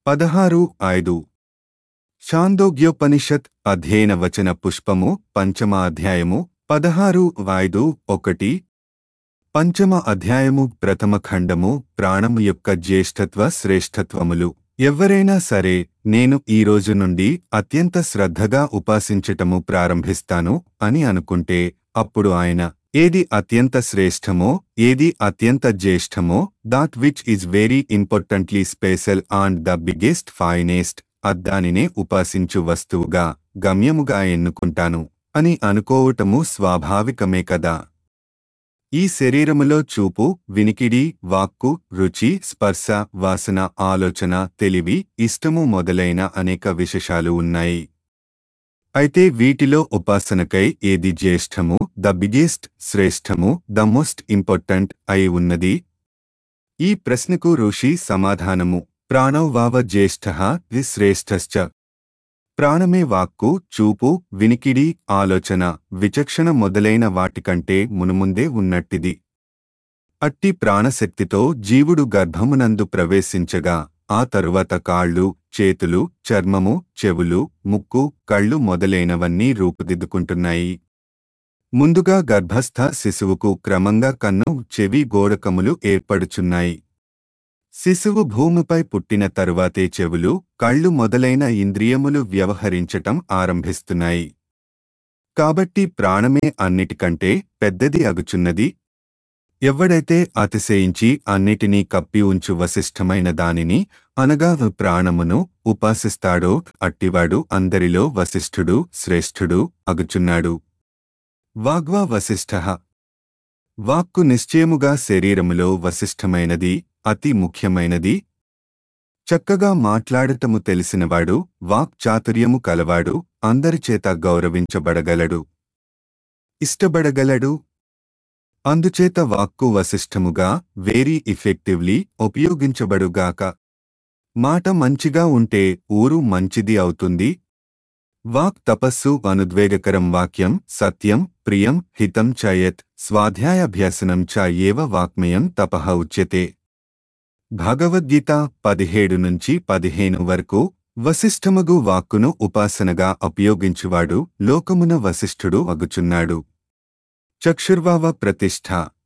పదహారు ఐదు ఛాందోగ్యోపనిషత్ అధ్యయన వచన పుష్పము పంచమ అధ్యాయము పదహారు ఐదు ఒకటి పంచమ అధ్యాయము ప్రథమ ఖండము ప్రాణము యొక్క జ్యేష్ఠత్వ శ్రేష్ఠత్వములు ఎవ్వరైనా సరే నేను ఈ రోజు నుండి అత్యంత శ్రద్ధగా ఉపాసించటము ప్రారంభిస్తాను అని అనుకుంటే అప్పుడు ఆయన ఏది అత్యంత శ్రేష్టమో ఏది అత్యంత జ్యేష్ఠమో that which is very importantly special and the biggest finest అద్దానినే ఉపాసించు వస్తువుగా గమ్యముగా ఎన్నుకుంటాను అని అనుకోవటము స్వాభావికమే కదా ఈ శరీరములో చూపు వినికిడి వాక్కు రుచి స్పర్శ వాసన ఆలోచన తెలివి ఇష్టము మొదలైన అనేక విశేషాలు ఉన్నాయి అయితే వీటిలో ఉపాసనకై ఏది జ్యేష్ఠము ద బిగ్గెస్ట్ శ్రేష్టము ద మోస్ట్ ఇంపార్టెంట్ అయి ఉన్నది ఈ ప్రశ్నకు ఋషి సమాధానము ప్రాణౌ వావ జ్యేష్ఠ ది శ్రేష్ఠశ్చ ప్రాణమే వాక్కు చూపు వినికిడి ఆలోచన విచక్షణ మొదలైన వాటికంటే మునుముందే ఉన్నట్టిది అట్టి ప్రాణశక్తితో జీవుడు గర్భమునందు ప్రవేశించగా ఆ తరువాత కాళ్ళు చేతులు చర్మము చెవులు ముక్కు కళ్ళు మొదలైనవన్నీ రూపుదిద్దుకుంటున్నాయి ముందుగా గర్భస్థ శిశువుకు క్రమంగా కన్ను చెవి గోడకములు ఏర్పడుచున్నాయి శిశువు భూమిపై పుట్టిన తరువాతే చెవులు కళ్ళు మొదలైన ఇంద్రియములు వ్యవహరించటం ఆరంభిస్తున్నాయి కాబట్టి ప్రాణమే అన్నిటికంటే పెద్దది అగుచున్నది ఎవడైతే అతిశయించి అన్నిటినీ కప్పి ఉంచు వశిష్టమైన దానిని అనగా ప్రాణమును ఉపాసిస్తాడో అట్టివాడు అందరిలో వశిష్ఠుడు శ్రేష్ఠుడు అగుచున్నాడు వాగ్వా వశిష్ఠ వాక్కు నిశ్చయముగా శరీరములో వశిష్ఠమైనది అతి ముఖ్యమైనది చక్కగా మాట్లాడటము తెలిసినవాడు వాక్ చాతుర్యము కలవాడు అందరిచేత గౌరవించబడగలడు ఇష్టపడగలడు అందుచేత వాక్కు వశిష్ఠముగా వేరీ ఇఫెక్టివ్లీ ఉపయోగించబడుగాక మాట మంచిగా ఉంటే ఊరు మంచిది అవుతుంది వాక్ తపస్సు అనుద్వేగకరం వాక్యం సత్యం ప్రియం హితం చయత్ స్వాధ్యాయాభ్యసనం చ ఏవ వాక్మయం తపః ఉచ్యతే భగవద్గీత పదిహేడు నుంచి పదిహేను వరకు వశిష్ఠమగు వాక్కును ఉపాసనగా ఉపయోగించువాడు లోకమున వశిష్ఠుడు అగుచున్నాడు చక్షుర్వావ ప్రతిష్ఠ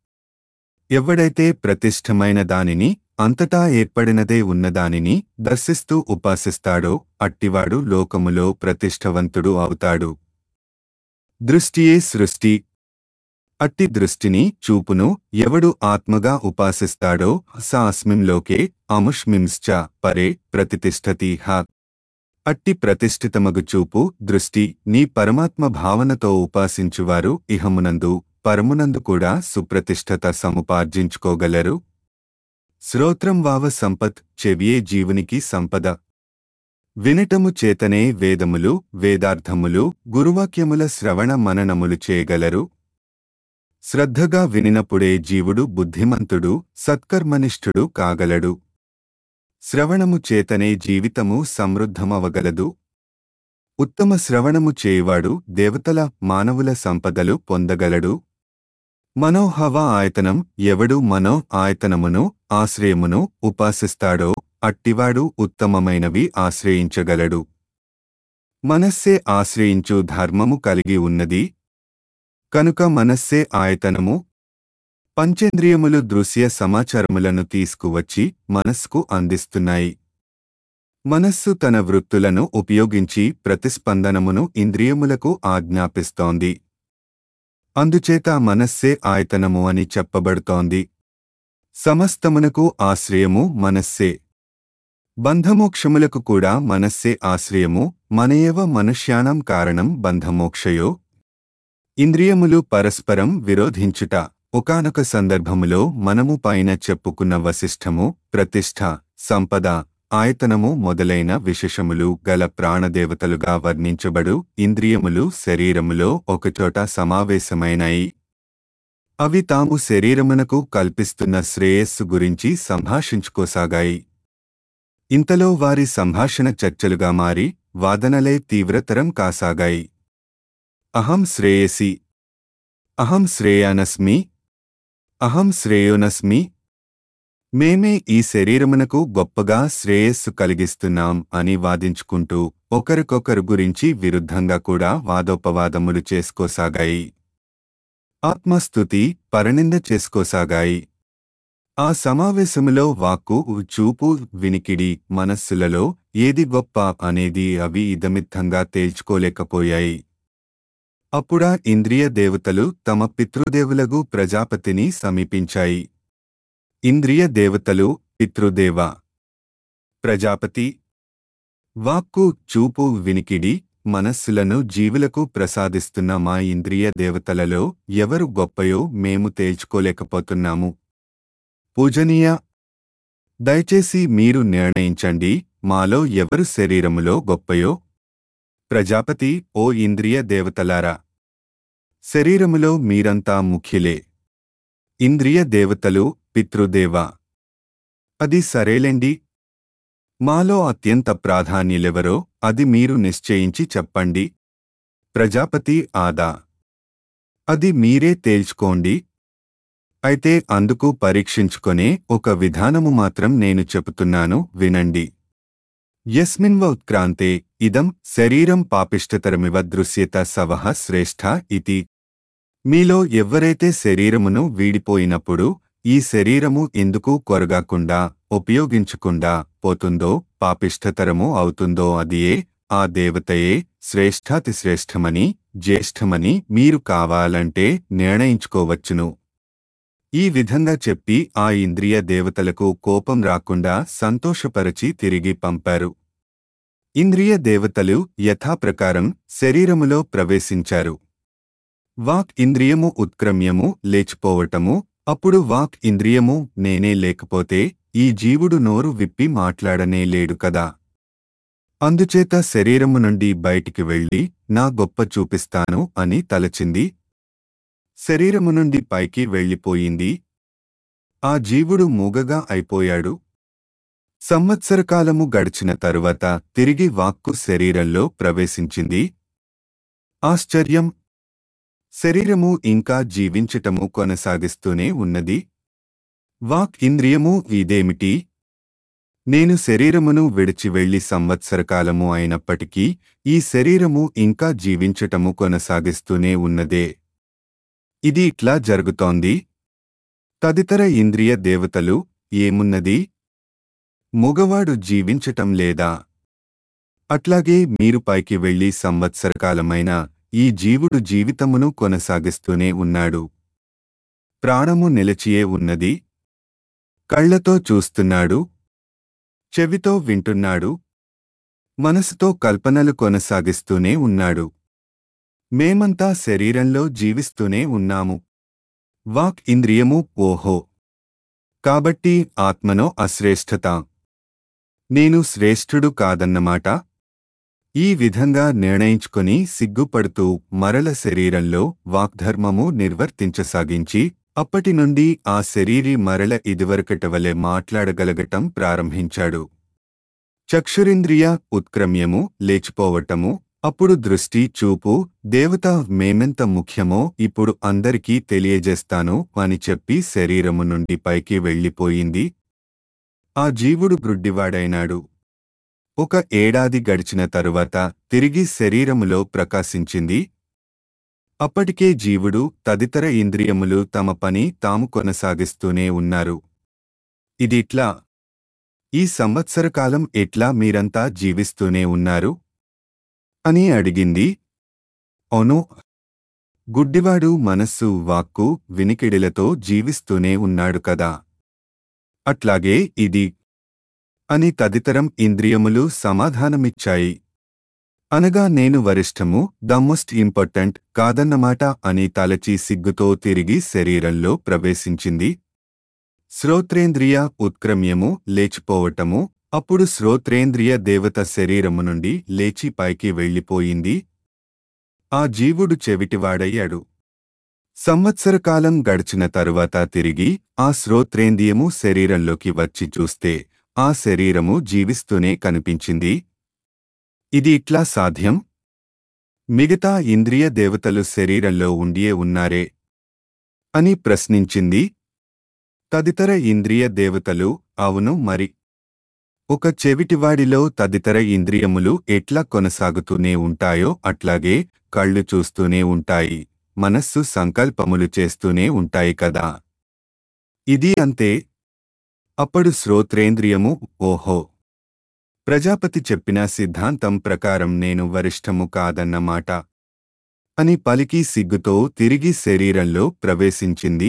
ఎవడైతే ప్రతిష్ఠమైన దానిని అంతటా ఏర్పడినదే ఉన్నదానిని దర్శిస్తూ ఉపాసిస్తాడో అట్టివాడు లోకములో ప్రతిష్ఠవంతుడు అవుతాడు దృష్టియే సృష్టి అట్టి దృష్టిని చూపును ఎవడు ఆత్మగా ఉపాసిస్తాడో స అస్మింలోకే అముష్మింశ్చ పరే ప్రతితిష్టతి హ అట్టి ప్రతిష్ఠితమగు చూపు దృష్టి నీ పరమాత్మ భావనతో ఉపాసించువారు ఇహమునందు పరమునందు కూడా సుప్రతిష్ఠత సముపార్జించుకోగలరు శ్రోత్రం వావ సంపత్ చెవియే జీవునికి సంపద వినటము చేతనే వేదములు వేదార్థములు గురువాక్యముల శ్రవణ మననములు చేయగలరు శ్రద్ధగా వినినప్పుడే జీవుడు బుద్ధిమంతుడు సత్కర్మనిష్ఠుడు కాగలడు శ్రవణము చేతనే జీవితము సమృద్ధమవగలదు ఉత్తమ శ్రవణము చేయువాడు దేవతల మానవుల సంపదలు పొందగలడు మనోహవ ఆయతనం ఎవడు మనో ఆయతనమును ఆశ్రయమును ఉపాసిస్తాడో అట్టివాడు ఉత్తమమైనవి ఆశ్రయించగలడు మనస్సే ఆశ్రయించు ధర్మము కలిగి ఉన్నది కనుక మనస్సే ఆయతనము పంచేంద్రియములు దృశ్య సమాచారములను తీసుకువచ్చి మనస్సుకు అందిస్తున్నాయి మనస్సు తన వృత్తులను ఉపయోగించి ప్రతిస్పందనమును ఇంద్రియములకు ఆజ్ఞాపిస్తోంది అందుచేత మనస్సే ఆయతనము అని చెప్పబడుతోంది సమస్తమునకు ఆశ్రయము మనస్సే బంధమోక్షములకు కూడా మనస్సే ఆశ్రయము మనయేవ మనుష్యాణం కారణం బంధమోక్షయో ఇంద్రియములు పరస్పరం విరోధించుట ఒకానొక సందర్భములో మనము పైన చెప్పుకున్న వశిష్ఠము ప్రతిష్ఠ సంపద ఆయతనము మొదలైన విశేషములు గల ప్రాణదేవతలుగా వర్ణించబడు ఇంద్రియములు శరీరములో ఒకచోట సమావేశమైనాయి అవి తాము శరీరమునకు కల్పిస్తున్న శ్రేయస్సు గురించి సంభాషించుకోసాగాయి ఇంతలో వారి సంభాషణ చర్చలుగా మారి వాదనలే తీవ్రతరం కాసాగాయి అహం శ్రేయసి అహం శ్రేయానస్మి అహం శ్రేయోనస్మి మేమే ఈ శరీరమునకు గొప్పగా శ్రేయస్సు కలిగిస్తున్నాం అని వాదించుకుంటూ ఒకరికొకరు గురించి విరుద్ధంగా కూడా వాదోపవాదములు చేసుకోసాగాయి ఆత్మస్థుతి పరనింద చేసుకోసాగాయి ఆ సమావేశములో వాక్కు చూపు వినికిడి మనస్సులలో ఏది గొప్ప అనేది అవి ఇదమిత్తంగా తేల్చుకోలేకపోయాయి అప్పుడా ఇంద్రియ దేవతలు తమ పితృదేవులగు ప్రజాపతిని సమీపించాయి ఇంద్రియ దేవతలు పితృదేవ ప్రజాపతి వాక్కు చూపు వినికిడి మనస్సులను జీవులకు ప్రసాదిస్తున్న మా ఇంద్రియ దేవతలలో ఎవరు గొప్పయో మేము తేల్చుకోలేకపోతున్నాము పూజనీయ దయచేసి మీరు నిర్ణయించండి మాలో ఎవరు శరీరములో గొప్పయో ప్రజాపతి ఓ ఇంద్రియ దేవతలారా శరీరములో మీరంతా ముఖ్యులే ఇంద్రియ దేవతలు పితృదేవ అది సరేలేండి మాలో అత్యంత ప్రాధాన్యులెవరో అది మీరు నిశ్చయించి చెప్పండి ప్రజాపతి ఆదా అది మీరే తేల్చుకోండి అయితే అందుకు పరీక్షించుకొనే ఒక విధానము మాత్రం నేను చెబుతున్నాను వినండి యస్మిన్వ ఉత్క్రాంతే ఇదం శరీరం పాపిష్టతరమివ దృశ్యత సవహ శ్రేష్ఠ ఇతి మీలో ఎవ్వరైతే శరీరమును వీడిపోయినప్పుడు ఈ శరీరము ఎందుకు కొరగాకుండా ఉపయోగించకుండా పోతుందో పాపిష్టతరము అవుతుందో అదియే ఆ దేవతయే శ్రేష్ఠాతి శ్రేష్టమని జ్యేష్ఠమని మీరు కావాలంటే నిర్ణయించుకోవచ్చును ఈ విధంగా చెప్పి ఆ ఇంద్రియ దేవతలకు కోపం రాకుండా సంతోషపరచి తిరిగి పంపారు ఇంద్రియ దేవతలు యథాప్రకారం శరీరములో ప్రవేశించారు వాక్ ఇంద్రియము ఉత్క్రమ్యము లేచిపోవటము అప్పుడు వాక్ ఇంద్రియము నేనే లేకపోతే ఈ జీవుడు నోరు విప్పి మాట్లాడనే లేడు కదా అందుచేత శరీరము నుండి బయటికి వెళ్ళి నా గొప్ప చూపిస్తాను అని తలచింది శరీరము నుండి పైకి వెళ్ళిపోయింది ఆ జీవుడు మూగగా అయిపోయాడు సంవత్సరకాలము గడిచిన తరువాత తిరిగి వాక్కు శరీరంలో ప్రవేశించింది ఆశ్చర్యం శరీరము ఇంకా జీవించటము కొనసాగిస్తూనే ఉన్నది వాక్ ఇంద్రియము ఇదేమిటి నేను శరీరమును విడిచి వెళ్లి సంవత్సరకాలము అయినప్పటికీ ఈ శరీరము ఇంకా జీవించటము కొనసాగిస్తూనే ఉన్నదే ఇది ఇట్లా జరుగుతోంది తదితర ఇంద్రియ దేవతలు ఏమున్నది మగవాడు జీవించటం లేదా అట్లాగే మీరు పైకి వెళ్లి సంవత్సరకాలమైన ఈ జీవుడు జీవితమును కొనసాగిస్తూనే ఉన్నాడు ప్రాణము నిలచియే ఉన్నది కళ్లతో చూస్తున్నాడు చెవితో వింటున్నాడు మనసుతో కల్పనలు కొనసాగిస్తూనే ఉన్నాడు మేమంతా శరీరంలో జీవిస్తూనే ఉన్నాము వాక్ ఇంద్రియము ఓహో కాబట్టి ఆత్మనో అశ్రేష్ఠత నేను శ్రేష్ఠుడు కాదన్నమాట ఈ విధంగా నిర్ణయించుకొని సిగ్గుపడుతూ మరల శరీరంలో వాగ్ధర్మము నిర్వర్తించసాగించి అప్పటి నుండి ఆ శరీరి మరల ఇదివరకటవలె మాట్లాడగలగటం ప్రారంభించాడు చక్షురింద్రియ ఉత్క్రమ్యము లేచిపోవటము అప్పుడు దృష్టి చూపు దేవత మేమెంత ముఖ్యమో ఇప్పుడు అందరికీ తెలియజేస్తాను అని చెప్పి శరీరము నుండి పైకి వెళ్ళిపోయింది ఆ జీవుడు గ్రుడ్డివాడైనాడు ఒక ఏడాది గడిచిన తరువాత తిరిగి శరీరములో ప్రకాశించింది అప్పటికే జీవుడు తదితర ఇంద్రియములు తమ పని తాము కొనసాగిస్తూనే ఉన్నారు ఇదిట్లా ఈ సంవత్సరకాలం ఎట్లా మీరంతా జీవిస్తూనే ఉన్నారు అని అడిగింది అవును గుడ్డివాడు మనస్సు వాక్కు వినికిడిలతో జీవిస్తూనే ఉన్నాడు కదా అట్లాగే ఇది అని తదితరం ఇంద్రియములు సమాధానమిచ్చాయి అనగా నేను వరిష్టము ద మోస్ట్ ఇంపార్టెంట్ కాదన్నమాట అని తలచి సిగ్గుతో తిరిగి శరీరంలో ప్రవేశించింది శ్రోత్రేంద్రియ ఉత్క్రమ్యము లేచిపోవటము అప్పుడు శ్రోత్రేంద్రియ దేవత శరీరము నుండి లేచి పైకి వెళ్ళిపోయింది ఆ జీవుడు చెవిటివాడయ్యాడు సంవత్సరకాలం గడిచిన తరువాత తిరిగి ఆ శ్రోత్రేంద్రియము శరీరంలోకి వచ్చి చూస్తే ఆ శరీరము జీవిస్తూనే కనిపించింది ఇది ఇట్లా సాధ్యం మిగతా ఇంద్రియ దేవతలు శరీరంలో ఉండియే ఉన్నారే అని ప్రశ్నించింది తదితర ఇంద్రియ దేవతలు అవును మరి ఒక చెవిటివాడిలో తదితర ఇంద్రియములు ఎట్లా కొనసాగుతూనే ఉంటాయో అట్లాగే కళ్ళు చూస్తూనే ఉంటాయి మనస్సు సంకల్పములు చేస్తూనే ఉంటాయి కదా ఇది అంతే అప్పుడు శ్రోత్రేంద్రియము ఓహో ప్రజాపతి చెప్పిన సిద్ధాంతం ప్రకారం నేను వరిష్టము కాదన్నమాట అని పలికి సిగ్గుతో తిరిగి శరీరంలో ప్రవేశించింది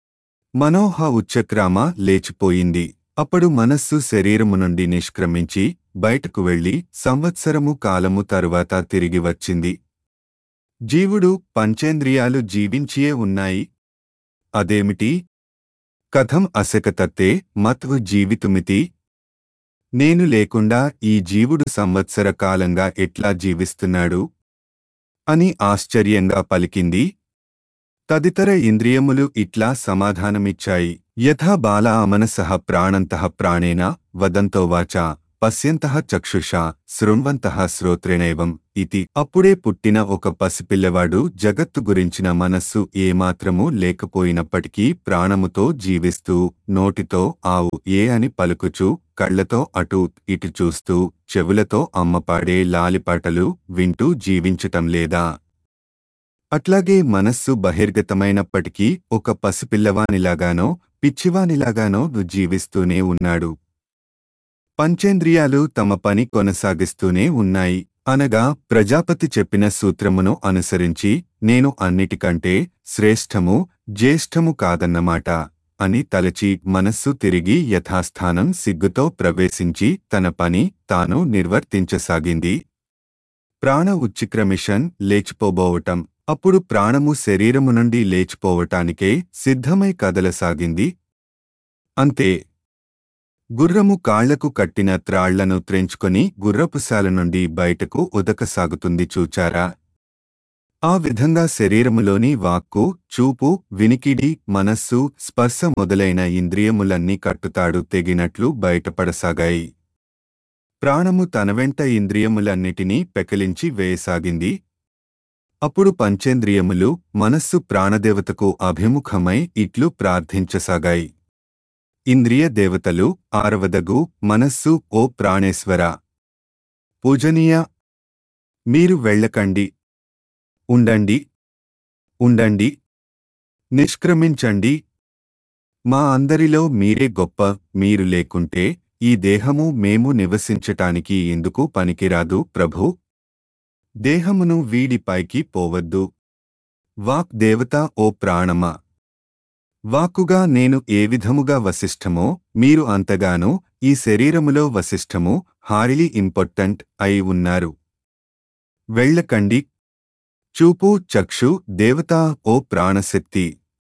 మనోహ ఉచ్చక్రామ లేచిపోయింది అప్పుడు మనస్సు శరీరము నుండి నిష్క్రమించి బయటకు వెళ్లి సంవత్సరము కాలము తరువాత తిరిగి వచ్చింది జీవుడు పంచేంద్రియాలు జీవించియే ఉన్నాయి అదేమిటి కథం అసకతత్తే మత్వ జీవితుమితి నేను లేకుండా ఈ జీవుడు సంవత్సర కాలంగా ఎట్లా జీవిస్తున్నాడు అని ఆశ్చర్యంగా పలికింది తదితర ఇంద్రియములు ఇట్లా సమాధానమిచ్చాయి యథా బాలా మనసః ప్రాణంతః ప్రాణేన వదంతో వాచా పశ్యంతః చక్షుషా శృణ్వంతః శ్రోత్రేణైవం ఇతి అప్పుడే పుట్టిన ఒక పసిపిల్లవాడు జగత్తు గురించిన మనస్సు ఏమాత్రమూ లేకపోయినప్పటికీ ప్రాణముతో జీవిస్తూ నోటితో ఆవు ఏ అని పలుకుచూ కళ్లతో అటు ఇటు చూస్తూ చెవులతో అమ్మపాడే లాలిపాటలు వింటూ జీవించటం లేదా అట్లాగే మనస్సు బహిర్గతమైనప్పటికీ ఒక పసిపిల్లవానిలాగానో పిచ్చివానిలాగానో జీవిస్తూనే ఉన్నాడు పంచేంద్రియాలు తమ పని కొనసాగిస్తూనే ఉన్నాయి అనగా ప్రజాపతి చెప్పిన సూత్రమును అనుసరించి నేను అన్నిటికంటే శ్రేష్టము జ్యేష్ఠము కాదన్నమాట అని తలచి మనస్సు తిరిగి యథాస్థానం సిగ్గుతో ప్రవేశించి తన పని తాను నిర్వర్తించసాగింది ప్రాణ ఉచ్చిక్రమిషన్ లేచిపోబోవటం అప్పుడు ప్రాణము శరీరము నుండి లేచిపోవటానికే సిద్ధమై కదలసాగింది అంతే గుర్రము కాళ్లకు కట్టిన త్రాళ్లను త్రెంచుకొని గుర్రపుశాల నుండి బయటకు ఉదకసాగుతుంది చూచారా ఆ విధంగా శరీరములోని వాక్కు చూపు వినికిడి మనస్సు స్పర్శ మొదలైన ఇంద్రియములన్నీ కట్టుతాడు తెగినట్లు బయటపడసాగాయి ప్రాణము తన వెంట ఇంద్రియములన్నిటినీ పెకలించి వేయసాగింది అప్పుడు పంచేంద్రియములు మనస్సు ప్రాణదేవతకు అభిముఖమై ఇట్లు ప్రార్థించసాగాయి ఇంద్రియ దేవతలు ఆరవదగు మనస్సు ఓ ప్రాణేశ్వర పూజనీయ మీరు వెళ్ళకండి ఉండండి ఉండండి నిష్క్రమించండి మా అందరిలో మీరే గొప్ప మీరు లేకుంటే ఈ దేహము మేము నివసించటానికి ఎందుకు పనికిరాదు ప్రభు దేహమును వీడి పైకి పోవద్దు వాక్ దేవత ఓ ప్రాణమా వాక్కుగా నేను ఏ విధముగా వశిష్ఠమో మీరు అంతగానో ఈ శరీరములో వశిష్ఠము హారిలీ ఇంపార్టెంట్ అయి ఉన్నారు వెళ్ళకండి చూపు చక్షు దేవత ఓ ప్రాణశక్తి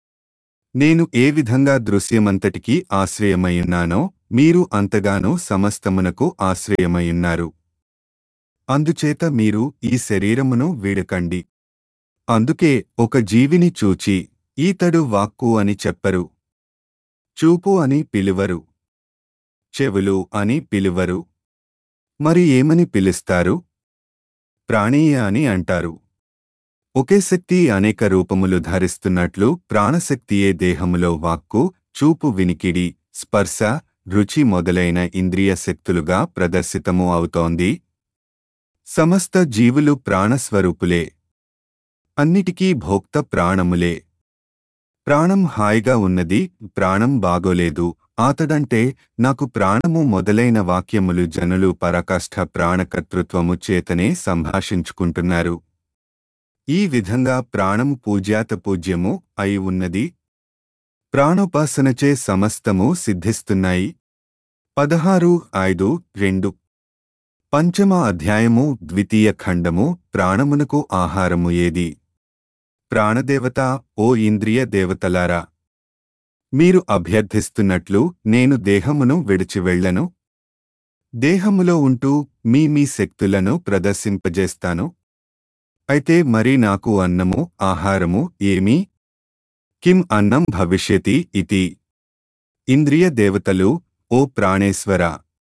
నేను ఏ విధంగా దృశ్యమంతటికీ ఆశ్రయమయ్యున్నానో మీరు అంతగానో సమస్తమునకు ఆశ్రయమయ్యున్నారు అందుచేత మీరు ఈ శరీరమును వీడకండి అందుకే ఒక జీవిని చూచి ఈతడు వాక్కు అని చెప్పరు చూపు అని పిలువరు చెవులు అని పిలువరు మరి ఏమని పిలుస్తారు ప్రాణీయ అని అంటారు ఒకే శక్తి అనేక రూపములు ధరిస్తున్నట్లు ప్రాణశక్తియే దేహములో వాక్కు చూపు వినికిడి స్పర్శ రుచి మొదలైన ఇంద్రియ శక్తులుగా ప్రదర్శితము అవుతోంది సమస్త జీవులు ప్రాణస్వరూపులే అన్నిటికీ భోక్త ప్రాణములే ప్రాణం హాయిగా ఉన్నది ప్రాణం బాగోలేదు ఆతడంటే నాకు ప్రాణము మొదలైన వాక్యములు జనులు పరకాష్ఠ ప్రాణకర్తృత్వము చేతనే సంభాషించుకుంటున్నారు ఈ విధంగా ప్రాణము పూజ్యాత పూజ్యము అయి ఉన్నది ప్రాణోపాసనచే సమస్తము సిద్ధిస్తున్నాయి పదహారు ఐదు రెండు పంచమ అధ్యాయము ద్వితీయ ఖండము ప్రాణమునకు ఆహారము ఏది ప్రాణదేవత ఓ ఇంద్రియ దేవతలారా మీరు అభ్యర్థిస్తున్నట్లు నేను దేహమును విడిచి వెళ్ళను దేహములో ఉంటూ మీ మీ శక్తులను ప్రదర్శింపజేస్తాను అయితే మరి నాకు అన్నము ఆహారము ఏమీ కిం అన్నం భవిష్యతి ఇతి ఇంద్రియ దేవతలు ఓ ప్రాణేశ్వర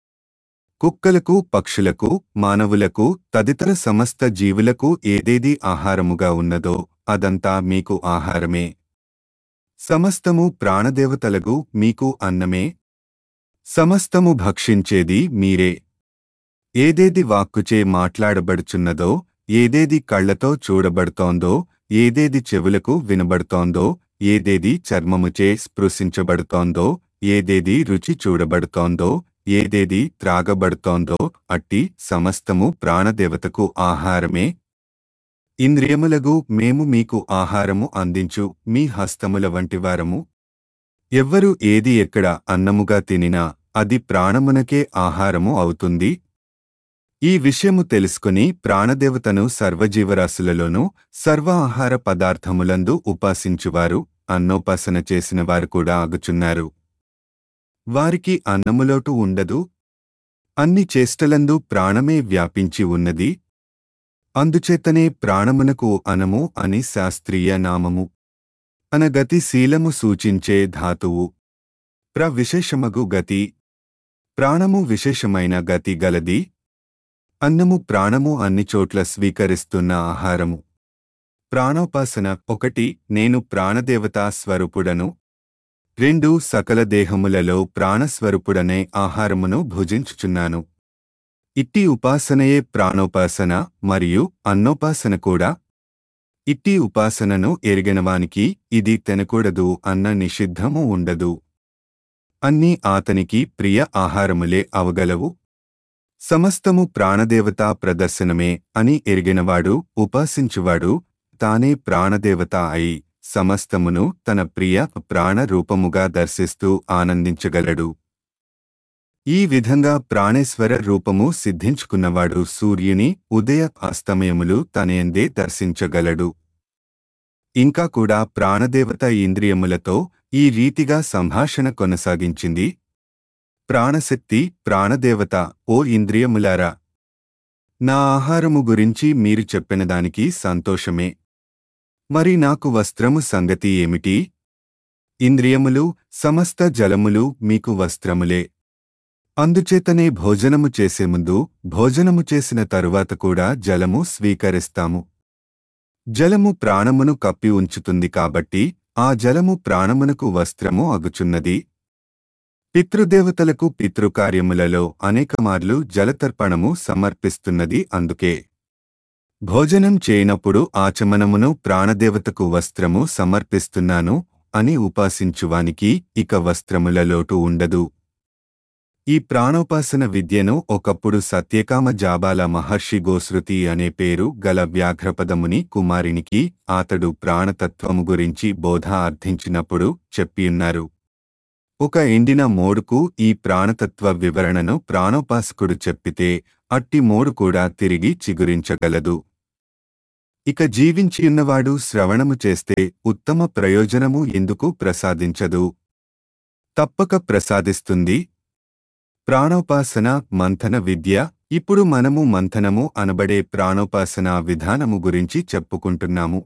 కుక్కలకు పక్షులకు మానవులకు తదితర సమస్త జీవులకు ఏదేది ఆహారముగా ఉన్నదో అదంతా మీకు ఆహారమే సమస్తము ప్రాణదేవతలగు మీకు అన్నమే సమస్తము భక్షించేది మీరే ఏదేది వాక్కుచే మాట్లాడబడుచున్నదో ఏదేది కళ్లతో చూడబడుతోందో ఏదేది చెవులకు వినబడుతోందో ఏదేది చర్మముచే స్పృశించబడుతోందో ఏదేది రుచి చూడబడుతోందో ఏదేది త్రాగబడుతోందో అట్టి సమస్తము ప్రాణదేవతకు ఆహారమే ఇంద్రియములగు మేము మీకు ఆహారము అందించు మీ హస్తముల వంటివారము ఎవ్వరు ఏది ఎక్కడ అన్నముగా తినినా అది ప్రాణమునకే ఆహారము అవుతుంది ఈ విషయము తెలుసుకుని ప్రాణదేవతను సర్వజీవరాశులలోనూ సర్వ ఆహార పదార్థములందు ఉపాసించువారు అన్నోపాసన చేసిన వారు కూడా ఆగుచున్నారు వారికి అన్నములోటు ఉండదు అన్ని చేష్టలందు ప్రాణమే వ్యాపించి ఉన్నది అందుచేతనే ప్రాణమునకు అనము అని శాస్త్రీయ నామము అనగతి శీలము సూచించే ధాతువు ప్ర విశేషమగు గతి ప్రాణము విశేషమైన గతి గలది అన్నము ప్రాణము అన్ని చోట్ల స్వీకరిస్తున్న ఆహారము ప్రాణోపాసన ఒకటి నేను ప్రాణదేవతా స్వరూపుడను రెండు సకల దేహములలో ప్రాణస్వరూపుడనే ఆహారమును భుజించుచున్నాను ఇట్టి ఉపాసనయే ప్రాణోపాసన మరియు అన్నోపాసన కూడా ఇట్టి ఉపాసనను ఎరిగినవానికి ఇది తినకూడదు అన్న నిషిద్ధము ఉండదు అన్నీ ఆతనికి ప్రియ ఆహారములే అవగలవు సమస్తము ప్రాణదేవతా ప్రదర్శనమే అని ఎరిగినవాడు ఉపాసించువాడు తానే ప్రాణదేవత అయి సమస్తమును తన ప్రియ ప్రాణ రూపముగా దర్శిస్తూ ఆనందించగలడు ఈ విధంగా ప్రాణేశ్వర రూపము సిద్ధించుకున్నవాడు సూర్యుని ఉదయ అస్తమయములు తనయందే దర్శించగలడు ఇంకా కూడా ప్రాణదేవత ఇంద్రియములతో ఈ రీతిగా సంభాషణ కొనసాగించింది ప్రాణశక్తి ప్రాణదేవత ఓ ఇంద్రియములారా నా ఆహారము గురించి మీరు చెప్పిన దానికి సంతోషమే మరి నాకు వస్త్రము సంగతి ఏమిటి ఇంద్రియములు సమస్త జలములు మీకు వస్త్రములే అందుచేతనే భోజనము చేసే ముందు భోజనము చేసిన తరువాత కూడా జలము స్వీకరిస్తాము జలము ప్రాణమును కప్పి ఉంచుతుంది కాబట్టి ఆ జలము ప్రాణమునకు వస్త్రము అగుచున్నది పితృదేవతలకు పితృకార్యములలో అనేకమార్లు జలతర్పణము సమర్పిస్తున్నది అందుకే భోజనం చేయనప్పుడు ఆచమనమును ప్రాణదేవతకు వస్త్రము సమర్పిస్తున్నాను అని ఉపాసించువానికి ఇక వస్త్రముల లోటు ఉండదు ఈ ప్రాణోపాసన విద్యను ఒకప్పుడు సత్యకామ జాబాల మహర్షి గోశ్రుతి అనే పేరు గల వ్యాఘ్రపదముని కుమారినికి అతడు ప్రాణతత్వము గురించి బోధ అర్థించినప్పుడు చెప్పియున్నారు ఒక ఎండిన మోడుకు ఈ ప్రాణతత్వ వివరణను ప్రాణోపాసకుడు చెప్పితే అట్టి మోడు కూడా తిరిగి చిగురించగలదు ఇక జీవించియున్నవాడు శ్రవణము చేస్తే ఉత్తమ ప్రయోజనము ఎందుకు ప్రసాదించదు తప్పక ప్రసాదిస్తుంది ప్రాణోపాసన మంథన విద్య ఇప్పుడు మనము మంథనము అనబడే ప్రాణోపాసన విధానము గురించి చెప్పుకుంటున్నాము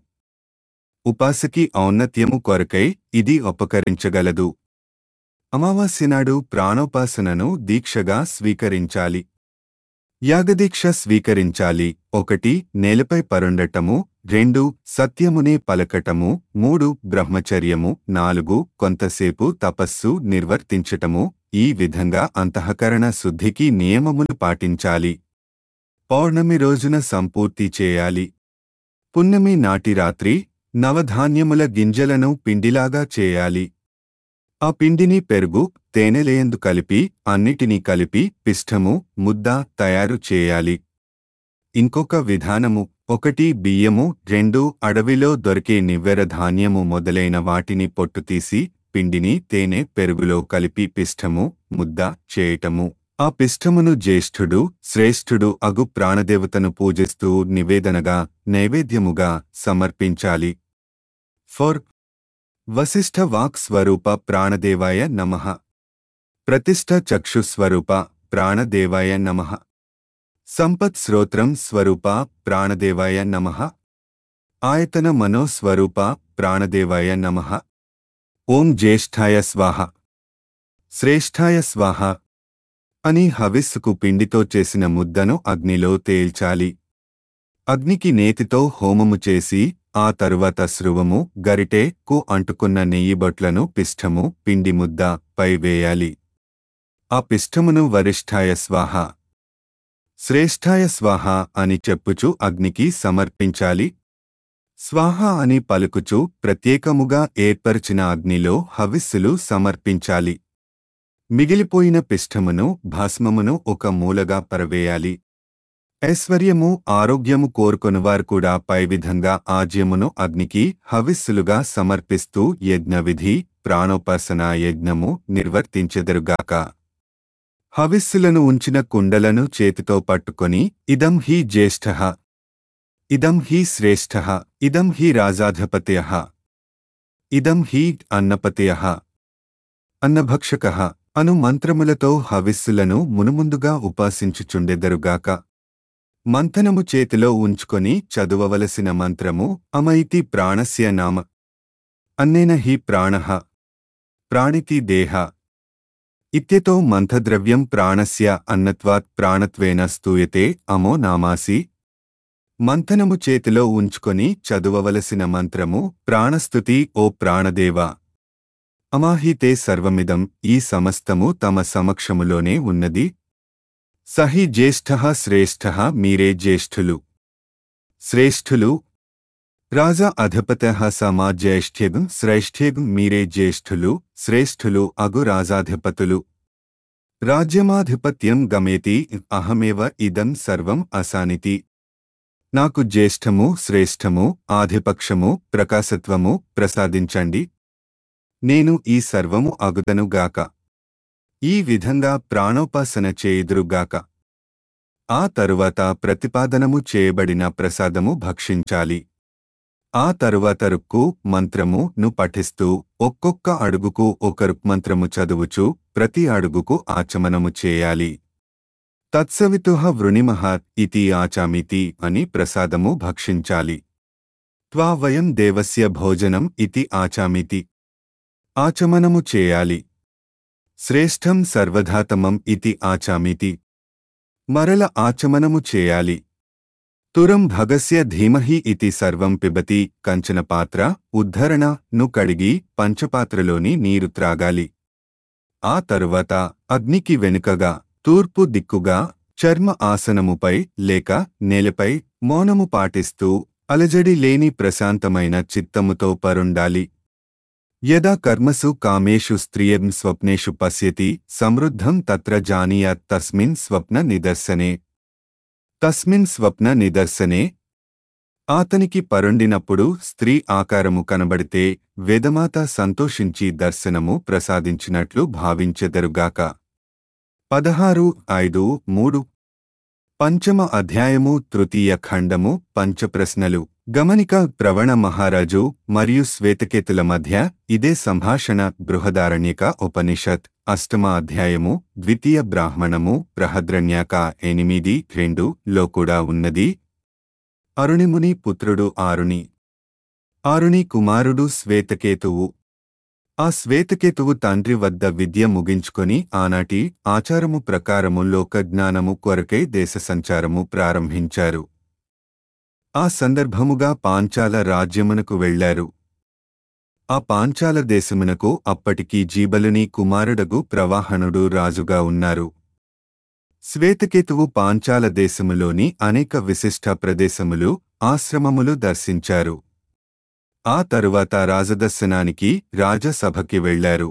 ఉపాసకి ఔన్నత్యము కొరకై ఇది ఉపకరించగలదు అమావాస్యనాడు ప్రాణోపాసనను దీక్షగా స్వీకరించాలి యాగదీక్ష స్వీకరించాలి ఒకటి నేలపై పరుండటము రెండు సత్యమునే పలకటము మూడు బ్రహ్మచర్యము నాలుగు కొంతసేపు తపస్సు నిర్వర్తించటము ఈ విధంగా అంతఃకరణ శుద్ధికి నియమములు పాటించాలి పౌర్ణమి రోజున సంపూర్తి చేయాలి పున్నమి నాటి రాత్రి నవధాన్యముల గింజలను పిండిలాగా చేయాలి ఆ పిండిని పెరుగు తేనెలేయందు కలిపి అన్నిటినీ కలిపి పిష్టము ముద్ద తయారు చేయాలి ఇంకొక విధానము ఒకటి బియ్యము రెండు అడవిలో దొరికే నివ్వెర ధాన్యము మొదలైన వాటిని పొట్టుతీసి పిండిని తేనె పెరుగులో కలిపి పిష్టము ముద్ద చేయటము ఆ పిష్టమును జ్యేష్ఠుడు శ్రేష్ఠుడు అగు ప్రాణదేవతను పూజిస్తూ నివేదనగా నైవేద్యముగా సమర్పించాలి ఫోర్ వశిష్ఠ వాక్ స్వరూప ప్రాణదేవాయ నమః ప్రతిష్ఠ చక్షుస్వరూప ప్రాణదేవాయ నమః సంపత్ శ్రోత్రం స్వరూప ప్రాణదేవాయ నమః ఆయతన మనోస్వరూప ప్రాణదేవాయ నమః ఓం జ్యేష్ఠాయ స్వాహ శ్రేష్ఠాయ స్వాహ అని హవిస్సుకు పిండితో చేసిన ముద్దను అగ్నిలో తేల్చాలి అగ్నికి నేతితో హోమము చేసి ఆ తరువాత స్రువము గరిటె కు అంటుకున్న నెయ్యి బొట్లను పిష్టము పిండి ముద్ద పై వేయాలి ఆ పిష్టమును వరిష్ఠాయ స్వాహ శ్రేష్ఠాయ స్వాహ అని చెప్పుచు అగ్నికి సమర్పించాలి స్వాహ అని పలుకుచు ప్రత్యేకముగా ఏర్పరిచిన అగ్నిలో హవిస్సులు సమర్పించాలి మిగిలిపోయిన పిష్టమును భస్మమును ఒక మూలగా పరవేయాలి ఐశ్వర్యము ఆరోగ్యము కోరుకొనువారు కూడా పై విధంగా ఆజ్యమును అగ్నికి హవిస్సులుగా సమర్పిస్తూ యజ్ఞవిధి ప్రాణోపాసన యజ్ఞము నిర్వర్తించెదరుగాక హవిస్సులను ఉంచిన కుండలను చేతితో పట్టుకొని ఇదం హి జ్యేష్ఠ ఇదం హి శ్రేష్ఠ ఇదం హి రాజాధిపత్య ఇదం హి అన్నపతయ అన్నభక్షక అను మంత్రములతో హవిస్సులను మునుముందుగా ఉపాసించుచుండెదరుగాక మంథనము చేతిలో ఉంచుకొని చదువవలసిన మంత్రము అమైతి ప్రాణస్య నామ అన్నేన హి ప్రాణః ప్రాణితి దేహ ఇత్యతో మంథద్రవ్యం ప్రాణస్య అన్నత్వాత్ ప్రాణత్వేన స్తూయతే అమో నామాసి మంథనము చేతిలో ఉంచుకొని చదువవలసిన మంత్రము ప్రాణస్తుతి ఓ ప్రాణదేవా అమాహితే సర్వమిదం ఈ సమస్తము తమ సమక్షములోనే ఉన్నది సహి జ్యేష్ఠ శ్రేష్ఠ మీరే జ్యేష్ఠులు శ్రేష్ఠులు రాజా అధిపత సమా జ్యేష్ఠ్యగం శ్రేష్ఠ్యగం మీరే జ్యేష్ఠులు శ్రేష్ఠులు అగు రాజాధిపతులు రాజ్యమాధిపత్యం గమేతి అహమేవ ఇదం సర్వం అసానితి నాకు జ్యేష్ఠము శ్రేష్ఠము ఆధిపక్షము ప్రకాశత్వము ప్రసాదించండి నేను ఈ సర్వము అగుదనుగాక ఈ విధంగా ప్రాణోపాసన చేయుదురుగాక ఆ తరువాత ప్రతిపాదనము చేయబడిన ప్రసాదము భక్షించాలి ఆ తరువాత రుక్కు మంత్రము ను పఠిస్తూ ఒక్కొక్క అడుగుకు ఒక రుక్మంత్రము చదువుచు ప్రతి అడుగుకు ఆచమనము చేయాలి తత్సవితుహ వృణిమహ ఇతి ఆచామితి అని ప్రసాదము భక్షించాలి త్వా వయం దేవస్య భోజనం ఇతి ఆచామితి ఆచమనము చేయాలి శ్రేష్టం సర్వధాతమం ఇతి ఆచామితి మరల ఆచమనము చేయాలి తురం భగస్య ధీమహి ఇతి సర్వం పిబతి కంచన పాత్ర ఉద్ధరణ ను కడిగి పంచపాత్రలోని నీరు త్రాగాలి ఆ తరువాత అగ్నికి వెనుకగా తూర్పు దిక్కుగా చర్మ ఆసనముపై లేక నేలపై మౌనము పాటిస్తూ అలజడి లేని ప్రశాంతమైన చిత్తముతో పరుండాలి యదా కర్మసు కామేషు స్త్రియం స్వప్నేషు పశ్యతి సమృద్ధం తత్ర జానీయాత్ తస్మిన్ స్వప్న నిదర్శనే తస్మిన్ స్వప్న నిదర్శనే ఆతనికి పరుండినప్పుడు స్త్రీ ఆకారము కనబడితే వేదమాత సంతోషించి దర్శనము ప్రసాదించినట్లు భావించెదరుగాక పదహారు ఐదు మూడు పంచమ అధ్యాయము తృతీయ ఖండము పంచప్రశ్నలు గమనిక ప్రవణ మహారాజు మరియు శ్వేతకేతుల మధ్య ఇదే సంభాషణ బృహదారణ్యక ఉపనిషత్ అష్టమ అధ్యాయము ద్వితీయ బ్రాహ్మణము బృహద్రణ్యాక ఎనిమిది రెండు లో కూడా ఉన్నది అరుణిముని పుత్రుడు ఆరుణి ఆరుణి కుమారుడు శ్వేతకేతువు ఆ శ్వేతకేతువు తండ్రి వద్ద విద్య ముగించుకొని ఆనాటి ఆచారము ప్రకారము లోకజ్ఞానము కొరకై దేశ సంచారము ప్రారంభించారు ఆ సందర్భముగా పాంచాల రాజ్యమునకు వెళ్లారు ఆ పాంచాల దేశమునకు అప్పటికి జీబలుని కుమారుడగు ప్రవాహనుడు రాజుగా ఉన్నారు శ్వేతకేతువు పాంచాల దేశములోని అనేక విశిష్ట ప్రదేశములు ఆశ్రమములు దర్శించారు ఆ తరువాత రాజదర్శనానికి రాజసభకి వెళ్లారు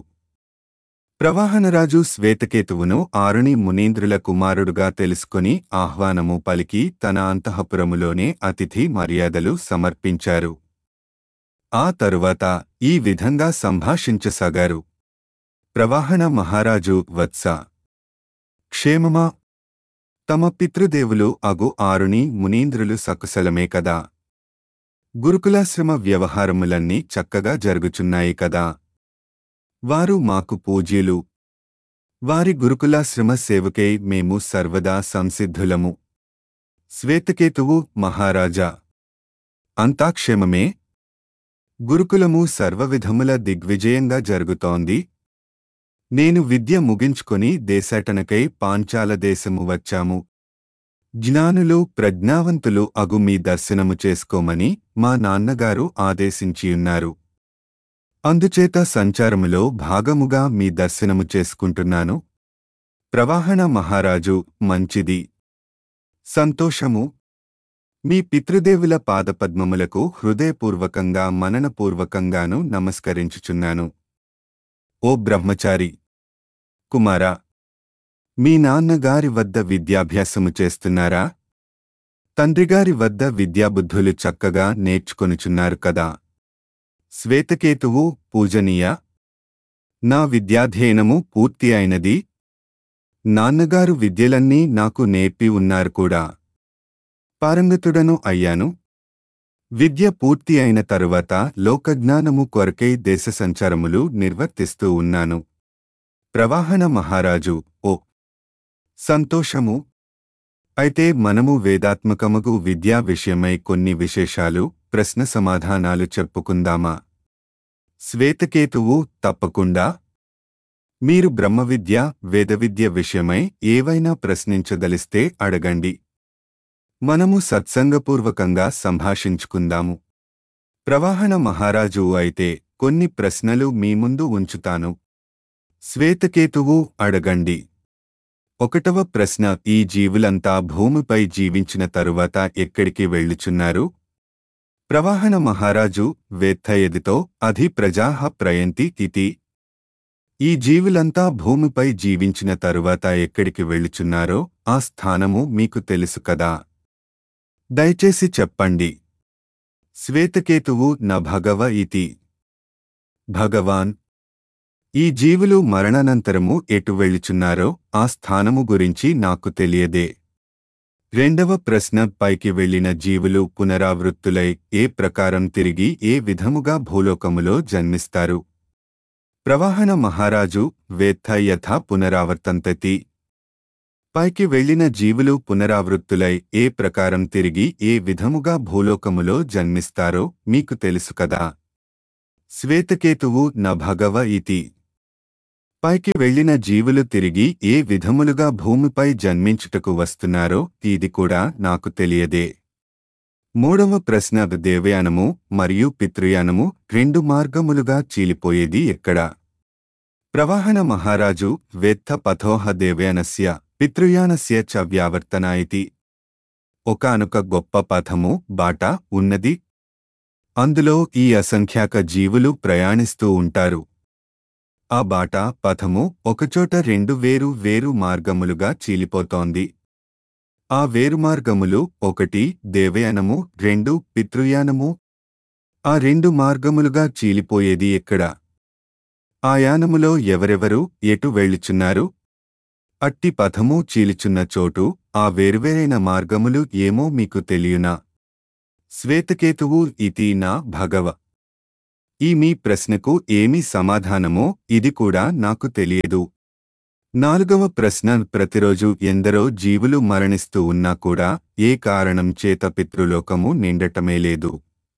ప్రవాహనరాజు శ్వేతకేతువును ఆరుణి మునీంద్రుల కుమారుడుగా తెలుసుకుని ఆహ్వానము పలికి తన అంతఃపురములోనే అతిథి మర్యాదలు సమర్పించారు ఆ తరువాత ఈ విధంగా సంభాషించసాగారు ప్రవాహన మహారాజు వత్స క్షేమమా తమ పితృదేవులు అగు ఆరుని మునీంద్రులు సకుశలమే కదా గురుకులాశ్రమ వ్యవహారములన్నీ చక్కగా జరుగుచున్నాయి కదా వారు మాకు పూజ్యులు వారి గురుకులాశ్రమ సేవకై మేము సర్వదా సంసిద్ధులము శ్వేతకేతువు మహారాజా అంతా క్షేమమే గురుకులము సర్వవిధముల దిగ్విజయంగా జరుగుతోంది నేను విద్య ముగించుకొని దేశాటనకై పాంచాల దేశము వచ్చాము జ్ఞానులు ప్రజ్ఞావంతులు అగు మీ దర్శనము చేసుకోమని మా నాన్నగారు ఆదేశించియున్నారు అందుచేత సంచారములో భాగముగా మీ దర్శనము చేసుకుంటున్నాను ప్రవాహణ మహారాజు మంచిది సంతోషము మీ పితృదేవుల పాదపద్మములకు హృదయపూర్వకంగా మననపూర్వకంగాను నమస్కరించుచున్నాను ఓ బ్రహ్మచారి కుమారా మీ నాన్నగారి వద్ద విద్యాభ్యాసము చేస్తున్నారా తండ్రిగారి వద్ద విద్యాబుద్ధులు చక్కగా నేర్చుకొనుచున్నారు కదా శ్వేతకేతువు పూజనీయ నా విద్యాధ్యయనము పూర్తి అయినది నాన్నగారు విద్యలన్నీ నాకు నేర్పి ఉన్నారు కూడా పారంగతుడను అయ్యాను విద్య పూర్తి అయిన తరువాత లోకజ్ఞానము కొరకై దేశ సంచారములు నిర్వర్తిస్తూ ఉన్నాను ప్రవాహన మహారాజు ఓ సంతోషము అయితే మనము వేదాత్మకమగు విద్యా విషయమై కొన్ని విశేషాలు ప్రశ్న సమాధానాలు చెప్పుకుందామా శ్వేతకేతువు తప్పకుండా మీరు బ్రహ్మవిద్య వేదవిద్య విషయమై ఏవైనా ప్రశ్నించదలిస్తే అడగండి మనము సత్సంగపూర్వకంగా సంభాషించుకుందాము ప్రవాహన మహారాజు అయితే కొన్ని ప్రశ్నలు మీ ముందు ఉంచుతాను శ్వేతకేతువు అడగండి ఒకటవ ప్రశ్న ఈ జీవులంతా భూమిపై జీవించిన తరువాత ఎక్కడికి వెళ్ళుచున్నారు ప్రవాహన మహారాజు వేత్తయదితో అధి ప్రజాహ ప్రయంతి ఇతి ఈ జీవులంతా భూమిపై జీవించిన తరువాత ఎక్కడికి వెళ్ళుచున్నారో ఆ స్థానము మీకు తెలుసు కదా దయచేసి చెప్పండి శ్వేతకేతువు న భగవ ఇతి భగవాన్ ఈ జీవులు మరణానంతరము ఎటు వెళ్ళుచున్నారో ఆ స్థానము గురించి నాకు తెలియదే రెండవ ప్రశ్న పైకి వెళ్లిన జీవులు పునరావృత్తులై ఏ ప్రకారం తిరిగి ఏ విధముగా భూలోకములో జన్మిస్తారు ప్రవాహన మహారాజు వేత్త యథా పునరావర్తంతతి పైకి వెళ్లిన జీవులు పునరావృత్తులై ఏ ప్రకారం తిరిగి ఏ విధముగా భూలోకములో జన్మిస్తారో మీకు తెలుసు కదా శ్వేతకేతువు న భగవ ఇతి పైకి వెళ్లిన జీవులు తిరిగి ఏ విధములుగా భూమిపై జన్మించుటకు వస్తున్నారో ఇది కూడా నాకు తెలియదే మూడవ ప్రశ్న దేవయానము మరియు పితృయానము రెండు మార్గములుగా చీలిపోయేది ఎక్కడ ప్రవాహన మహారాజు వేత్త పథోహ దేవయానస్య పితృయానస్య చ వ్యావర్తనాయితి ఒకానొక గొప్ప పథము బాట ఉన్నది అందులో ఈ అసంఖ్యాక జీవులు ప్రయాణిస్తూ ఉంటారు ఆ బాట పథము ఒకచోట రెండు వేరు వేరు మార్గములుగా చీలిపోతోంది ఆ వేరు మార్గములు ఒకటి దేవయానము రెండు పితృయానము ఆ రెండు మార్గములుగా చీలిపోయేది ఎక్కడ ఆ యానములో ఎవరెవరు ఎటు వెళ్ళుచున్నారు అట్టి పథము చీలిచున్న చోటు ఆ వేర్వేరైన మార్గములు ఏమో మీకు తెలియనా శ్వేతకేతువు ఇతి నా భగవ ఈ మీ ప్రశ్నకు ఏమి సమాధానమో ఇది కూడా నాకు తెలియదు నాలుగవ ప్రశ్న ప్రతిరోజు ఎందరో జీవులు మరణిస్తూ ఉన్నా కూడా ఏ కారణం చేత పితృలోకము నిండటమే లేదు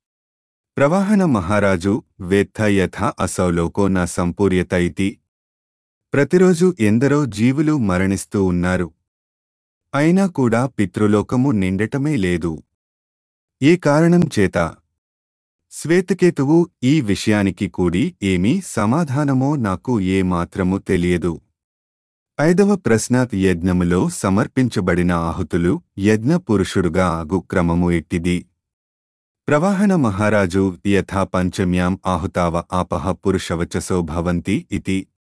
ప్రవాహన మహారాజు వేత్త యథ అసౌలోకో నా సంపూర్యత ఇతి ప్రతిరోజు ఎందరో జీవులు మరణిస్తూ ఉన్నారు అయినా కూడా పితృలోకము నిండటమే లేదు ఏ కారణం చేత శ్వేతకేతువు ఈ విషయానికి కూడి ఏమీ సమాధానమో నాకు ఏ మాత్రము తెలియదు ఐదవ ప్రశ్న యజ్ఞములో సమర్పించబడిన ఆహుతులు యజ్ఞ పురుషుడుగా ఆగు క్రమము ఎట్టిది ప్రవాహన మహారాజు యథా పంచమ్యాం ఆహుతావ ఆపహ పురుషవచసో భవంతి ఇతి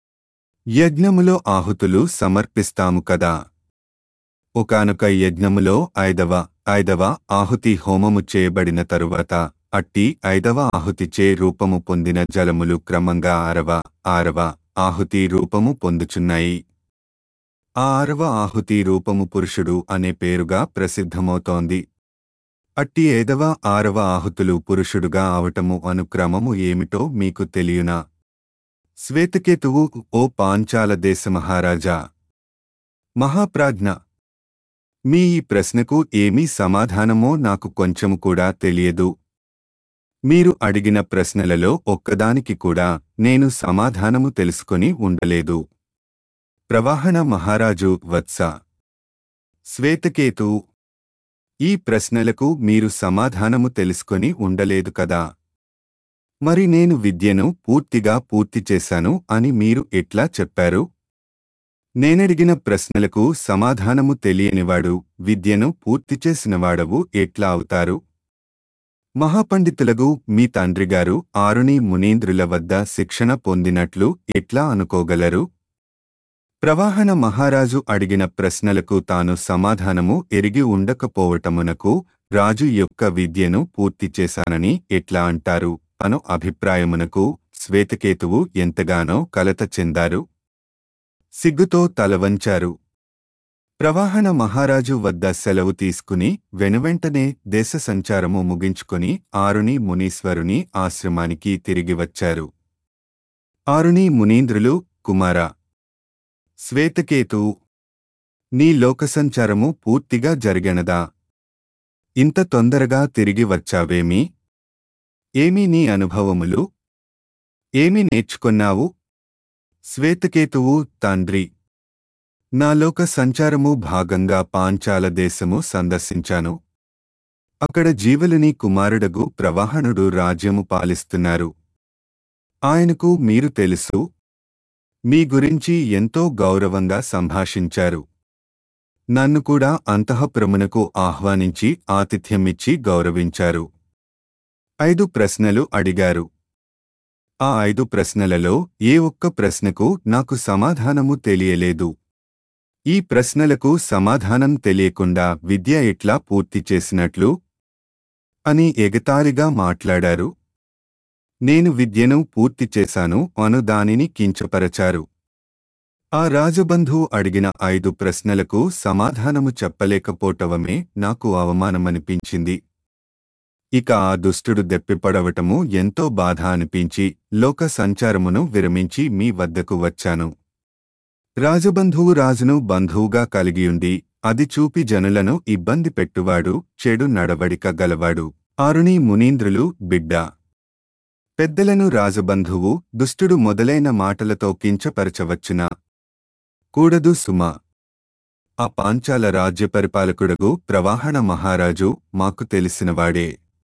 యజ్ఞములో ఆహుతులు సమర్పిస్తాము కదా ఒకానొక యజ్ఞములో ఐదవ ఐదవ ఆహుతి హోమము చేయబడిన తరువాత అట్టి ఐదవ ఆహుతిచే రూపము పొందిన జలములు క్రమంగా ఆరవ ఆరవ ఆహుతి రూపము పొందుచున్నాయి ఆ ఆరవ ఆహుతి రూపము పురుషుడు అనే పేరుగా ప్రసిద్ధమవుతోంది అట్టి ఏదవ ఆరవ ఆహుతులు పురుషుడుగా అవటము అనుక్రమము ఏమిటో మీకు తెలియనా శ్వేతకేతువు ఓ పాంచాల దేశ మహారాజా మహాప్రాజ్ఞ మీ ఈ ప్రశ్నకు ఏమీ సమాధానమో నాకు కొంచెము కూడా తెలియదు మీరు అడిగిన ప్రశ్నలలో ఒక్కదానికి కూడా నేను సమాధానము తెలుసుకొని ఉండలేదు ప్రవాహన మహారాజు వత్స శ్వేతకేతు ఈ ప్రశ్నలకు మీరు సమాధానము తెలుసుకొని ఉండలేదు కదా మరి నేను విద్యను పూర్తిగా పూర్తి చేశాను అని మీరు ఎట్లా చెప్పారు నేనడిగిన ప్రశ్నలకు సమాధానము తెలియనివాడు విద్యను పూర్తి చేసినవాడవు ఎట్లా అవుతారు మహాపండితులగు మీ తండ్రిగారు ఆరుని మునీంద్రుల వద్ద శిక్షణ పొందినట్లు ఎట్లా అనుకోగలరు ప్రవాహన మహారాజు అడిగిన ప్రశ్నలకు తాను సమాధానము ఎరిగి ఉండకపోవటమునకు రాజు యొక్క విద్యను పూర్తి చేశానని ఎట్లా అంటారు అను అభిప్రాయమునకు శ్వేతకేతువు ఎంతగానో కలత చెందారు సిగ్గుతో తలవంచారు ప్రవాహన మహారాజు వద్ద సెలవు తీసుకుని వెనువెంటనే దేశ సంచారము ముగించుకొని ఆరుని మునీశ్వరుని ఆశ్రమానికి తిరిగి వచ్చారు ఆరుని మునీంద్రులు కుమార శ్వేతకేతు నీ లోకసంచారము పూర్తిగా జరిగనదా ఇంత తొందరగా తిరిగి వచ్చావేమి ఏమి నీ అనుభవములు ఏమి నేర్చుకొన్నావు శ్వేతకేతువు తండ్రి నా లోక సంచారము భాగంగా పాంచాల దేశము సందర్శించాను అక్కడ జీవులని కుమారుడగు ప్రవాహనుడు రాజ్యము పాలిస్తున్నారు ఆయనకు మీరు తెలుసు మీ గురించి ఎంతో గౌరవంగా సంభాషించారు నన్ను కూడా అంతఃపురమునకు ఆహ్వానించి ఆతిథ్యమిచ్చి గౌరవించారు ఐదు ప్రశ్నలు అడిగారు ఆ ఐదు ప్రశ్నలలో ఏ ఒక్క ప్రశ్నకు నాకు సమాధానము తెలియలేదు ఈ ప్రశ్నలకు సమాధానం తెలియకుండా విద్య ఎట్లా పూర్తి చేసినట్లు అని ఎగతాళిగా మాట్లాడారు నేను విద్యను పూర్తి చేశాను అను దానిని కించపరచారు ఆ రాజబంధువు అడిగిన ఐదు ప్రశ్నలకు సమాధానము చెప్పలేకపోవటమే నాకు అవమానమనిపించింది ఇక ఆ దుష్టుడు దెప్పిపడవటము ఎంతో బాధ అనిపించి లోక సంచారమును విరమించి మీ వద్దకు వచ్చాను రాజబంధువు రాజును బంధువుగా కలిగియుండి అది చూపి జనులను ఇబ్బంది పెట్టువాడు చెడు నడవడిక గలవాడు ఆరుని మునీంద్రులు బిడ్డ పెద్దలను రాజబంధువు దుష్టుడు మొదలైన మాటలతో కించపరచవచ్చునా కూడదు సుమా ఆ పాంచాల రాజ్య పరిపాలకుడగు ప్రవాహణ మహారాజు మాకు తెలిసినవాడే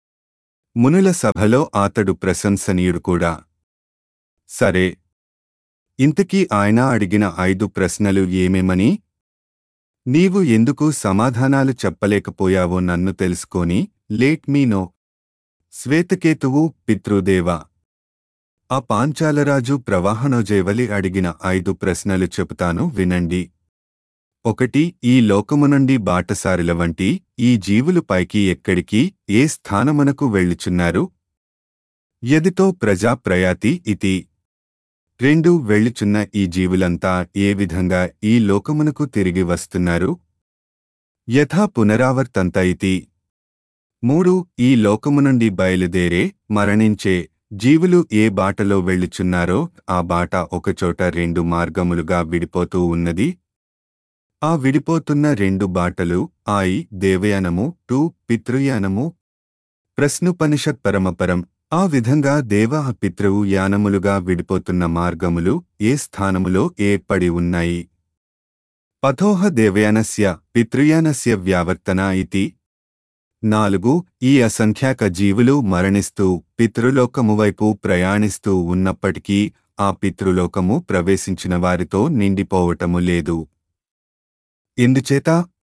మునుల సభలో అతడు ప్రశంసనీయుడు కూడా సరే ఇంతకీ ఆయన అడిగిన ఐదు ప్రశ్నలు ఏమేమని నీవు ఎందుకు సమాధానాలు చెప్పలేకపోయావో నన్ను తెలుసుకొని లేట్ మీ నో శ్వేతకేతువు పితృదేవ ఆ పాంచాలరాజు ప్రవాహనోజేవలి అడిగిన ఐదు ప్రశ్నలు చెబుతాను వినండి ఒకటి ఈ లోకము నుండి బాటసారుల వంటి ఈ జీవులు పైకి ఎక్కడికి ఏ స్థానమునకు వెళ్ళుచున్నారు యదితో ప్రజా ప్రయాతి ఇతి రెండు వెళ్ళుచున్న ఈ జీవులంతా ఏ విధంగా ఈ లోకమునకు తిరిగి వస్తున్నారు యథా పునరావర్తంత ఇతి మూడు ఈ లోకము నుండి బయలుదేరే మరణించే జీవులు ఏ బాటలో వెళ్ళుచున్నారో ఆ బాట ఒకచోట రెండు మార్గములుగా విడిపోతూ ఉన్నది ఆ విడిపోతున్న రెండు బాటలు ఆయి దేవయానము టూ పితృయానము ప్రశ్నుపనిషత్ పరమపరం ఆ విధంగా దేవ పితృవు యానములుగా విడిపోతున్న మార్గములు ఏ స్థానములో ఏర్పడి ఉన్నాయి పథోహ దేవయానస్య పితృయానస్య వ్యావర్తన ఇతి నాలుగు ఈ అసంఖ్యాక జీవులు మరణిస్తూ పితృలోకము వైపు ప్రయాణిస్తూ ఉన్నప్పటికీ ఆ పితృలోకము ప్రవేశించిన వారితో నిండిపోవటము లేదు ఎందుచేత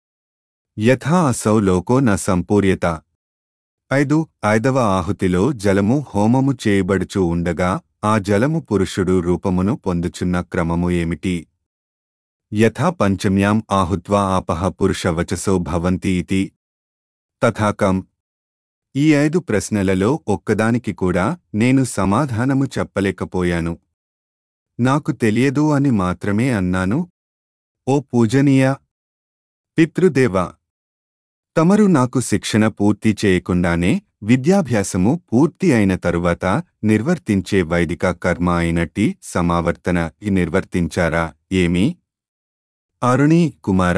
యథా అసౌ లోకో న సంపూర్యత ఐదు ఐదవ ఆహుతిలో జలము హోమము చేయబడుచూ ఉండగా ఆ జలము పురుషుడు రూపమును పొందుచున్న క్రమము ఏమిటి యథా పంచమ్యాం ఆహుత్వా ఆపహ పురుషవచసో భవంతి ఇతి తథాకం ఈ ఐదు ప్రశ్నలలో ఒక్కదానికి కూడా నేను సమాధానము చెప్పలేకపోయాను నాకు తెలియదు అని మాత్రమే అన్నాను ఓ పూజనీయ పితృదేవ తమరు నాకు శిక్షణ పూర్తి చేయకుండానే విద్యాభ్యాసము పూర్తి అయిన తరువాత నిర్వర్తించే వైదిక కర్మ అయినట్టి సమావర్తన ఈ నిర్వర్తించారా ఏమి అరుణి కుమార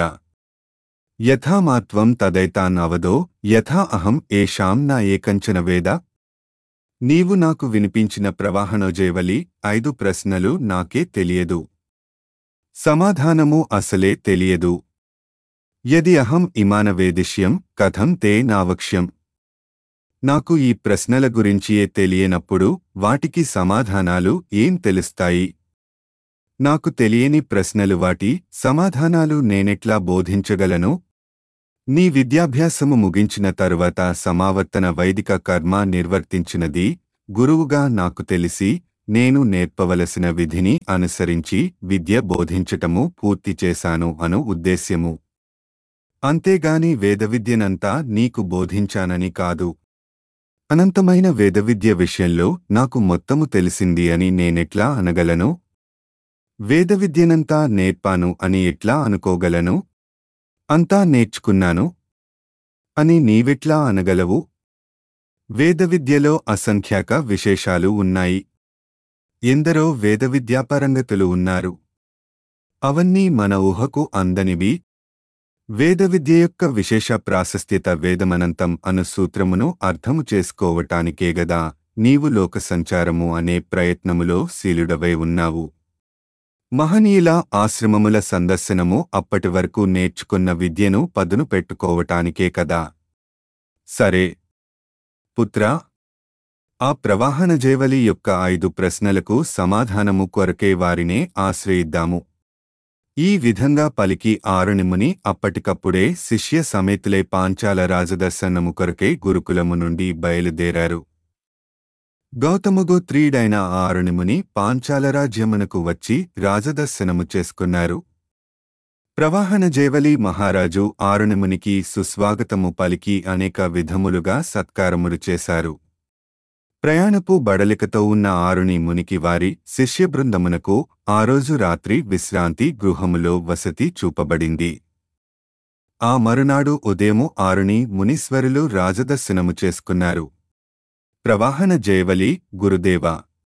యథామాత్వం తదైతానవదో యథా అహం ఏషాం నా ఏకంచన వేద నీవు నాకు వినిపించిన ప్రవాహనోజేవలి ఐదు ప్రశ్నలు నాకే తెలియదు సమాధానము అసలే తెలియదు యది అహం ఇమాన వేదిష్యం కథం తే నావక్ష్యం నాకు ఈ ప్రశ్నల గురించియే తెలియనప్పుడు వాటికి సమాధానాలు ఏం తెలుస్తాయి నాకు తెలియని ప్రశ్నలు వాటి సమాధానాలు నేనెట్లా బోధించగలను నీ విద్యాభ్యాసము ముగించిన తరువాత సమావర్తన వైదిక కర్మ నిర్వర్తించినది గురువుగా నాకు తెలిసి నేను నేర్పవలసిన విధిని అనుసరించి విద్య బోధించటము పూర్తి చేశాను అను ఉద్దేశ్యము అంతేగాని వేదవిద్యనంతా నీకు బోధించానని కాదు అనంతమైన వేదవిద్య విషయంలో నాకు మొత్తము తెలిసింది అని నేనెట్లా అనగలను వేదవిద్యనంతా నేర్పాను అని ఎట్లా అనుకోగలను అంతా నేర్చుకున్నాను అని నీవెట్లా అనగలవు వేదవిద్యలో అసంఖ్యాక విశేషాలు ఉన్నాయి ఎందరో వేదవిద్యాపరంగతులు ఉన్నారు అవన్నీ మన ఊహకు అందనివి వేదవిద్య యొక్క విశేష ప్రాశస్త్యత వేదమనంతం అను సూత్రమును అర్థము చేసుకోవటానికే గదా నీవు లోక సంచారము అనే ప్రయత్నములో శీలుడవై ఉన్నావు మహనీయుల ఆశ్రమముల సందర్శనము అప్పటి వరకు నేర్చుకున్న విద్యను పదును పెట్టుకోవటానికే కదా సరే పుత్రా ఆ ప్రవాహన జేవలి యొక్క ఐదు ప్రశ్నలకు సమాధానము కొరకే వారినే ఆశ్రయిద్దాము ఈ విధంగా పలికి ఆరుణిముని అప్పటికప్పుడే శిష్య సమేతులై పాంచాల రాజదర్శనము కొరకే గురుకులము నుండి బయలుదేరారు గౌతమగోత్రీడైన ఆరుణిముని పాంచాల రాజ్యమునకు వచ్చి రాజదర్శనము చేసుకున్నారు ప్రవాహన జేవలి మహారాజు ఆరుణిమునికి సుస్వాగతము పలికి అనేక విధములుగా సత్కారములు చేశారు ప్రయాణపు బడలికతో ఉన్న ఆరుని మునికి వారి శిష్యబృందమునకు ఆ రోజు రాత్రి విశ్రాంతి గృహములో వసతి చూపబడింది ఆ మరునాడు ఉదయము ఆరుని మునీశ్వరులు రాజదర్శనము చేసుకున్నారు ప్రవాహన జయవలి గురుదేవ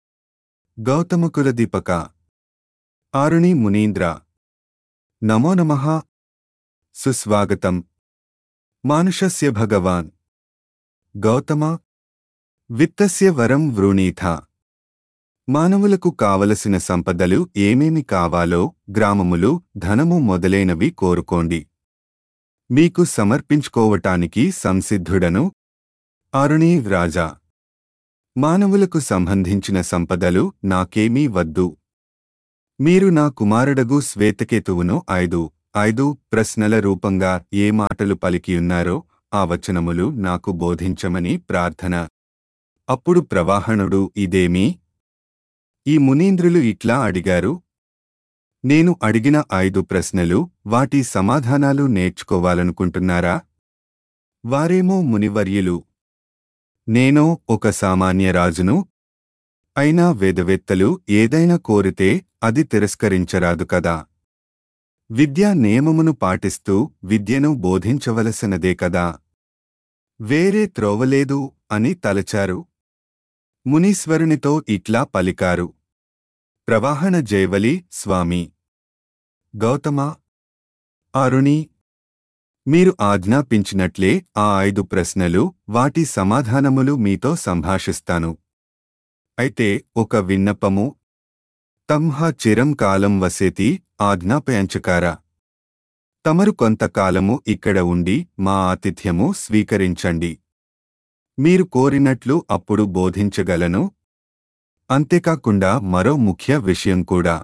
గౌతమకులదీపక ఆరుణి మునీంద్ర నమో నమః సుస్వాగతం మానుషస్య భగవాన్ గౌతమ విత్తస్య వరం వృణీథ మానవులకు కావలసిన సంపదలు ఏమేమి కావాలో గ్రామములు ధనము మొదలైనవి కోరుకోండి మీకు సమర్పించుకోవటానికి సంసిద్ధుడను అరుణీ రాజా మానవులకు సంబంధించిన సంపదలు నాకేమీ వద్దు మీరు నా కుమారుడగు శ్వేతకేతువును ఐదు ఐదు ప్రశ్నల రూపంగా ఏ మాటలు పలికియున్నారో ఆ వచనములు నాకు బోధించమని ప్రార్థన అప్పుడు ప్రవాహనుడు ఇదేమీ ఈ మునీంద్రులు ఇట్లా అడిగారు నేను అడిగిన ఐదు ప్రశ్నలు వాటి సమాధానాలు నేర్చుకోవాలనుకుంటున్నారా వారేమో మునివర్యులు నేనో ఒక సామాన్య రాజును అయినా వేదవేత్తలు ఏదైనా కోరితే అది తిరస్కరించరాదు కదా విద్యా నియమమును పాటిస్తూ విద్యను బోధించవలసినదే కదా వేరే త్రోవలేదు అని తలచారు మునీశ్వరునితో ఇట్లా పలికారు ప్రవాహన జైవలి స్వామి గౌతమ అరుణి మీరు ఆజ్ఞాపించినట్లే ఆ ఐదు ప్రశ్నలు వాటి సమాధానములు మీతో సంభాషిస్తాను అయితే ఒక విన్నపము తంహ చిరం కాలం వసేతి ఆజ్ఞాపయంచకార తమరు కొంతకాలము ఇక్కడ ఉండి మా ఆతిథ్యము స్వీకరించండి మీరు కోరినట్లు అప్పుడు బోధించగలను అంతేకాకుండా మరో ముఖ్య విషయం కూడా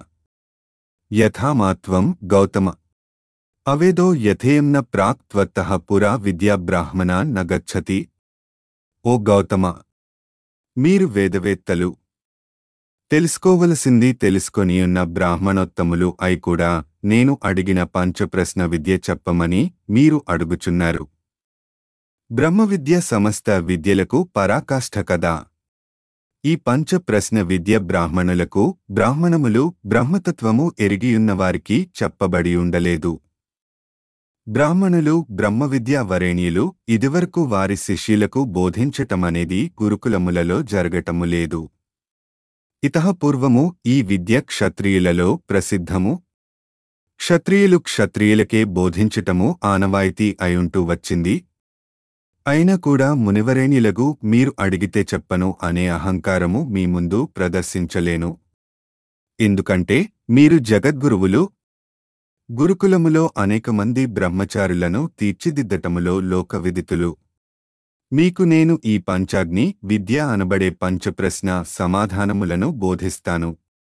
యథామాత్వం గౌతమ అవేదో యథేయంన ప్రాక్ త్వత్తః పురా విద్యా బ్రాహ్మణ నగచ్చతి ఓ గౌతమ మీరు వేదవేత్తలు తెలుసుకోవలసింది తెలుసుకొనియున్న బ్రాహ్మణోత్తములు అయి కూడా నేను అడిగిన పంచప్రశ్న విద్య చెప్పమని మీరు అడుగుచున్నారు బ్రహ్మవిద్య సమస్త విద్యలకు పరాకాష్ఠ కదా ఈ పంచ ప్రశ్న విద్య బ్రాహ్మణులకు బ్రాహ్మణములు బ్రహ్మతత్వము ఎరిగియున్నవారికి చెప్పబడి ఉండలేదు బ్రాహ్మణులు బ్రహ్మవిద్యా వరేణ్యులు ఇదివరకు వారి శిష్యులకు బోధించటమనేది గురుకులములలో జరగటము లేదు ఇతః పూర్వము ఈ విద్య క్షత్రియులలో ప్రసిద్ధము క్షత్రియులు క్షత్రియులకే బోధించటము ఆనవాయితీ అయుంటూ వచ్చింది అయినా కూడా మునివరేణ్యులగు మీరు అడిగితే చెప్పను అనే అహంకారము మీ ముందు ప్రదర్శించలేను ఎందుకంటే మీరు జగద్గురువులు గురుకులములో అనేక మంది బ్రహ్మచారులను తీర్చిదిద్దటములో లోక విదితులు మీకు నేను ఈ పంచాగ్ని విద్య అనబడే పంచప్రశ్న సమాధానములను బోధిస్తాను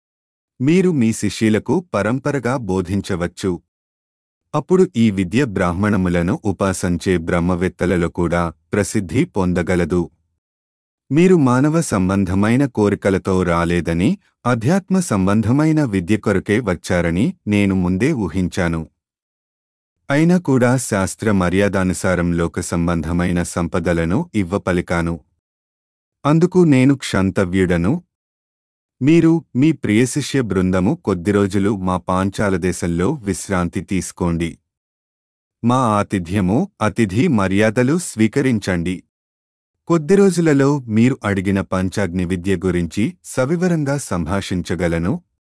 మీరు మీ శిష్యులకు పరంపరగా బోధించవచ్చు అప్పుడు ఈ విద్య బ్రాహ్మణములను ఉపాసంచే బ్రహ్మవేత్తలలో కూడా ప్రసిద్ధి పొందగలదు మీరు మానవ సంబంధమైన కోరికలతో రాలేదని అధ్యాత్మ సంబంధమైన విద్య కొరకే వచ్చారని నేను ముందే ఊహించాను అయినా కూడా శాస్త్ర మర్యాదానుసారం లోక సంబంధమైన సంపదలను ఇవ్వపలికాను అందుకు నేను క్షంతవ్యుడను మీరు మీ ప్రియశిష్య బృందము కొద్ది రోజులు మా పాంచాల దేశంలో విశ్రాంతి తీసుకోండి మా ఆతిథ్యము అతిథి మర్యాదలు స్వీకరించండి కొద్ది రోజులలో మీరు అడిగిన పంచాగ్ని విద్య గురించి సవివరంగా సంభాషించగలను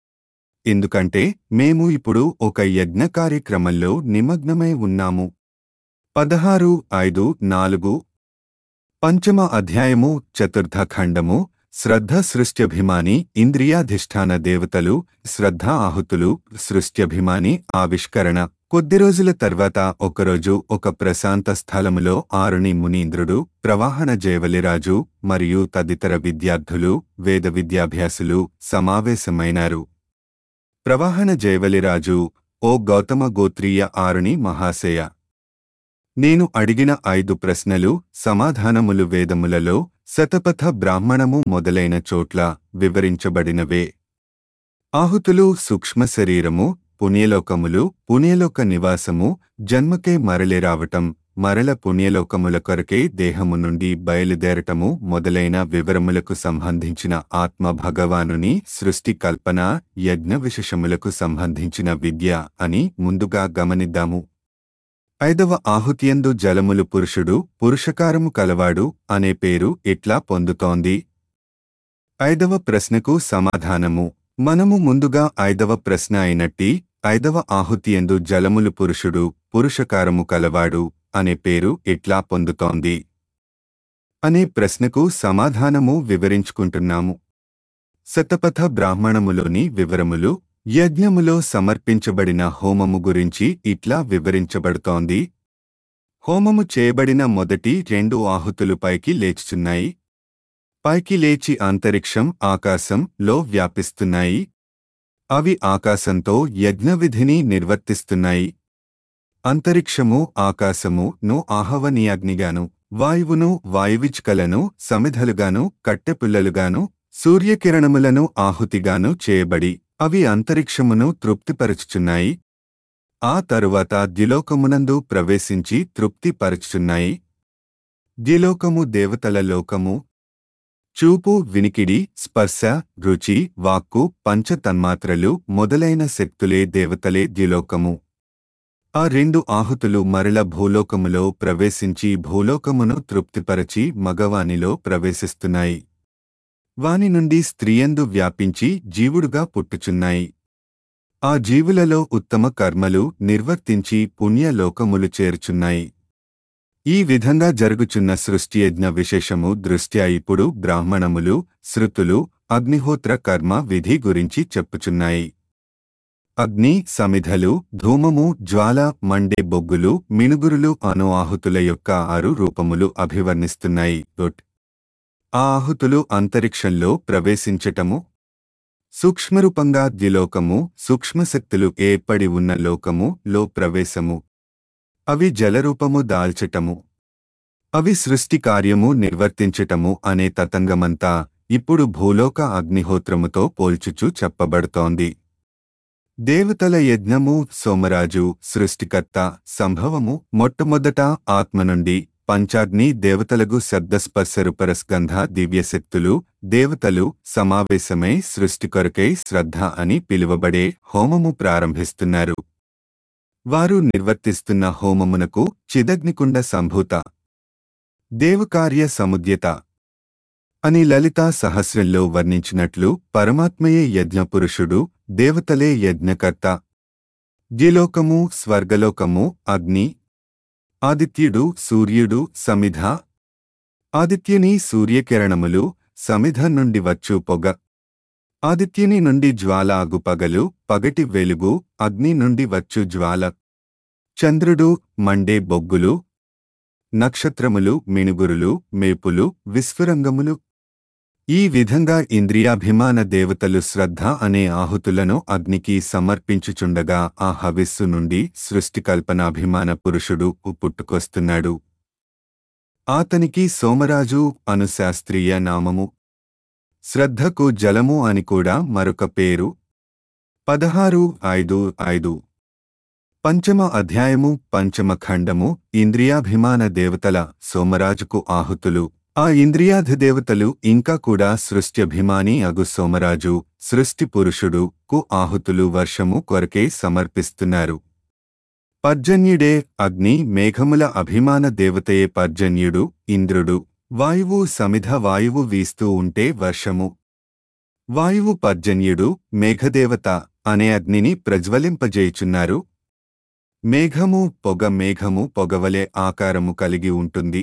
ఎందుకంటే మేము ఇప్పుడు ఒక యజ్ఞ కార్యక్రమంలో నిమగ్నమై ఉన్నాము పదహారు ఐదు నాలుగు పంచమ అధ్యాయము చతుర్థ ఖండము శ్రద్ధ సృష్ట్యభిమాని ఇంద్రియాధిష్టాన దేవతలు శ్రద్ధ ఆహుతులు సృష్ట్యభిమాని ఆవిష్కరణ కొద్ది రోజుల తర్వాత ఒకరోజు ఒక ప్రశాంత స్థలములో ఆరుని మునీంద్రుడు ప్రవాహన జయవలిరాజు మరియు తదితర విద్యార్థులు వేద విద్యాభ్యాసులు సమావేశమైనారు ప్రవాహన జయవలిరాజు ఓ గౌతమ గోత్రీయ ఆరుని మహాశయ నేను అడిగిన ఐదు ప్రశ్నలు సమాధానములు వేదములలో శతపథ బ్రాహ్మణము మొదలైన చోట్ల వివరించబడినవే ఆహుతులు సూక్ష్మ శరీరము పుణ్యలోకములు పుణ్యలోక నివాసము జన్మకే మరలి రావటం మరల పుణ్యలోకముల కొరకే దేహము నుండి బయలుదేరటము మొదలైన వివరములకు సంబంధించిన ఆత్మ భగవానుని సృష్టి కల్పన యజ్ఞ విశేషములకు సంబంధించిన విద్య అని ముందుగా గమనిద్దాము ఐదవ ఆహుతియందు జలములు పురుషుడు పురుషకారము కలవాడు అనే పేరు ఎట్లా పొందుతోంది ఐదవ ప్రశ్నకు సమాధానము మనము ముందుగా ఐదవ ప్రశ్న అయినట్టి ఐదవ ఆహుతియందు జలములు పురుషుడు పురుషకారము కలవాడు అనే పేరు ఎట్లా పొందుతోంది అనే ప్రశ్నకు సమాధానము వివరించుకుంటున్నాము శతపథ బ్రాహ్మణములోని వివరములు యజ్ఞములో సమర్పించబడిన హోమము గురించి ఇట్లా వివరించబడుతోంది హోమము చేయబడిన మొదటి రెండు ఆహుతులు పైకి లేచుచున్నాయి పైకి లేచి అంతరిక్షం ఆకాశం లో వ్యాపిస్తున్నాయి అవి ఆకాశంతో యజ్ఞవిధిని నిర్వర్తిస్తున్నాయి అంతరిక్షము ఆకాశము ను ఆహవనీయాగ్నిగాను వాయువును వాయువిచ్కలను సమిధలుగాను కట్టెపుల్లలుగాను సూర్యకిరణములను ఆహుతిగాను చేయబడి అవి అంతరిక్షమును తృప్తిపరచుచున్నాయి ఆ తరువాత ద్యులోకమునందు ప్రవేశించి తృప్తిపరచుచున్నాయి ద్యులోకము దేవతల లోకము చూపు వినికిడి స్పర్శ రుచి వాక్కు పంచతన్మాత్రలు మొదలైన శక్తులే దేవతలే ద్యులోకము ఆ రెండు ఆహుతులు మరల భూలోకములో ప్రవేశించి భూలోకమును తృప్తిపరచి మగవానిలో ప్రవేశిస్తున్నాయి వాని నుండి స్త్రీయందు వ్యాపించి జీవుడుగా పుట్టుచున్నాయి ఆ జీవులలో ఉత్తమ కర్మలు నిర్వర్తించి పుణ్యలోకములు చేర్చున్నాయి ఈ విధంగా జరుగుచున్న సృష్టియజ్ఞ విశేషము దృష్ట్యా ఇప్పుడు బ్రాహ్మణములు శృతులు అగ్నిహోత్ర కర్మ విధి గురించి చెప్పుచున్నాయి అగ్ని సమిధలు ధూమము జ్వాల మండే బొగ్గులు మినుగురులు అను ఆహుతుల యొక్క ఆరు రూపములు అభివర్ణిస్తున్నాయి డొట్ ఆ ఆహుతులు అంతరిక్షంలో ప్రవేశించటము సూక్ష్మరూపంగా ద్విలోకము సూక్ష్మశక్తులు ఏర్పడి ఉన్న లోకము లో ప్రవేశము అవి జలరూపము దాల్చటము అవి సృష్టి కార్యము నిర్వర్తించటము అనే తతంగమంతా ఇప్పుడు భూలోక అగ్నిహోత్రముతో పోల్చుచు చెప్పబడుతోంది దేవతల యజ్ఞము సోమరాజు సృష్టికర్త సంభవము మొట్టమొదట ఆత్మ నుండి పంచాగ్ని దేవతలకు శబ్దస్పర్శరుపరస్గంధ దివ్యశక్తులు దేవతలు సమావేశమై సృష్టి కొరకై శ్రద్ధ అని పిలువబడే హోమము ప్రారంభిస్తున్నారు వారు నిర్వర్తిస్తున్న హోమమునకు చిదగ్నికుండ సంభూత దేవకార్య సముద్యత అని లలితా సహస్రంలో వర్ణించినట్లు పరమాత్మయే యజ్ఞపురుషుడు దేవతలే యజ్ఞకర్త ద్యులోకము స్వర్గలోకము అగ్ని ఆదిత్యుడు సూర్యుడు సమిధ ఆదిత్యుని సూర్యకిరణములు సమిధ నుండి వచ్చు పొగ ఆదిత్యుని నుండి జ్వాల అగు పగలు పగటి వెలుగు అగ్ని నుండి వచ్చు జ్వాల చంద్రుడు మండే బొగ్గులు నక్షత్రములు మిణుగురులు మేపులు విస్ఫురంగములు ఈ విధంగా ఇంద్రియాభిమాన దేవతలు శ్రద్ధ అనే ఆహుతులను అగ్నికి సమర్పించుచుండగా ఆ హవిస్సు నుండి సృష్టికల్పనాభిమాన పురుషుడు పుట్టుకొస్తున్నాడు ఆతనికి సోమరాజు అను శాస్త్రీయ నామము శ్రద్ధకు జలము అని కూడా మరొక పేరు పదహారు ఐదు ఐదు పంచమ అధ్యాయము పంచమ ఖండము ఇంద్రియాభిమాన దేవతల సోమరాజుకు ఆహుతులు ఆ ఇంద్రియాధిదేవతలు ఇంకా కూడా సృష్ట్యభిమాని అగు సోమరాజు సృష్టి పురుషుడు కు ఆహుతులు వర్షము కొరకే సమర్పిస్తున్నారు పర్జన్యుడే అగ్ని మేఘముల అభిమాన దేవతయే పర్జన్యుడు ఇంద్రుడు వాయువు సమిధ వాయువు వీస్తూ ఉంటే వర్షము వాయువు పర్జన్యుడు మేఘదేవత అనే అగ్నిని ప్రజ్వలింపజేయుచున్నారు మేఘము పొగ మేఘము పొగవలే ఆకారము కలిగి ఉంటుంది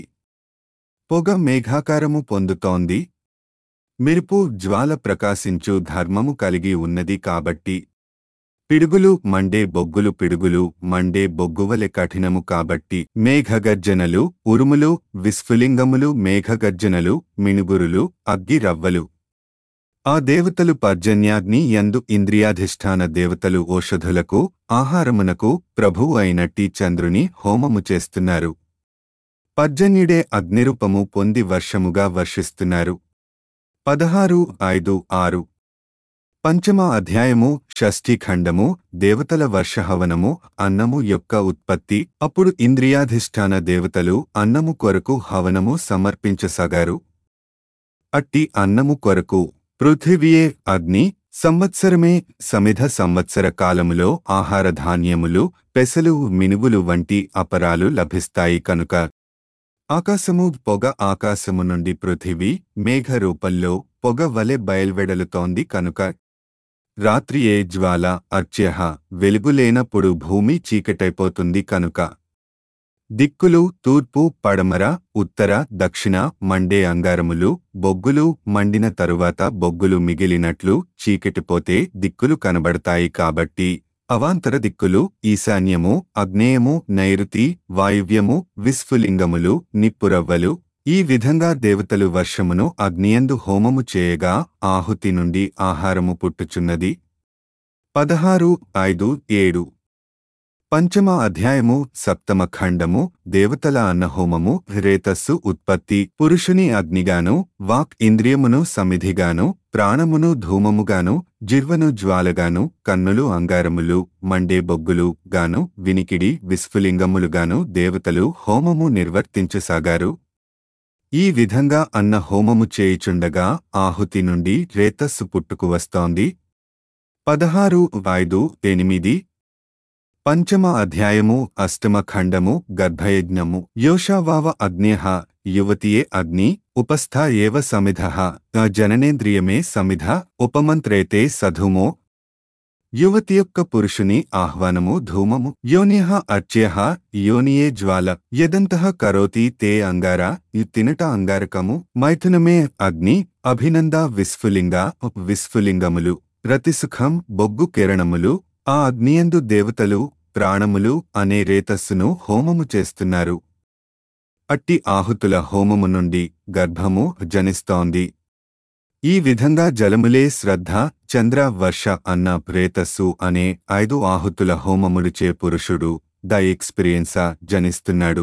పొగ మేఘాకారము పొందుతోంది మెరుపు జ్వాల ప్రకాశించు ధర్మము కలిగి ఉన్నది కాబట్టి పిడుగులు మండే బొగ్గులు పిడుగులు మండే బొగ్గువలె కఠినము కాబట్టి మేఘగర్జనలు ఉరుములు విస్ఫులింగములు మేఘగర్జనలు మిణుగురులు అగ్గిరవ్వలు ఆ దేవతలు పర్జన్యాగ్ని యందు ఇంద్రియాధిష్ఠాన దేవతలు ఓషధులకు ఆహారమునకు ప్రభువు అయినట్టి చంద్రుని హోమము చేస్తున్నారు పర్జన్యుడే అగ్నిరూపము పొంది వర్షముగా వర్షిస్తున్నారు పదహారు ఐదు ఆరు పంచమ అధ్యాయము షష్ఠీఖండము దేవతల వర్షహవనము అన్నము యొక్క ఉత్పత్తి అప్పుడు ఇంద్రియాధిష్ఠాన దేవతలు అన్నము కొరకు హవనము సమర్పించసాగారు అట్టి అన్నము కొరకు పృథివియే అగ్ని సంవత్సరమే సమిధ సంవత్సర కాలములో ఆహార ధాన్యములు పెసలు మినువులు వంటి అపరాలు లభిస్తాయి కనుక ఆకాశము పొగ ఆకాశము నుండి పృథివీ మేఘ రూపంలో పొగ వలె బయల్వెడలుతోంది కనుక రాత్రియే జ్వాల అర్చ్యః వెలుగులేనప్పుడు భూమి చీకటైపోతుంది కనుక దిక్కులు తూర్పు పడమర ఉత్తర దక్షిణ మండే అంగారములు బొగ్గులు మండిన తరువాత బొగ్గులు మిగిలినట్లు చీకటిపోతే దిక్కులు కనబడతాయి కాబట్టి అవాంతర దిక్కులు ఈశాన్యము అగ్నేయము నైరుతి వాయువ్యము విస్ఫులింగములు నిప్పురవ్వలు ఈ విధంగా దేవతలు వర్షమును అగ్నియందు హోమము చేయగా ఆహుతి నుండి ఆహారము పుట్టుచున్నది పదహారు ఐదు ఏడు పంచమ అధ్యాయము సప్తమ ఖండము దేవతల అన్నహోమము రేతస్సు ఉత్పత్తి పురుషుని అగ్నిగాను వాక్ ఇంద్రియమును సమిధిగాను ప్రాణమును ధూమముగాను జిర్వను జ్వాలగాను కన్నులు అంగారములు మండే బొగ్గులు గాను వినికిడి విస్ఫులింగములుగాను దేవతలు హోమము నిర్వర్తించసాగారు ఈ విధంగా అన్న హోమము చేయుచుండగా ఆహుతి నుండి రేతస్సు పుట్టుకు వస్తోంది పదహారు ఐదు ఎనిమిది పంచమ అధ్యాయము అష్టమ ఖండము గర్భయజ్ఞము యోషావావ అగ్నేహ యువతియే అగ్ని ఉపస్థ ఏవ సమిధ జననేంద్రియమే సమిధ ఉపమంత్రేతే సధుమో యువతి యొక్క పురుషుని ఆహ్వానము ధూమము యోనిహ అర్చ్యః యోనియే జ్వాల యదంతః కరోతి తే అంగార తినట అంగారకము మైథునమే అగ్ని అభినంద విస్ఫులింగ విస్ఫులింగములు రతిసుఖం బొగ్గు కిరణములు ఆ అగ్నియందు దేవతలు ప్రాణములు అనే రేతస్సును హోమము చేస్తున్నారు అట్టి ఆహుతుల హోమము నుండి గర్భము జనిస్తోంది ఈ విధంగా జలములే శ్రద్ధ చంద్ర వర్ష అన్న ప్రేతస్సు అనే ఐదు ఆహుతుల హోమములుచే పురుషుడు ద ఎక్స్పీరియన్సా జనిస్తున్నాడు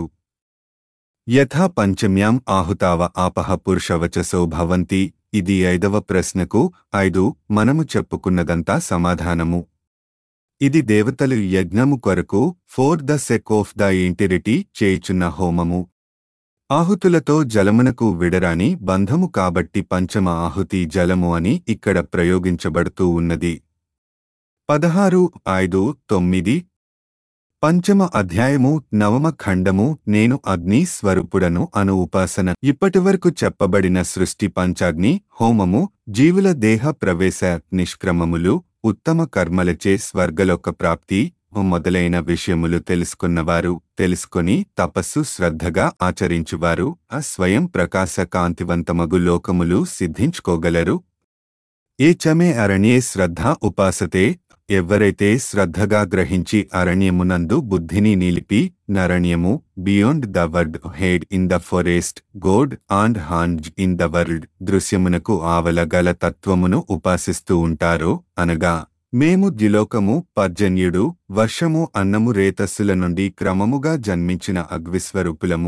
యథా పంచమ్యాం ఆహుతావ ఆపహ పురుషవచసో భవంతి ఇది ఐదవ ప్రశ్నకు ఐదు మనము చెప్పుకున్నదంతా సమాధానము ఇది దేవతలు యజ్ఞము కొరకు for the sake of the entirety చేయుచున్న హోమము ఆహుతులతో జలమునకు విడరాని బంధము కాబట్టి పంచమ ఆహుతి జలము అని ఇక్కడ ప్రయోగించబడుతూ ఉన్నది పదహారు ఐదు తొమ్మిది పంచమ అధ్యాయము నవమ ఖండము నేను అగ్ని స్వరూపుడను అను ఉపాసన ఇప్పటివరకు చెప్పబడిన సృష్టి పంచాగ్ని హోమము జీవుల దేహ ప్రవేశ నిష్క్రమములు ఉత్తమ కర్మలచే స్వర్గలోక ప్రాప్తి మొదలైన విషయములు తెలుసుకున్నవారు తెలుసుకొని తపస్సు శ్రద్ధగా ఆచరించువారు ఆ స్వయం ప్రకాశ కాంతివంతమగు లోకములు సిద్ధించుకోగలరు ఏ చమే అరణ్యే శ్రద్ధ ఉపాసతే ఎవ్వరైతే శ్రద్ధగా గ్రహించి అరణ్యమునందు బుద్ధిని నిలిపి నరణ్యము beyond the word head in the forest god and hangs in the world దృశ్యమునకు ఆవల గల తత్వమును ఉపాసిస్తూ ఉంటారో అనగా మేము ద్యులోకము పర్జన్యుడు వర్షము అన్నము రేతస్సుల నుండి క్రమముగా జన్మించిన అగ్విస్వరూపులము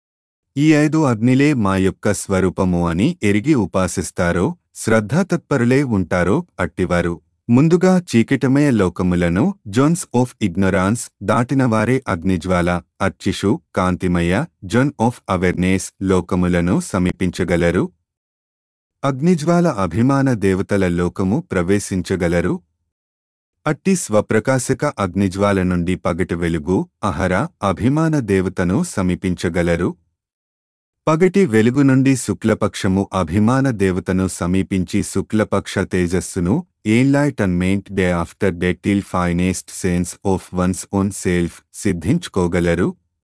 ఈ ఐదు అగ్నిలే మా యొక్క స్వరూపము అని ఎరిగి ఉపాసిస్తారో శ్రద్ధాతత్పరులే ఉంటారో అట్టివారు ముందుగా చీకటమయ లోకములను జోన్స్ ఆఫ్ ఇగ్నొరాన్స్ దాటినవారే అగ్నిజ్వాల అర్చిషు కాంతిమయ జోన్ ఆఫ్ అవేర్నెస్ లోకములను సమీపించగలరు అగ్నిజ్వాల అభిమాన దేవతల లోకము ప్రవేశించగలరు అట్టి స్వప్రకాశక అగ్నిజ్వాల నుండి పగటి వెలుగు అహర అభిమాన దేవతను సమీపించగలరు పగటి వెలుగు నుండి శుక్లపక్షము అభిమాన దేవతను సమీపించి శుక్లపక్ష తేజస్సును enlightenment day after day till finest sense of one's own self సిద్ధించుకోగలరు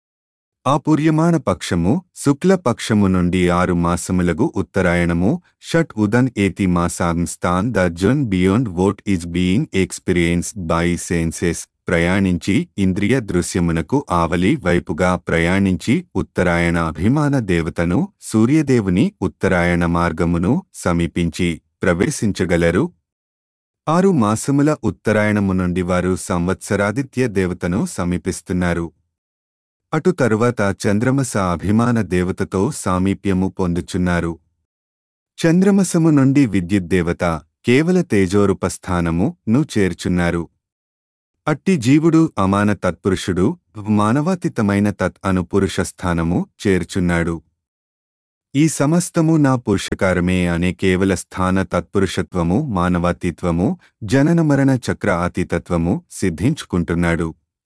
ఆ పుర్యమాణ పక్షము శుక్ల పక్షము నుండి ఆరు మాసములగు ఉత్తరాయణము షట్ ఉదన్ ఏతి మాసాంస్తాన్ the zone beyond what is being experience by senses ప్రయాణించి ఇంద్రియ దృశ్యమునకు ఆవలి వైపుగా ప్రయాణించి ఉత్తరాయణ అభిమాన దేవతను సూర్యదేవుని ఉత్తరాయణ మార్గమును సమీపించి ప్రవేశించగలరు ఆరు మాసముల ఉత్తరాయణము నుండి వారు సంవత్సరాదిత్య దేవతను సమీపిస్తున్నారు అటు తరువాత చంద్రమస అభిమాన దేవతతో సామీప్యము పొందుచున్నారు చంద్రమసము నుండి విద్యుద్దేవత కేవల తేజోరూపస్థానము ను చేర్చున్నారు అట్టి జీవుడు అమాన తత్పురుషుడు మానవాతీతమైన తత్ అను పురుషస్థానము చేర్చున్నాడు ఈ సమస్తము నా పురుషకారమే అనే కేవల స్థాన తత్పురుషత్వము మానవాతీత్వము జనన మరణ చక్ర అతీతత్వము సిద్ధించుకుంటున్నాడు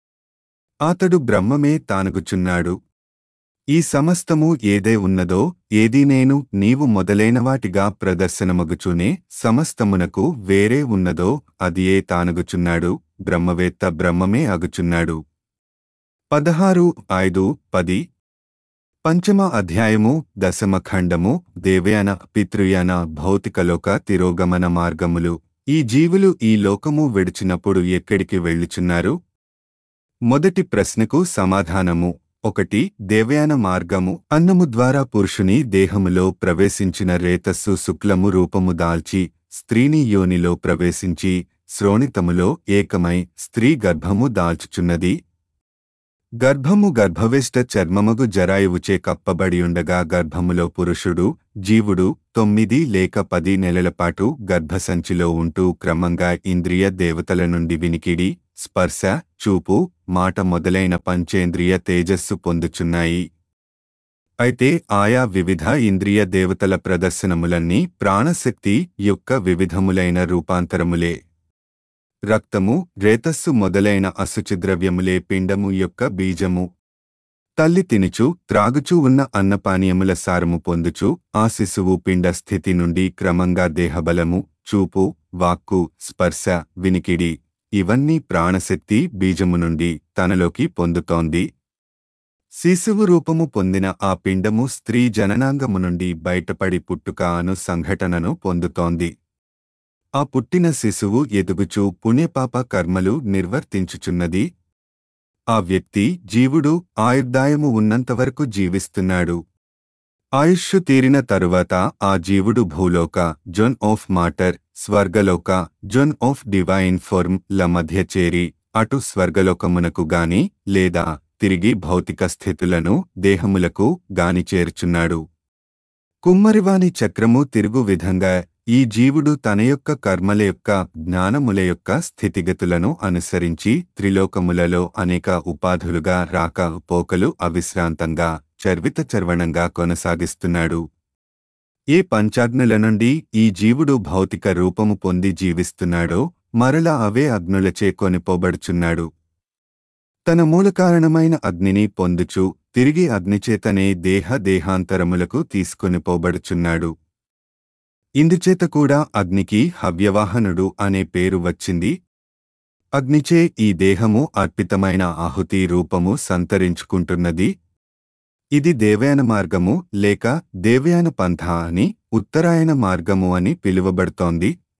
అతడు బ్రహ్మమే తానుగుచున్నాడు ఈ సమస్తము ఏదే ఉన్నదో ఏదీ నేను నీవు మొదలైన వాటిగా ప్రదర్శనమగుచునే సమస్తమునకు వేరే ఉన్నదో అది ఏ తానుగుచున్నాడు బ్రహ్మవేత్త బ్రహ్మమే అగుచున్నాడు పదహారు ఐదు పది పంచమ అధ్యాయము దశమ ఖండము దేవయాన పితృయాన భౌతికలోక తిరోగమన మార్గములు ఈ జీవులు ఈ లోకము విడిచినప్పుడు ఎక్కడికి వెళ్ళుచున్నారు మొదటి ప్రశ్నకు సమాధానము ఒకటి దేవయాన మార్గము అన్నము ద్వారా పురుషుని దేహములో ప్రవేశించిన రేతస్సు శుక్లము రూపము దాల్చి స్త్రీని యోనిలో ప్రవేశించి శ్రోణితములో ఏకమై స్త్రీ గర్భము దాల్చుచున్నది గర్భము గర్భవేష్ట చర్మమగు జరాయువుచే కప్పబడియుండగా గర్భములో పురుషుడు జీవుడు తొమ్మిది లేక పది నెలలపాటు గర్భసంచిలో ఉంటూ క్రమంగా ఇంద్రియ దేవతల నుండి వినికిడి స్పర్శ చూపు మాట మొదలైన పంచేంద్రియ తేజస్సు పొందుచున్నాయి అయితే ఆయా వివిధ ఇంద్రియ దేవతల ప్రదర్శనములన్నీ ప్రాణశక్తి యొక్క వివిధములైన రూపాంతరములే రక్తము రేతస్సు మొదలైన అశుచిద్రవ్యములే పిండము యొక్క బీజము తల్లి తినుచు త్రాగుచూ ఉన్న అన్నపానీయముల సారము పొందుచు ఆ శిశువు పిండ స్థితి నుండి క్రమంగా దేహబలము చూపు వాక్కు స్పర్శ వినికిడి ఇవన్నీ ప్రాణశక్తి బీజము నుండి తనలోకి పొందుతోంది శిశువు రూపము పొందిన ఆ పిండము స్త్రీ జననాంగము నుండి బయటపడి పుట్టుక అను సంఘటనను పొందుతోంది ఆ పుట్టిన శిశువు ఎదుగుచూ పుణ్యపాప కర్మలు నిర్వర్తించుచున్నది ఆ వ్యక్తి జీవుడు ఆయుర్దాయము ఉన్నంతవరకు జీవిస్తున్నాడు ఆయుష్షు తీరిన తరువాత ఆ జీవుడు భూలోక జొన్ ఆఫ్ మాటర్ స్వర్గలోక జొన్ ఆఫ్ డివైన్ ఫార్మ్ ల మధ్య చేరి అటు స్వర్గలోకమునకు గాని లేదా తిరిగి భౌతిక స్థితులను దేహములకు గాని చేర్చున్నాడు కుమ్మరివాని చక్రము తిరుగు విధంగా ఈ జీవుడు తన యొక్క కర్మల యొక్క జ్ఞానముల యొక్క స్థితిగతులను అనుసరించి త్రిలోకములలో అనేక ఉపాధులుగా రాక పోకలు అవిశ్రాంతంగా చర్విత చర్వణంగా కొనసాగిస్తున్నాడు ఏ పంచాగ్నుల నుండి ఈ జీవుడు భౌతిక రూపము పొంది జీవిస్తున్నాడో మరలా అవే అగ్నులచే కొనిపోబడుచున్నాడు తన మూలకారణమైన అగ్నిని పొందుచు తిరిగి అగ్నిచేతనే దేహ దేహాంతరములకు తీసుకొనిపోబడుచున్నాడు ఇందుచేత కూడా అగ్నికి హవ్యవాహనుడు అనే పేరు వచ్చింది అగ్నిచే ఈ దేహము అర్పితమైన ఆహుతి రూపము సంతరించుకుంటున్నది ఇది దేవయాన మార్గము లేక దేవయాన పంథ అని ఉత్తరాయణ మార్గము అని పిలువబడుతోంది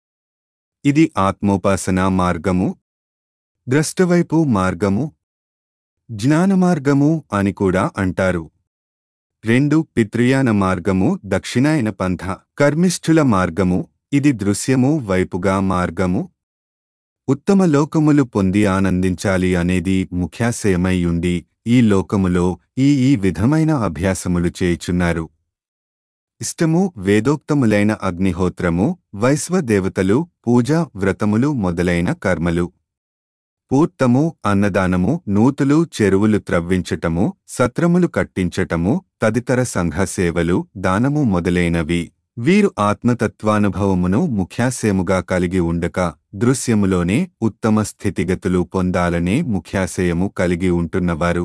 ఇది ఆత్మోపాసనా మార్గము ద్రష్టవైపు మార్గము జ్ఞాన మార్గము అని కూడా అంటారు రెండు పితృయాన మార్గము దక్షిణాయన పంథ కర్మిష్ఠుల మార్గము ఇది దృశ్యము వైపుగా మార్గము ఉత్తమ లోకములు పొంది ఆనందించాలి అనేది ముఖ్యాశయమై ఉండి ఈ లోకములో ఈ ఈ విధమైన అభ్యాసములు చేయుచున్నారు ఇష్టము వేదోక్తములైన అగ్నిహోత్రము వైశ్వదేవతలు పూజ వ్రతములు మొదలైన కర్మలు పూర్తము అన్నదానము నూతులు చెరువులు త్రవ్వించటము సత్రములు కట్టించటము తదితర సంఘ సేవలు దానము మొదలైనవి వీరు ఆత్మతత్వానుభవమును ముఖ్యాశయముగా కలిగి ఉండక దృశ్యములోనే ఉత్తమ స్థితిగతులు పొందాలనే ముఖ్యాశయము కలిగి ఉంటున్నవారు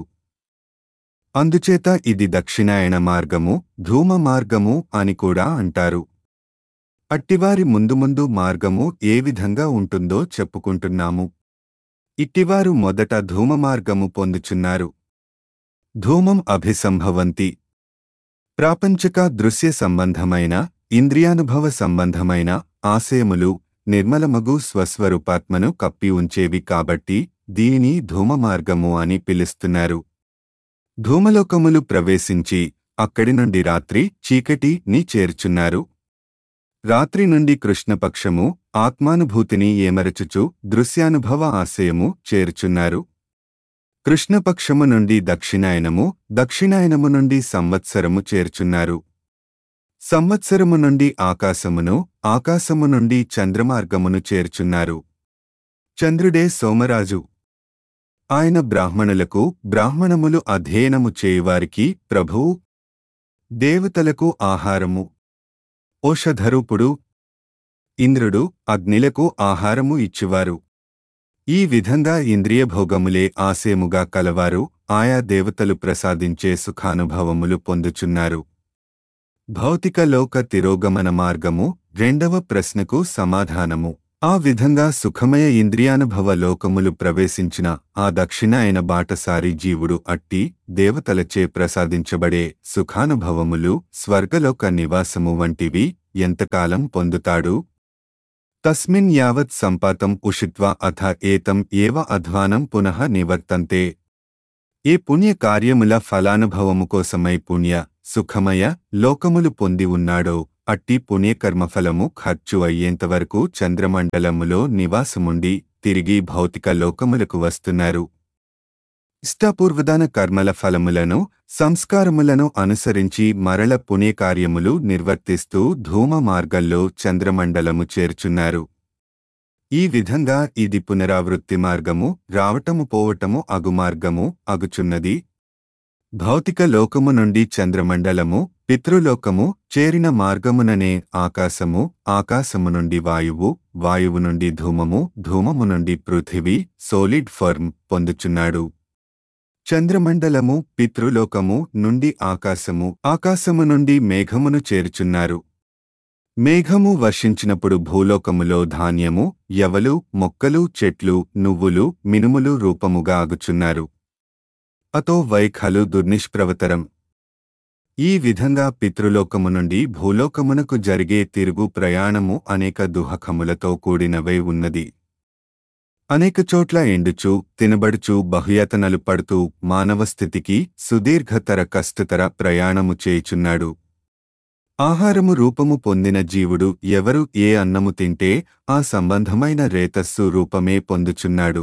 అందుచేత ఇది దక్షిణాయన మార్గము ధూమ మార్గము అని కూడా అంటారు అట్టివారి ముందు ముందు మార్గము ఏ విధంగా ఉంటుందో చెప్పుకుంటున్నాము ఇట్టివారు మొదట ధూమ మార్గము పొందుచున్నారు ధూమం అభిసంభవంతి ప్రాపంచక దృశ్య సంబంధమైన ఇంద్రియానుభవ సంబంధమైన ఆశయములు నిర్మలమగు స్వస్వరూపాత్మను కప్పి ఉంచేవి కాబట్టి దీనిని ధూమ మార్గము అని పిలుస్తున్నారు ధూమలోకములు ప్రవేశించి అక్కడి నుండి రాత్రి చీకటి ని చేర్చున్నారు రాత్రి నుండి కృష్ణపక్షము ఆత్మానుభూతిని ఏమరచుచు దృశ్యానుభవ ఆశయము చేర్చున్నారు కృష్ణపక్షము నుండి దక్షిణాయనము దక్షిణాయనము నుండి సంవత్సరము చేర్చున్నారు సంవత్సరము నుండి ఆకాశమును ఆకాశము నుండి చంద్రమార్గమును చేర్చున్నారు చంద్రుడే సోమరాజు ఆయన బ్రాహ్మణులకు బ్రాహ్మణములు అధ్యయనము చేయువారికి ప్రభువు దేవతలకు ఆహారము ఓషధరూపుడు ఇంద్రుడు అగ్నిలకు ఆహారము ఇచ్చువారు ఈ విధంగా ఇంద్రియభోగములే ఆశయముగా కలవారు ఆయా దేవతలు ప్రసాదించే సుఖానుభవములు పొందుచున్నారు భౌతిక లోక తిరోగమన మార్గము రెండవ ప్రశ్నకు సమాధానము ఆ విధంగా సుఖమయ ఇంద్రియానుభవ లోకములు ప్రవేశించిన ఆ దక్షిణాయన బాటసారి జీవుడు అట్టి దేవతలచే ప్రసాదించబడే సుఖానుభవములు స్వర్గలోక నివాసము వంటివి ఎంతకాలం పొందుతాడు తస్మిన్ యావత్ సంపాతం ఉషిత్వా అథ ఏతం ఏవ అధ్వానం పునః నివర్తంతే ఏ పుణ్య కార్యముల ఫలానుభవము కోసమై పుణ్య సుఖమయ లోకములు పొంది ఉన్నాడో అట్టి పుణ్యకర్మఫలము ఖర్చు అయ్యేంతవరకు చంద్రమండలములో నివాసముండి తిరిగి భౌతిక లోకములకు వస్తున్నారు ఇష్టాపూర్వదాన కర్మల ఫలములను సంస్కారములను అనుసరించి మరల పుణ్యకార్యములు నిర్వర్తిస్తూ ధూమ మార్గంలో చంద్రమండలము చేర్చున్నారు ఈ విధంగా ఇది పునరావృత్తి మార్గము రావటము పోవటము అగుమార్గము అగుచున్నది భౌతిక లోకము నుండి చంద్రమండలము పితృలోకము చేరిన మార్గముననే ఆకాశము ఆకాశము నుండి వాయువు వాయువు నుండి ధూమము ధూమము నుండి పృథివీ సోలిడ్ ఫర్మ్ పొందుచున్నాడు చంద్రమండలము పితృలోకము నుండి ఆకాశము ఆకాశము నుండి మేఘమును చేర్చున్నారు మేఘము వర్షించినప్పుడు భూలోకములో ధాన్యము యవలు మొక్కలు చెట్లు నువ్వులు మినుములు రూపముగా ఆగుచున్నారు అతో వైఖలు దుర్నిష్ప్రవతరం ఈ విధంగా పితృలోకము నుండి భూలోకమునకు జరిగే తిరుగు ప్రయాణము అనేక దుహకములతో కూడినవై ఉన్నది అనేక చోట్ల ఎండుచు తినబడుచు బహుయతనలు పడుతూ మానవ స్థితికి సుదీర్ఘతర కష్టతర ప్రయాణము చేయుచున్నాడు ఆహారము రూపము పొందిన జీవుడు ఎవరు ఏ అన్నము తింటే ఆ సంబంధమైన రేతస్సు రూపమే పొందుచున్నాడు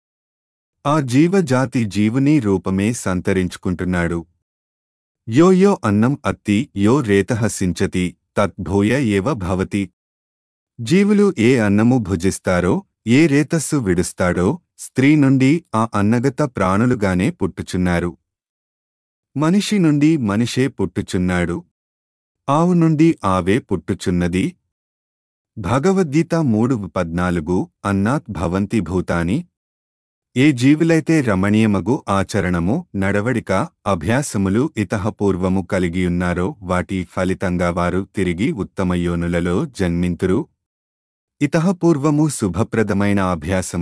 ఆ జీవజాతి జీవుని రూపమే సంతరించుకుంటున్నాడు యో యో అన్నం అత్తి యో రేతః సించతి తద్భూయ ఏవ భవతి జీవులు ఏ అన్నము భుజిస్తారో ఏ రేతస్సు విడుస్తాడో స్త్రీ నుండి ఆ అన్నగత ప్రాణులుగానే పుట్టుచున్నారు మనిషి నుండి మనిషే పుట్టుచున్నాడు ఆవు నుండి ఆవే పుట్టుచున్నది భగవద్గీత మూడు పద్నాలుగు అన్నాత్ భవంతి భూతాని ఏ జీవులైతే రమణీయమగు ఆచరణము నడవడిక అభ్యాసములు ఇతహపూర్వము కలిగియున్నారో వాటి ఫలితంగా వారు తిరిగి ఉత్తమ యోనులలో జన్మింతురు ఇతహపూర్వము శుభప్రదమైన అభ్యాసములు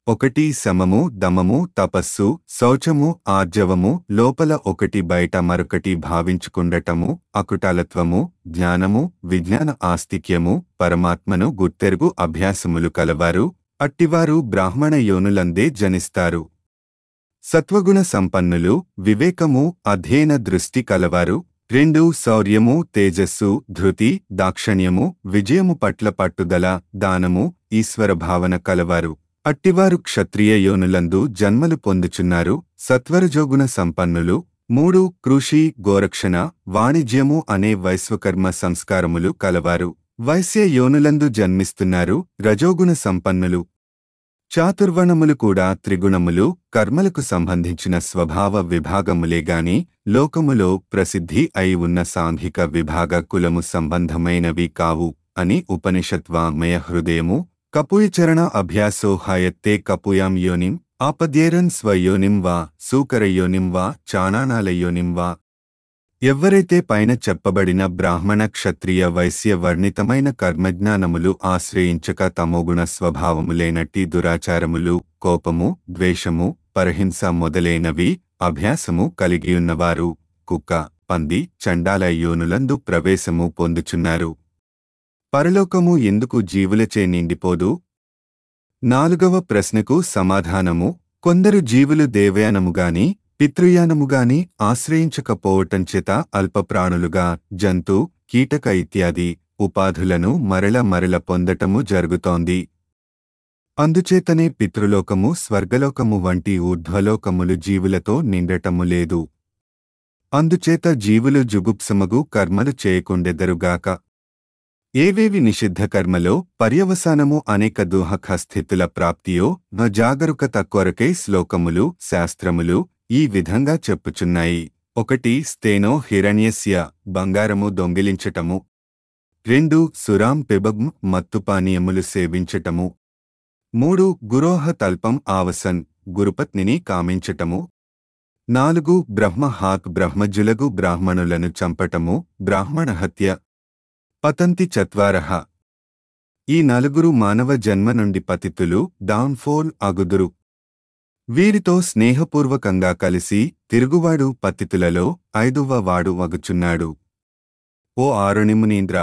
ఒకటి శమము దమము తపస్సు శౌచము ఆర్జవము లోపల ఒకటి బయట మరొకటి భావించుకుండటము అకుటాలత్వము జ్ఞానము విజ్ఞాన ఆస్తిక్యము పరమాత్మను గుర్తెరుగు అభ్యాసములు కలవారు అట్టివారు బ్రాహ్మణ యోనులందే జనిస్తారు సత్వగుణ సంపన్నులు వివేకము అధ్యయన దృష్టి కలవారు రెండు శౌర్యము తేజస్సు ధృతి దాక్షణ్యము విజయము పట్ల పట్టుదల దానము ఈశ్వర భావన కలవారు అట్టివారు క్షత్రియ యోనులందు జన్మలు పొందుచున్నారు సత్వరజోగుణ సంపన్నులు మూడు కృషి గోరక్షణ వాణిజ్యము అనే వైశ్వకర్మ సంస్కారములు కలవారు వైశ్య యోనులందు జన్మిస్తున్నారు రజోగుణ సంపన్నులు చాతుర్వణములు కూడా త్రిగుణములు కర్మలకు సంబంధించిన స్వభావ విభాగములేగాని లోకములో ప్రసిద్ధి అయి ఉన్న సాంఘిక విభాగ కులము సంబంధమైనవి కావు అని ఉపనిషత్వామయ హృదయము కపుయచరణ అభ్యాసో హయత్తే కపుయాం యోనిం ఆపద్యేరన్ స్వయోనిం వా సూకరయోనిం వా చాణానాలయోనిం వా ఎవ్వరైతే పైన చెప్పబడిన బ్రాహ్మణ క్షత్రియ వైశ్య వర్ణితమైన కర్మజ్ఞానములు ఆశ్రయించక తమోగుణ స్వభావములేనట్టి దురాచారములు కోపము ద్వేషము పరహింస మొదలైనవి అభ్యాసము కలిగియున్నవారు కుక్క పంది చండాల యోనులందు ప్రవేశము పొందుచున్నారు పరలోకము ఎందుకు జీవులచే నిండిపోదు నాలుగవ ప్రశ్నకు సమాధానము కొందరు జీవులు దేవయానముగాని పితృయానముగాని ఆశ్రయించకపోవటంచేత అల్పప్రాణులుగా జంతు కీటక ఇత్యాది ఉపాధులను మరల మరల పొందటము జరుగుతోంది అందుచేతనే పితృలోకము స్వర్గలోకము వంటి ఊర్ధ్వలోకములు జీవులతో నిండటము లేదు అందుచేత జీవులు జుగుప్సమగు కర్మలు చేయకుండెదరుగాక ఏవేవి నిషిద్ధ కర్మలో పర్యవసానము అనేక దుహక స్థితుల ప్రాప్తియో న జాగరూకత కొరకై శ్లోకములు శాస్త్రములు ఈ విధంగా చెప్పుచున్నాయి ఒకటి స్తేనో హిరణ్యస్య బంగారము దొంగిలించటము రెండు సురాం పెబగ్ మత్తుపానీయములు సేవించటము మూడు గురోహ తల్పం ఆవసన్ గురుపత్నిని కామించటము నాలుగు బ్రహ్మహాక్ బ్రహ్మజులగు బ్రాహ్మణులను చంపటము బ్రాహ్మణ హత్య పతంతి చత్వారహ ఈ నలుగురు మానవ జన్మ నుండి పతితులు డౌన్ఫోల్ అగుదురు వీరితో స్నేహపూర్వకంగా కలిసి తిరుగువాడు పతితులలో ఐదువ వాడు వగుచున్నాడు ఓ ఆరుణిమునీంద్ర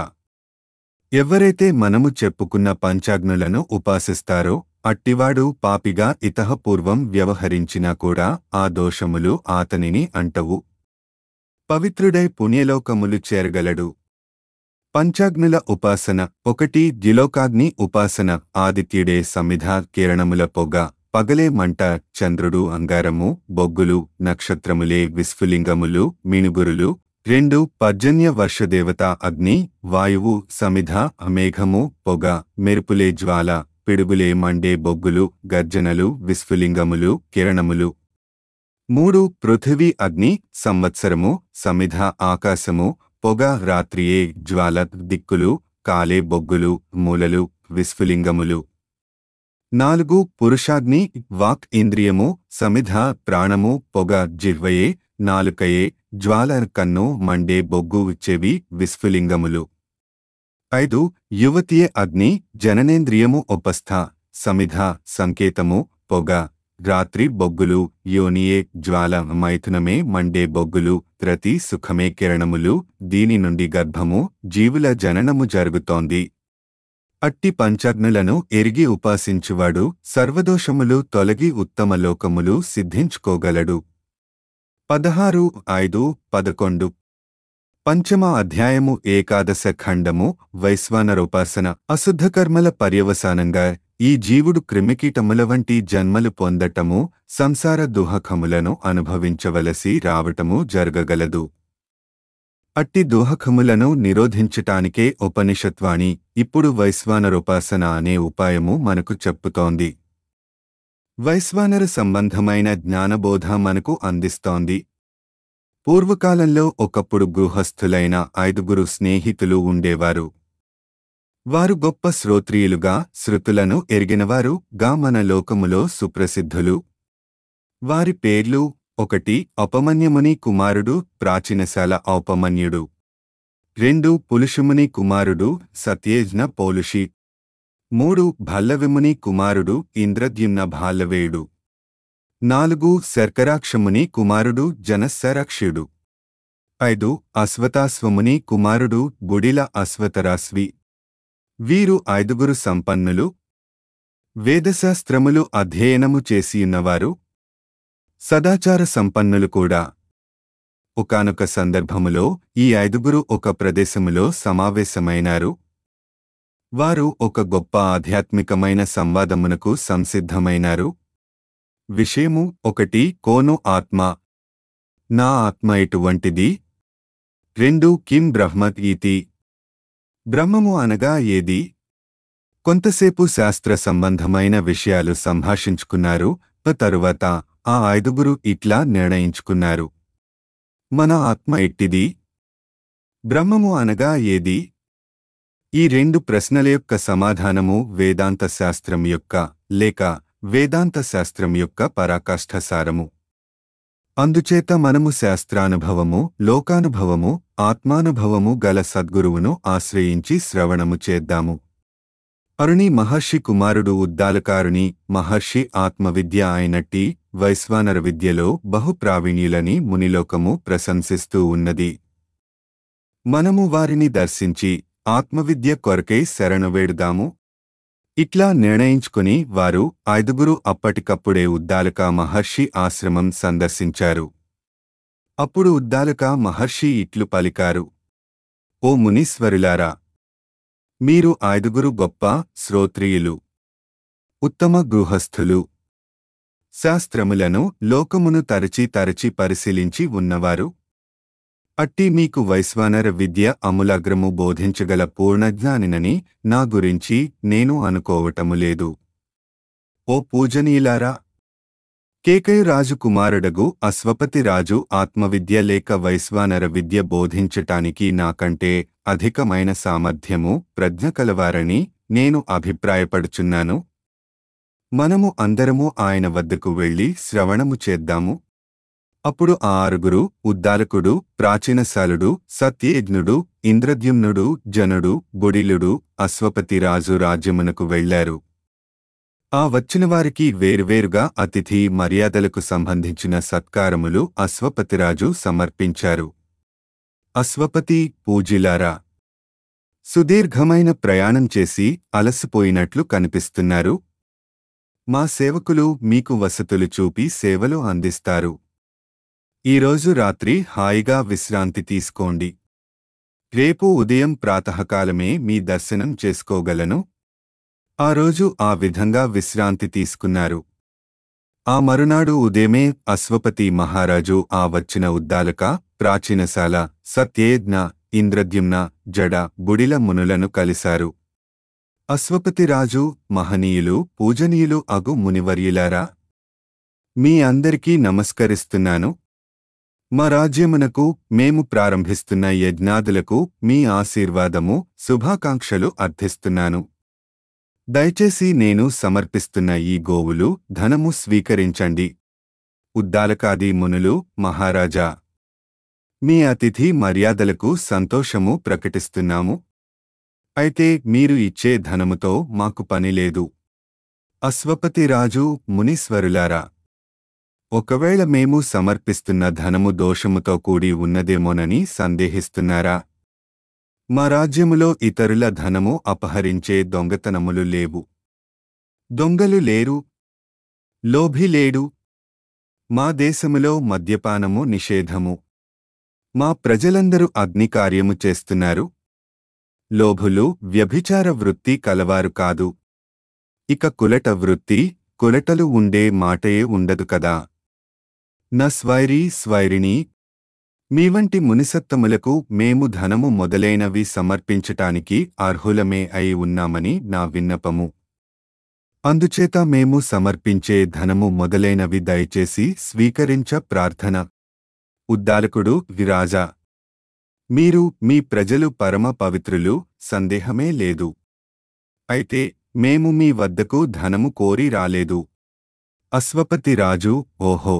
ఎవరైతే మనము చెప్పుకున్న పంచాగ్నులను ఉపాసిస్తారో అట్టివాడు పాపిగా ఇతహపూర్వం వ్యవహరించినా కూడా ఆ దోషములు ఆతనిని అంటవు పవిత్రుడై పుణ్యలోకములు చేరగలడు పంచాగ్నుల ఉపాసన ఒకటి ద్యులోకాగ్ని ఉపాసన ఆదిత్యుడే సమిధ కిరణముల పొగ పగలే మంట చంద్రుడు అంగారము బొగ్గులు నక్షత్రములే విస్ఫులింగములు మిణుగురులు రెండు పర్జన్య వర్షదేవత అగ్ని వాయువు సమిధ మేఘము పొగ మెరుపులే జ్వాల పిడుగులే మండే బొగ్గులు గర్జనలు విస్ఫులింగములు కిరణములు మూడు పృథివీ అగ్ని సంవత్సరము సమిధ ఆకాశము పొగ రాత్రియే జ్వాల దిక్కులు కాలే బొగ్గులు మూలలు విస్ఫులింగములు నాలుగు పురుషాగ్ని వాక్ ఇంద్రియము సమిధ ప్రాణము పొగ జిహ్వయే నాలుకయే జ్వాల కన్ను మండే బొగ్గు చెవి విస్ఫులింగములు ఐదు యువతియే అగ్ని జననేంద్రియము ఉపస్థ సమిధ సంకేతము పొగ రాత్రి బొగ్గులు యోనియే జ్వాల మైథునమే మండే బొగ్గులు ప్రతి సుఖమే కిరణములు దీని నుండి గర్భము జీవుల జననము జరుగుతోంది అట్టి పంచాగ్నులను ఎరిగి ఉపాసించువాడు సర్వదోషములు తొలగి ఉత్తమ లోకములు సిద్ధించుకోగలడు పదహారు ఐదు పదకొండు పంచమ అధ్యాయము ఏకాదశ ఖండము వైశ్వానరోపాసన అశుద్ధకర్మల పర్యవసానంగా ఈ జీవుడు క్రిమికీటముల వంటి జన్మలు పొందటము సంసార దుహకములను అనుభవించవలసి రావటము జరగగలదు అట్టి దుహకములను నిరోధించటానికే ఉపనిషత్వాణి ఇప్పుడు వైశ్వానరోపాసన అనే ఉపాయము మనకు చెప్పుతోంది వైశ్వానర సంబంధమైన జ్ఞానబోధ మనకు అందిస్తోంది పూర్వకాలంలో ఒకప్పుడు గృహస్థులైన ఐదుగురు స్నేహితులు ఉండేవారు వారు గొప్ప శ్రోత్రియులుగా శృతులను ఎరిగినవారు గా మన లోకములో సుప్రసిద్ధులు వారి పేర్లు ఒకటి అపమన్యముని కుమారుడు ప్రాచీనశాల ఔపమన్యుడు రెండు పులుషుముని కుమారుడు సత్యేజ్న పౌలుషి మూడు భల్లవిముని కుమారుడు ఇంద్రద్యుమ్న భాల్లవేయుడు నాలుగు శర్కరాక్షముని కుమారుడు జనస్సరాక్షుడు ఐదు అశ్వతాశ్వముని కుమారుడు బుడిల అశ్వతరాస్వి వీరు ఐదుగురు సంపన్నులు వేదశాస్త్రములు అధ్యయనము చేసియున్నవారు సదాచార సంపన్నులు కూడా ఒకానొక సందర్భములో ఈ ఐదుగురు ఒక ప్రదేశములో సమావేశమైనారు వారు ఒక గొప్ప ఆధ్యాత్మికమైన సంవాదమునకు సంసిద్ధమైనారు విషయము ఒకటి కోను ఆత్మ నా ఆత్మ ఎటువంటిది రెండు కిం బ్రహ్మత్ ఈతి బ్రహ్మము అనగా ఏది కొంతసేపు శాస్త్ర సంబంధమైన విషయాలు సంభాషించుకున్నారు ఆ తరువాత ఆ ఐదుగురు ఇట్లా నిర్ణయించుకున్నారు మన ఆత్మ ఎట్టిది బ్రహ్మము అనగా ఏది ఈ రెండు ప్రశ్నల యొక్క సమాధానము వేదాంత శాస్త్రం యొక్క లేక వేదాంత శాస్త్రం యొక్క పరాకాష్ఠ సారము అందుచేత మనము శాస్త్రానుభవము లోకానుభవము ఆత్మానుభవము గల సద్గురువును ఆశ్రయించి శ్రవణము చేద్దాము అరుణి మహర్షి కుమారుడు ఉద్దాలకారుని మహర్షి ఆత్మవిద్య అయినట్టి వైశ్వానర విద్యలో బహుప్రావీణ్యులని మునిలోకము ప్రశంసిస్తూ ఉన్నది మనము వారిని దర్శించి ఆత్మవిద్య కొరకై శరణవేడుదాము ఇట్లా నిర్ణయించుకుని వారు ఐదుగురు అప్పటికప్పుడే ఉద్దాలక మహర్షి ఆశ్రమం సందర్శించారు అప్పుడు ఉద్దాలక మహర్షి ఇట్లు పలికారు ఓ మునీశ్వరులారా మీరు ఐదుగురు గొప్ప శ్రోత్రియులు ఉత్తమ గృహస్థులు శాస్త్రములను లోకమును తరచి తరచి పరిశీలించి ఉన్నవారు అట్టి మీకు వైశ్వానర విద్య అములగ్రము బోధించగల పూర్ణజ్ఞానినని నా గురించి నేను అనుకోవటము లేదు ఓ పూజనీయులారా కేకయ రాజు కుమారుడగు అశ్వపతి రాజు ఆత్మవిద్య లేక వైశ్వానర విద్య బోధించటానికి నాకంటే అధికమైన సామర్థ్యము ప్రజ్ఞ కలవారని నేను అభిప్రాయపడుచున్నాను మనము అందరము ఆయన వద్దకు వెళ్లి శ్రవణము చేద్దాము అప్పుడు ఆ ఆరుగురు ఉద్దాలకుడు ప్రాచీనశాలుడు సత్యయజ్ఞుడు ఇంద్రద్యుమ్నుడు జనుడు బుడిలుడు అశ్వపతిరాజు రాజ్యమునకు వెళ్లారు ఆ వచ్చినవారికి వేర్వేరుగా అతిథి మర్యాదలకు సంబంధించిన సత్కారములు అశ్వపతిరాజు సమర్పించారు అశ్వపతి పూజిలారా సుదీర్ఘమైన ప్రయాణం చేసి అలసిపోయినట్లు కనిపిస్తున్నారు మా సేవకులు మీకు వసతులు చూపి సేవలు అందిస్తారు ఈరోజు రాత్రి హాయిగా విశ్రాంతి తీసుకోండి రేపు ఉదయం ప్రాతకాలమే మీ దర్శనం చేసుకోగలను ఆ రోజు ఆ విధంగా విశ్రాంతి తీసుకున్నారు ఆ మరునాడు ఉదయమే అశ్వపతి మహారాజు ఆ వచ్చిన ఉద్దాలక ప్రాచీనశాల సత్యేజ్ఞ ఇంద్రద్యుమ్న జడ బుడిల మునులను కలిశారు అశ్వపతిరాజు మహనీయులు పూజనీయులు అగు మునివర్యులారా మీ అందరికీ నమస్కరిస్తున్నాను మా రాజ్యమునకు మేము ప్రారంభిస్తున్న యజ్ఞాదులకు మీ ఆశీర్వాదము శుభాకాంక్షలు అర్థిస్తున్నాను దయచేసి నేను సమర్పిస్తున్న ఈ గోవులు ధనము స్వీకరించండి ఉద్దాలకాది మునులు మహారాజా మీ అతిథి మర్యాదలకు సంతోషము ప్రకటిస్తున్నాము అయితే మీరు ఇచ్చే ధనముతో మాకు పనిలేదు అశ్వపతిరాజు మునీశ్వరులారా ఒకవేళ మేము సమర్పిస్తున్న ధనము దోషముతో కూడి ఉన్నదేమోనని సందేహిస్తున్నారా మా రాజ్యములో ఇతరుల ధనము అపహరించే దొంగతనములు లేవు దొంగలు లేరు లోభి లేడు మా దేశములో మద్యపానము నిషేధము మా ప్రజలందరూ అగ్నికార్యము చేస్తున్నారు లోభులు వ్యభిచార వృత్తి కలవారు కాదు ఇక కులట వృత్తి కులటలు ఉండే మాటయే ఉండదు కదా న స్వైరీ స్వైరిణి మీ వంటి మునిసత్తములకు మేము ధనము మొదలైనవి సమర్పించటానికి అర్హులమే అయి ఉన్నామని నా విన్నపము అందుచేత మేము సమర్పించే ధనము మొదలైనవి దయచేసి స్వీకరించ ప్రార్థన ఉద్దాలకుడు విరాజా మీరు మీ ప్రజలు పరమ పవిత్రులు సందేహమే లేదు అయితే మేము మీ వద్దకు ధనము కోరి రాలేదు అశ్వపతి రాజు ఓహో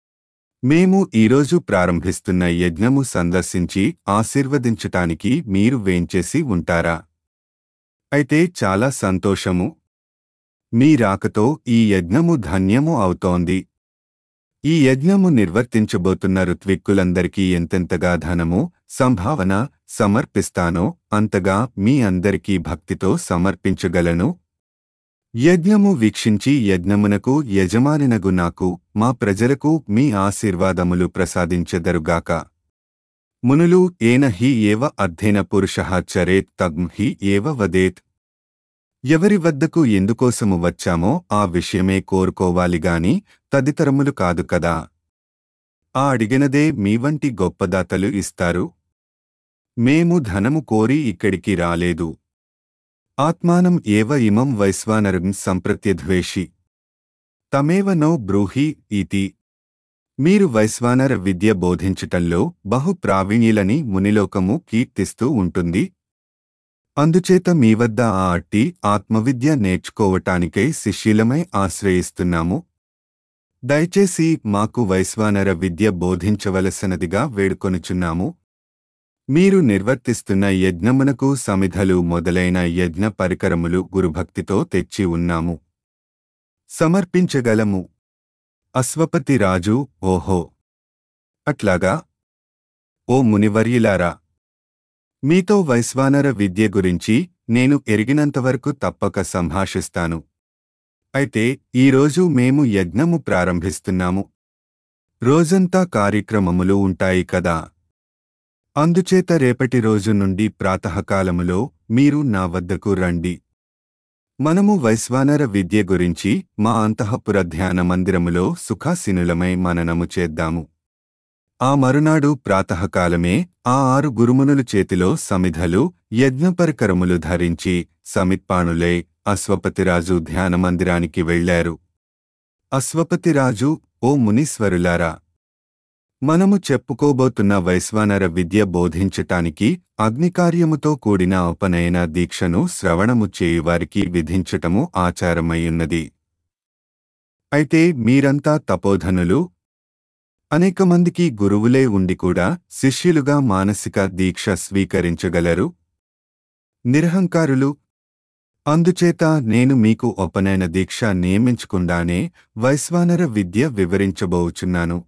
మేము ఈరోజు ప్రారంభిస్తున్న యజ్ఞము సందర్శించి ఆశీర్వదించటానికి మీరు వేంచేసి ఉంటారా అయితే చాలా సంతోషము మీ రాకతో ఈ యజ్ఞము ధన్యము అవుతోంది ఈ యజ్ఞము నిర్వర్తించబోతున్న ఋత్విక్కులందరికీ ఎంతెంతగా ధనము సంభావన సమర్పిస్తానో అంతగా మీ అందరికీ భక్తితో సమర్పించగలను యజ్ఞము వీక్షించి యజ్ఞమునకు యజమానినగు నాకు మా ప్రజలకు మీ ఆశీర్వాదములు ప్రసాదించెదరుగాక మునులు ఏన హి ఏవ అర్థేన పురుషః చరేత్ తగ్ం హి ఏవ వదేత్ ఎవరి వద్దకు ఎందుకోసము వచ్చామో ఆ విషయమే కోరుకోవాలిగాని తదితరములు కాదు కదా ఆ అడిగినదే మీ వంటి గొప్పదాతలు ఇస్తారు మేము ధనము కోరి ఇక్కడికి రాలేదు ఆత్మానం ఏవ ఇమం వైశ్వానరం సంప్రత్యద్వేషి తమేవ నో బ్రూహి ఇతి మీరు వైశ్వానర విద్య బోధించటంలో బహు ప్రావీణ్యులని మునిలోకము కీర్తిస్తూ ఉంటుంది అందుచేత మీ వద్ద ఆ అట్టి ఆత్మవిద్య నేర్చుకోవటానికై శిష్యులమై ఆశ్రయిస్తున్నాము దయచేసి మాకు వైశ్వానర విద్య బోధించవలసినదిగా వేడుకొనుచున్నాము మీరు నిర్వర్తిస్తున్న యజ్ఞమునకు సమిధలు మొదలైన యజ్ఞ పరికరములు గురుభక్తితో తెచ్చి ఉన్నాము సమర్పించగలము అశ్వపతి రాజు ఓహో అట్లాగా ఓ మునివర్యులారా మీతో వైశ్వానర విద్య గురించి నేను ఎరిగినంతవరకు తప్పక సంభాషిస్తాను అయితే ఈరోజు మేము యజ్ఞము ప్రారంభిస్తున్నాము రోజంతా కార్యక్రమములు ఉంటాయి కదా అందుచేత రేపటి రోజు నుండి ప్రాతకాలములో మీరు నా వద్దకు రండి మనము వైశ్వానర విద్య గురించి మా అంతఃపుర ధ్యాన మందిరములో సుఖాసీనులమై మననము చేద్దాము ఆ మరునాడు ప్రాతకాలమే ఆ ఆరు గురుమునుల చేతిలో సమిధలు యజ్ఞపరికరములు ధరించి సమిత్పాణులై అశ్వపతిరాజు ధ్యానమందిరానికి వెళ్లారు అశ్వపతిరాజు ఓ మునీశ్వరులారా మనము చెప్పుకోబోతున్న వైశ్వానర విద్య బోధించటానికి అగ్నికార్యముతో కూడిన ఉపనయన దీక్షను శ్రవణము చేయువారికి విధించటము ఆచారమయ్యున్నది అయితే మీరంతా తపోధనులు అనేక మందికి గురువులే ఉండి కూడా శిష్యులుగా మానసిక దీక్ష స్వీకరించగలరు నిరహంకారులు అందుచేత నేను మీకు ఉపనయన దీక్ష నియమించకుండానే వైశ్వానర విద్య వివరించబోచున్నాను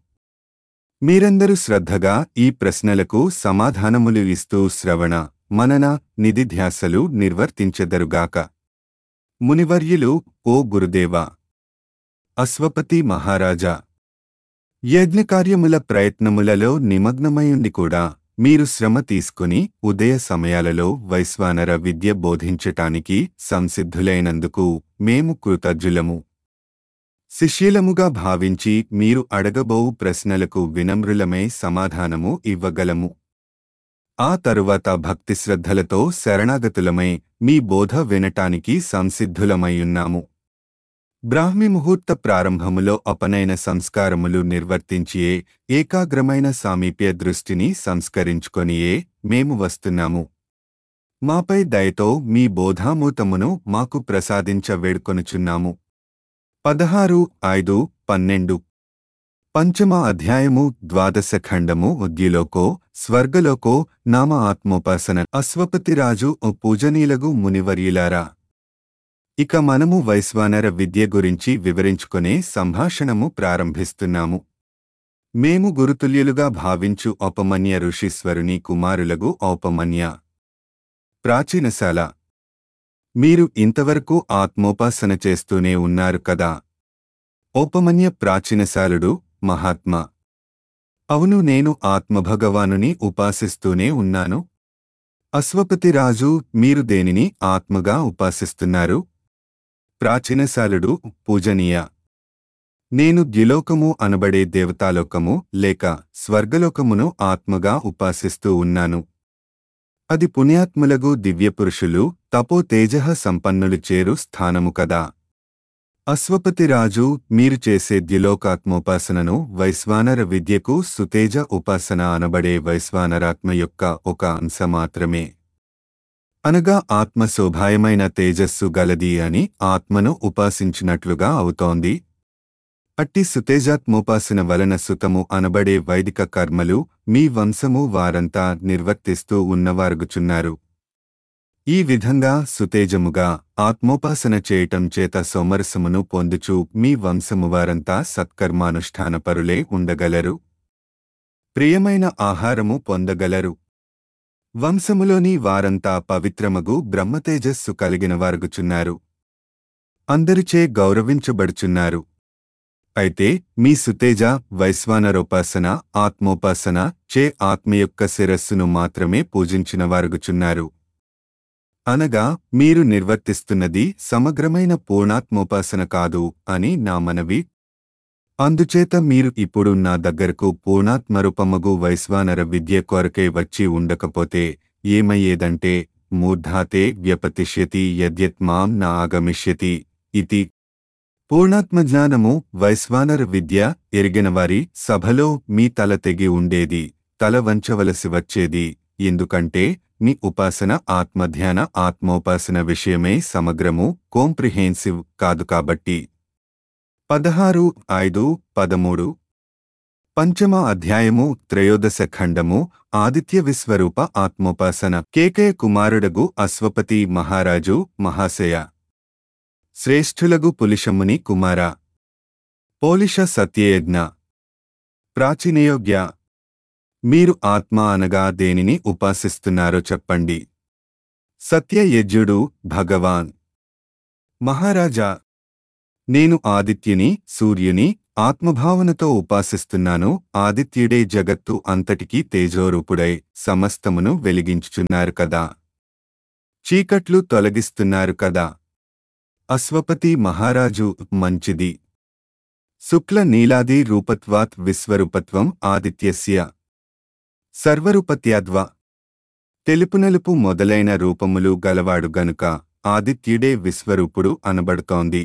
మీరందరూ శ్రద్ధగా ఈ ప్రశ్నలకు సమాధానములు ఇస్తూ శ్రవణ మనన నిధిధ్యాసలు నిర్వర్తించెదరుగాక మునివర్యులు ఓ గురుదేవా అశ్వపతి మహారాజా యజ్ఞకార్యముల ప్రయత్నములలో నిమగ్నమయుండి కూడా మీరు శ్రమ తీసుకుని ఉదయ సమయాలలో వైశ్వానర విద్య బోధించటానికి సంసిద్ధులైనందుకు మేము కృతజ్ఞులము శిష్యులముగా భావించి మీరు అడగబోవు ప్రశ్నలకు వినమ్రులమై సమాధానము ఇవ్వగలము ఆ తరువాత భక్తిశ్రద్ధలతో శరణాగతులమై మీ బోధ వినటానికి సంసిద్ధులమైయున్నాము బ్రాహ్మి ముహూర్త ప్రారంభములో అపనైన సంస్కారములు నిర్వర్తించియే ఏకాగ్రమైన సామీప్య దృష్టిని సంస్కరించుకొనియే మేము వస్తున్నాము మాపై దయతో మీ బోధామూతమును మాకు ప్రసాదించ వేడుకొనుచున్నాము పదహారు ఐదు పన్నెండు పంచమ అధ్యాయము ద్వాదశ ఖండము ఉద్యులోకో స్వర్గలోకో నామ ఆత్మోపాసన అశ్వపతిరాజు ఓ పూజనీలగు మునివర్యులారా ఇక మనము వైశ్వానర విద్య గురించి వివరించుకునే సంభాషణము ప్రారంభిస్తున్నాము మేము గురుతుల్యులుగా భావించు ఔపమన్య ఋషీశ్వరుని కుమారులగు ఔపమన్య ప్రాచీనశాల మీరు ఇంతవరకు ఆత్మోపాసన చేస్తూనే ఉన్నారు కదా ఓపమన్య ప్రాచీనశాలుడు మహాత్మా అవును నేను ఆత్మభగవానుని ఉపాసిస్తూనే ఉన్నాను అశ్వపతిరాజు మీరు దేనిని ఆత్మగా ఉపాసిస్తున్నారు ప్రాచీనశాలుడు పూజనీయ నేను ద్యులోకము అనబడే దేవతాలోకము లేక స్వర్గలోకమును ఆత్మగా ఉపాసిస్తూ ఉన్నాను అది పుణ్యాత్ములగు దివ్యపురుషులు తపో తేజః సంపన్నులు చేరు స్థానము కదా అశ్వపతిరాజు మీరు చేసే ద్యులోకాత్మోపాసనను వైశ్వానర విద్యకు సుతేజ ఉపాసన అనబడే వైశ్వానరాత్మ యొక్క ఒక అంశ మాత్రమే అనగా ఆత్మ శోభాయమైన తేజస్సు గలది అని ఆత్మను ఉపాసించినట్లుగా అవుతోంది అట్టి సుతేజాత్మోపాసన వలన సుతము అనబడే వైదిక కర్మలు మీ వంశము వారంతా నిర్వర్తిస్తూ ఉన్నవారుగుచున్నారు ఈ విధంగా సుతేజముగా ఆత్మోపాసన చేయటం చేత సోమరసమును పొందుచు మీ వంశము వారంతా సత్కర్మానుష్ఠానపరులే ఉండగలరు ప్రియమైన ఆహారము పొందగలరు వంశములోని వారంతా పవిత్రమగు బ్రహ్మతేజస్సు కలిగిన వారుగుచున్నారు అందరిచే గౌరవించబడుచున్నారు అయితే మీ సుతేజ వైశ్వానరోపాసన ఆత్మోపాసన చే ఆత్మ యొక్క శిరస్సును మాత్రమే పూజించిన వారుగుచున్నారు అనగా మీరు నిర్వర్తిస్తున్నది సమగ్రమైన పూర్ణాత్మోపాసన కాదు అని నా మనవి అందుచేత మీరు ఇప్పుడు నా దగ్గరకు పూర్ణాత్మరూపమగు వైశ్వానర విద్య కొరకై వచ్చి ఉండకపోతే ఏమయ్యేదంటే మూర్ధాతే వ్యపతిష్యతి యద్యత్మాం నా ఆగమిష్యతి ఇతి పూర్ణాత్మజ్ఞానము వైశ్వానర విద్య ఎరిగినవారి సభలో మీ తల తెగి ఉండేది తల వంచవలసి వచ్చేది ఎందుకంటే మీ ఉపాసన ఆత్మధ్యాన ఆత్మోపాసన విషయమే సమగ్రము కోంప్రిహెన్సివ్ కాదు కాబట్టి పదహారు ఐదు పదమూడు పంచమ అధ్యాయము త్రయోదశ ఖండము ఆదిత్య విశ్వరూప ఆత్మోపాసన కేకయ కుమారుడగు అశ్వపతి మహారాజు మహాశయ శ్రేష్ఠులగు పులిషముని కుమార పోలిష సత్యయజ్ఞ ప్రాచీనయోగ్య మీరు ఆత్మ అనగా దేనిని ఉపాసిస్తున్నారో చెప్పండి సత్యయజ్ఞుడు భగవాన్ మహారాజా నేను ఆదిత్యుని సూర్యుని ఆత్మభావనతో ఉపాసిస్తున్నాను ఆదిత్యుడే జగత్తు అంతటికీ తేజోరూపుడై సమస్తమును వెలిగించుచున్నారు కదా చీకట్లు తొలగిస్తున్నారు కదా అశ్వపతి మహారాజు మంచిది శుక్ల నీలాది రూపత్వాత్ విశ్వరూపత్వం ఆదిత్యస్య సర్వరూపత్యాద్వ తెలుపునలుపు మొదలైన రూపములు గలవాడు గనుక ఆదిత్యుడే విశ్వరూపుడు అనబడుతోంది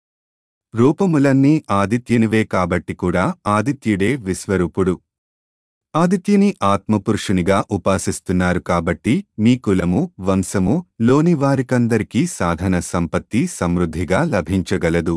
రూపములన్నీ ఆదిత్యునివే కాబట్టి కూడా ఆదిత్యుడే విశ్వరూపుడు ఆదిత్యుని ఆత్మపురుషునిగా ఉపాసిస్తున్నారు కాబట్టి మీ కులము వంశము లోని వారికందరికీ సాధన సంపత్తి సమృద్ధిగా లభించగలదు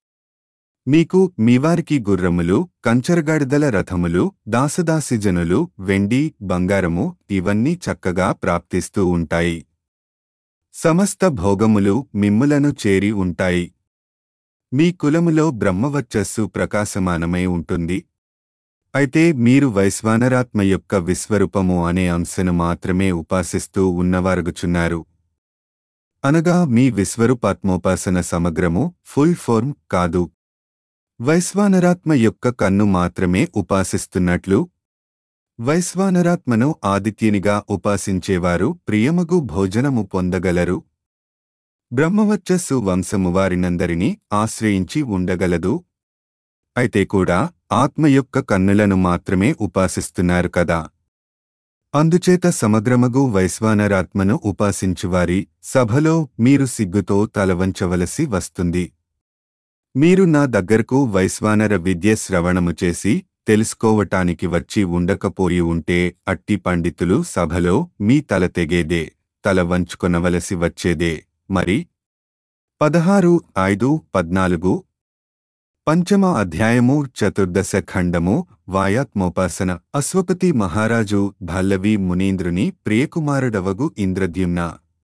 మీకు మీవారికి గుర్రములు కంచరగాడిదల రథములు దాసదాసిజనులు వెండి బంగారము ఇవన్నీ చక్కగా ప్రాప్తిస్తూ ఉంటాయి సమస్త భోగములు మిమ్ములను చేరి ఉంటాయి మీ కులములో బ్రహ్మవచ్చస్సు ప్రకాశమానమై ఉంటుంది అయితే మీరు వైశ్వానరాత్మ యొక్క విశ్వరూపము అనే అంశను మాత్రమే ఉపాసిస్తూ ఉన్నవారుగుచున్నారు అనగా మీ విశ్వరూపాత్మోపాసన సమగ్రము ఫుల్ ఫోర్మ్ కాదు వైశ్వానరాత్మ యొక్క కన్ను మాత్రమే ఉపాసిస్తున్నట్లు వైశ్వానరాత్మను ఆదిత్యునిగా ఉపాసించేవారు ప్రియమగు భోజనము పొందగలరు బ్రహ్మవచ్చస్సు వంశము వారినందరినీ ఆశ్రయించి ఉండగలదు అయితే కూడా ఆత్మ యొక్క కన్నులను మాత్రమే ఉపాసిస్తున్నారు కదా అందుచేత సమగ్రమగు వైశ్వానరాత్మను ఉపాసించువారి సభలో మీరు సిగ్గుతో తలవంచవలసి వస్తుంది మీరు నా దగ్గరకు వైశ్వానర విద్య శ్రవణము చేసి తెలుసుకోవటానికి వచ్చి ఉండకపోయి ఉంటే అట్టి పండితులు సభలో మీ తల తెగేదే తల వంచుకొనవలసి వచ్చేదే మరి పదహారు ఐదు పద్నాలుగు పంచమ అధ్యాయము చతుర్దశ ఖండము వాయాత్మోపాసన అశ్వపతి మహారాజు భల్లవి మునీంద్రుని ప్రియకుమారుడవగు ఇంద్రద్యుమ్న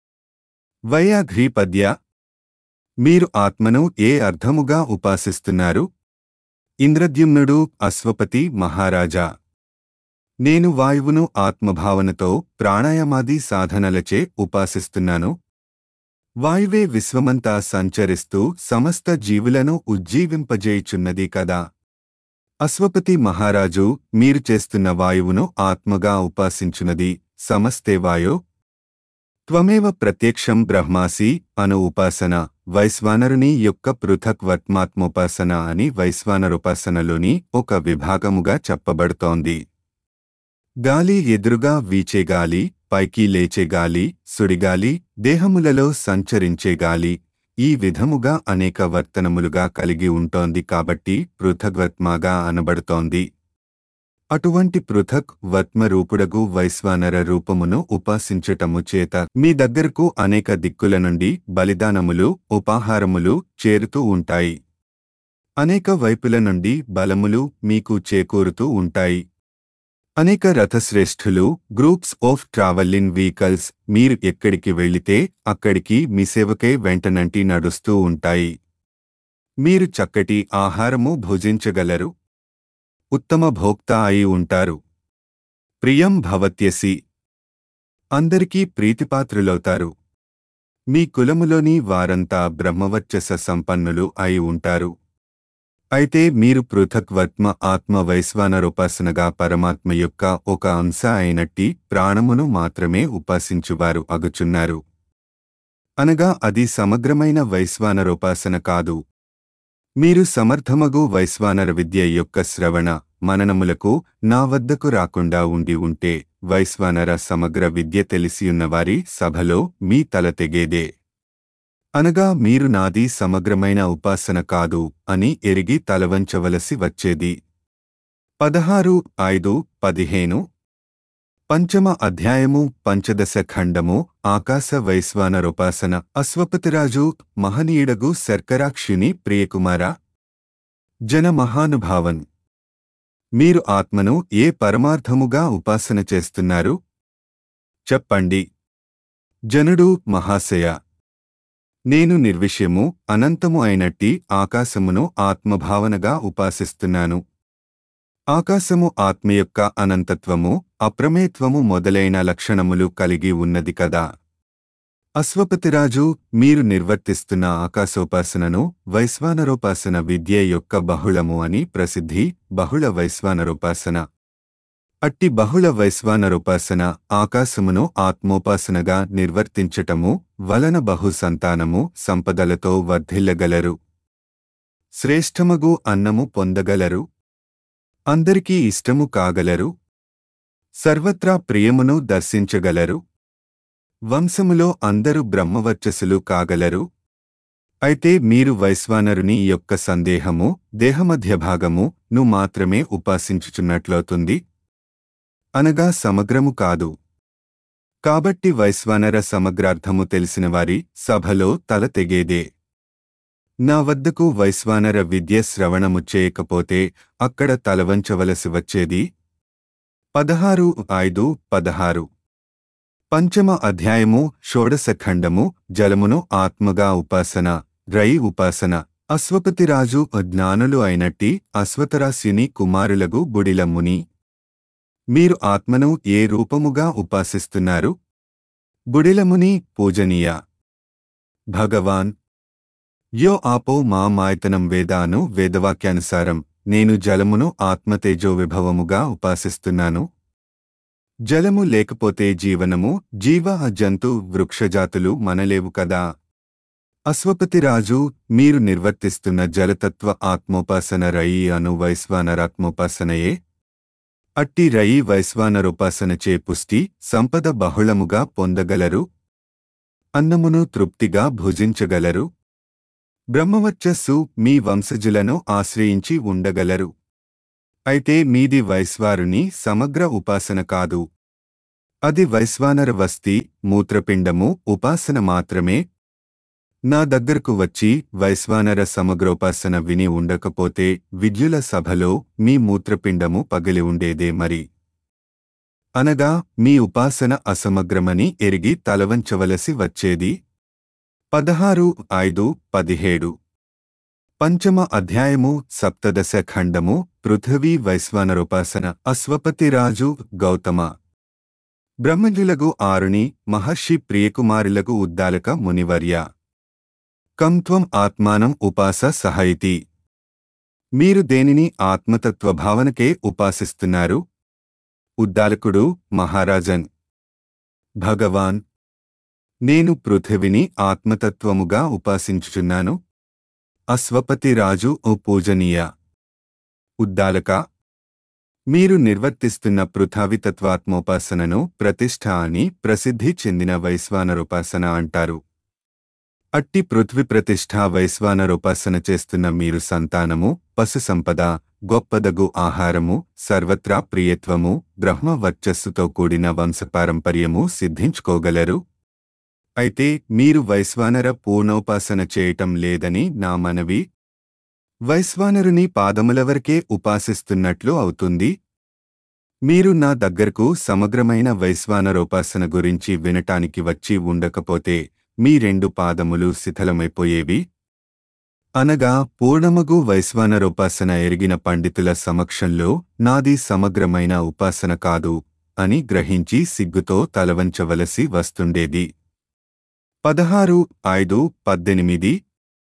వయాఘ్రీపద్య మీరు ఆత్మను ఏ అర్థముగా ఉపాసిస్తున్నారు ఇంద్రద్యుమ్నుడు అశ్వపతి మహారాజా నేను వాయువును ఆత్మభావనతో ప్రాణాయామాది సాధనలచే ఉపాసిస్తున్నాను వాయువే విశ్వమంతా సంచరిస్తూ సమస్త జీవులను ఉజ్జీవింపజేయుచున్నది కదా అశ్వపతి మహారాజు మీరు చేస్తున్న వాయువును ఆత్మగా ఉపాసించున్నది సమస్తే వాయో త్వమేవ ప్రత్యక్షం బ్రహ్మాసి అను ఉపాసన వైశ్వానరుని యొక్క పృథక్ వర్త్మాత్మోపాసన అని వైశ్వానరుపాసనలోని ఒక విభాగముగా చెప్పబడుతోంది గాలి ఎదురుగా వీచే గాలి పైకి లేచే గాలి సుడిగాలి దేహములలో సంచరించే గాలి ఈ విధముగా అనేక వర్తనములుగా కలిగి ఉంటోంది కాబట్టి పృథగ్వత్మాగా అనబడుతోంది అటువంటి పృథక్ వత్మరూపుడగు వైశ్వానర రూపమును ఉపాసించటము చేత మీ దగ్గరకు అనేక దిక్కుల నుండి బలిదానములు ఉపాహారములు చేరుతూ ఉంటాయి అనేక వైపుల నుండి బలములు మీకు చేకూరుతూ ఉంటాయి అనేక రథశ్రేష్ఠులు గ్రూప్స్ ఆఫ్ ట్రావెలింగ్ వెహికల్స్ మీరు ఎక్కడికి వెళితే అక్కడికి మీ సేవకై వెంటనంటి నడుస్తూ ఉంటాయి మీరు చక్కటి ఆహారము భుజించగలరు ఉత్తమ భోక్త అయి ఉంటారు ప్రియం భవత్యసి అందరికీ ప్రీతిపాత్రులవుతారు మీ కులములోని వారంతా బ్రహ్మవర్చస సంపన్నులు అయి ఉంటారు అయితే మీరు పృథక్వత్మ ఆత్మ వైశ్వానరోపాసనగా పరమాత్మ యొక్క ఒక అంశ అయినట్టి ప్రాణమును మాత్రమే ఉపాసించువారు అగుచున్నారు అనగా అది సమగ్రమైన వైశ్వానరోపాసన కాదు మీరు సమర్థమగు వైశ్వానర విద్య యొక్క శ్రవణ మననములకు నా వద్దకు రాకుండా ఉండి ఉంటే వైశ్వానర సమగ్ర విద్య తెలిసియున్నవారి సభలో మీ తల తెగేదే అనగా మీరు నాది సమగ్రమైన ఉపాసన కాదు అని ఎరిగి తలవంచవలసి వచ్చేది పదహారు ఐదు పదిహేను పంచమ అధ్యాయము పంచదశ ఖండము ఆకాశ వైశ్వానరోపాసన అశ్వపతిరాజు మహనీయుడగు శర్కరాక్షిని ప్రియకుమార జన మహానుభావన్ మీరు ఆత్మను ఏ పరమార్థముగా ఉపాసన చేస్తున్నారు చెప్పండి జనుడు మహాశయ నేను నిర్విషయము అనంతము అయినట్టి ఆకాశమును ఆత్మభావనగా ఉపాసిస్తున్నాను ఆకాశము ఆత్మ యొక్క అనంతత్వము అప్రమేత్వము మొదలైన లక్షణములు కలిగి ఉన్నది కదా అశ్వపతిరాజు మీరు నిర్వర్తిస్తున్న ఆకాశోపాసనను వైశ్వానరోపాసన విద్య యొక్క బహుళము అని ప్రసిద్ధి బహుళ వైశ్వానరోపాసన అట్టి బహుళ వైశ్వానరోపాసన ఆకాశమును ఆత్మోపాసనగా నిర్వర్తించటము వలన బహు సంతానము సంపదలతో వర్ధిల్లగలరు శ్రేష్టమగు అన్నము పొందగలరు అందరికీ ఇష్టము కాగలరు సర్వత్రా ప్రియమును దర్శించగలరు వంశములో అందరూ బ్రహ్మవర్చసులు కాగలరు అయితే మీరు వైశ్వానరుని యొక్క సందేహము దేహమధ్య భాగము ను మాత్రమే ఉపాసించుచున్నట్లవుతుంది అనగా సమగ్రము కాదు కాబట్టి వైశ్వానర సమగ్రార్థము తెలిసినవారి సభలో తల తెగేదే నా వద్దకు వైశ్వానర విద్య శ్రవణము చేయకపోతే అక్కడ తలవంచవలసి వచ్చేది పదహారు ఐదు పదహారు పంచమ అధ్యాయము షోడశ ఖండము జలమును ఆత్మగా ఉపాసన రై ఉపాసన అశ్వపతిరాజు జ్ఞానులు అయినట్టి అశ్వతరాశిని కుమారులగు బుడిలమ్ముని మీరు ఆత్మను ఏ రూపముగా ఉపాసిస్తున్నారు బుడిలముని పూజనీయ భగవాన్ యో ఆపో మా మాయతనం వేదాను వేదవాక్యానుసారం నేను జలమును ఆత్మతేజో విభవముగా ఉపాసిస్తున్నాను జలము లేకపోతే జీవనము జీవ జంతు వృక్షజాతులు మనలేవు కదా అశ్వపతిరాజు మీరు నిర్వర్తిస్తున్న జలతత్వ ఆత్మోపాసన రయి అను వైశ్వానరాత్మోపాసనయే అట్టి రయి వైశ్వానరోపాసనచే పుష్టి సంపద బహుళముగా పొందగలరు అన్నమును తృప్తిగా భుజించగలరు బ్రహ్మవర్చస్సు మీ వంశజులను ఆశ్రయించి ఉండగలరు అయితే మీది వైశ్వారుని సమగ్ర ఉపాసన కాదు అది వైశ్వానర వస్తి మూత్రపిండము ఉపాసన మాత్రమే నా దగ్గరకు వచ్చి వైశ్వానర సమగ్రోపాసన విని ఉండకపోతే విద్యుల సభలో మీ మూత్రపిండము పగిలి ఉండేదే మరి అనగా మీ ఉపాసన అసమగ్రమని ఎరిగి తలవంచవలసి వచ్చేది పదహారు ఐదు పదిహేడు పంచమ అధ్యాయము సప్తదశ ఖండము పృథివీ వైశ్వానరోపాసన అశ్వపతిరాజు గౌతమ బ్రహ్మజులగు ఆరుని మహర్షి ప్రియకుమారులకు ఉద్దాలక మునివర్య కం త్వం ఆత్మానం ఉపాస సహైతి మీరు దేనిని ఆత్మతత్వ భావనకే ఉపాసిస్తున్నారు ఉద్దాలకుడు మహారాజన్ భగవాన్ నేను పృథివిని ఆత్మతత్వముగా ఉపాసించుచున్నాను అశ్వపతి రాజు ఓ పూజనీయ ఉద్దాలక మీరు నిర్వర్తిస్తున్న పృథావితత్వాత్మోపాసనను ప్రతిష్ఠ అని ప్రసిద్ధి చెందిన వైశ్వానరోపాసన అంటారు అట్టి పృథ్వి ప్రతిష్ఠ వైశ్వానరోపాసన చేస్తున్న మీరు సంతానము పశు సంపద గొప్పదగు ఆహారము సర్వత్రా ప్రియత్వము బ్రహ్మ వర్చస్సుతో కూడిన వంశపారంపర్యము సిద్ధించుకోగలరు అయితే మీరు వైశ్వానర పూర్ణోపాసన చేయటం లేదని నా మనవి వైశ్వానరుని పాదముల వరకే ఉపాసిస్తున్నట్లు అవుతుంది మీరు నా దగ్గరకు సమగ్రమైన వైశ్వానరోపాసన గురించి వినటానికి వచ్చి ఉండకపోతే మీ రెండు పాదములు శిథిలమైపోయేవి అనగా పూర్ణమగు వైశ్వానరోపాసన ఎరిగిన పండితుల సమక్షంలో నాది సమగ్రమైన ఉపాసన కాదు అని గ్రహించి సిగ్గుతో తలవంచవలసి వస్తుండేది పదహారు ఐదు పద్దెనిమిది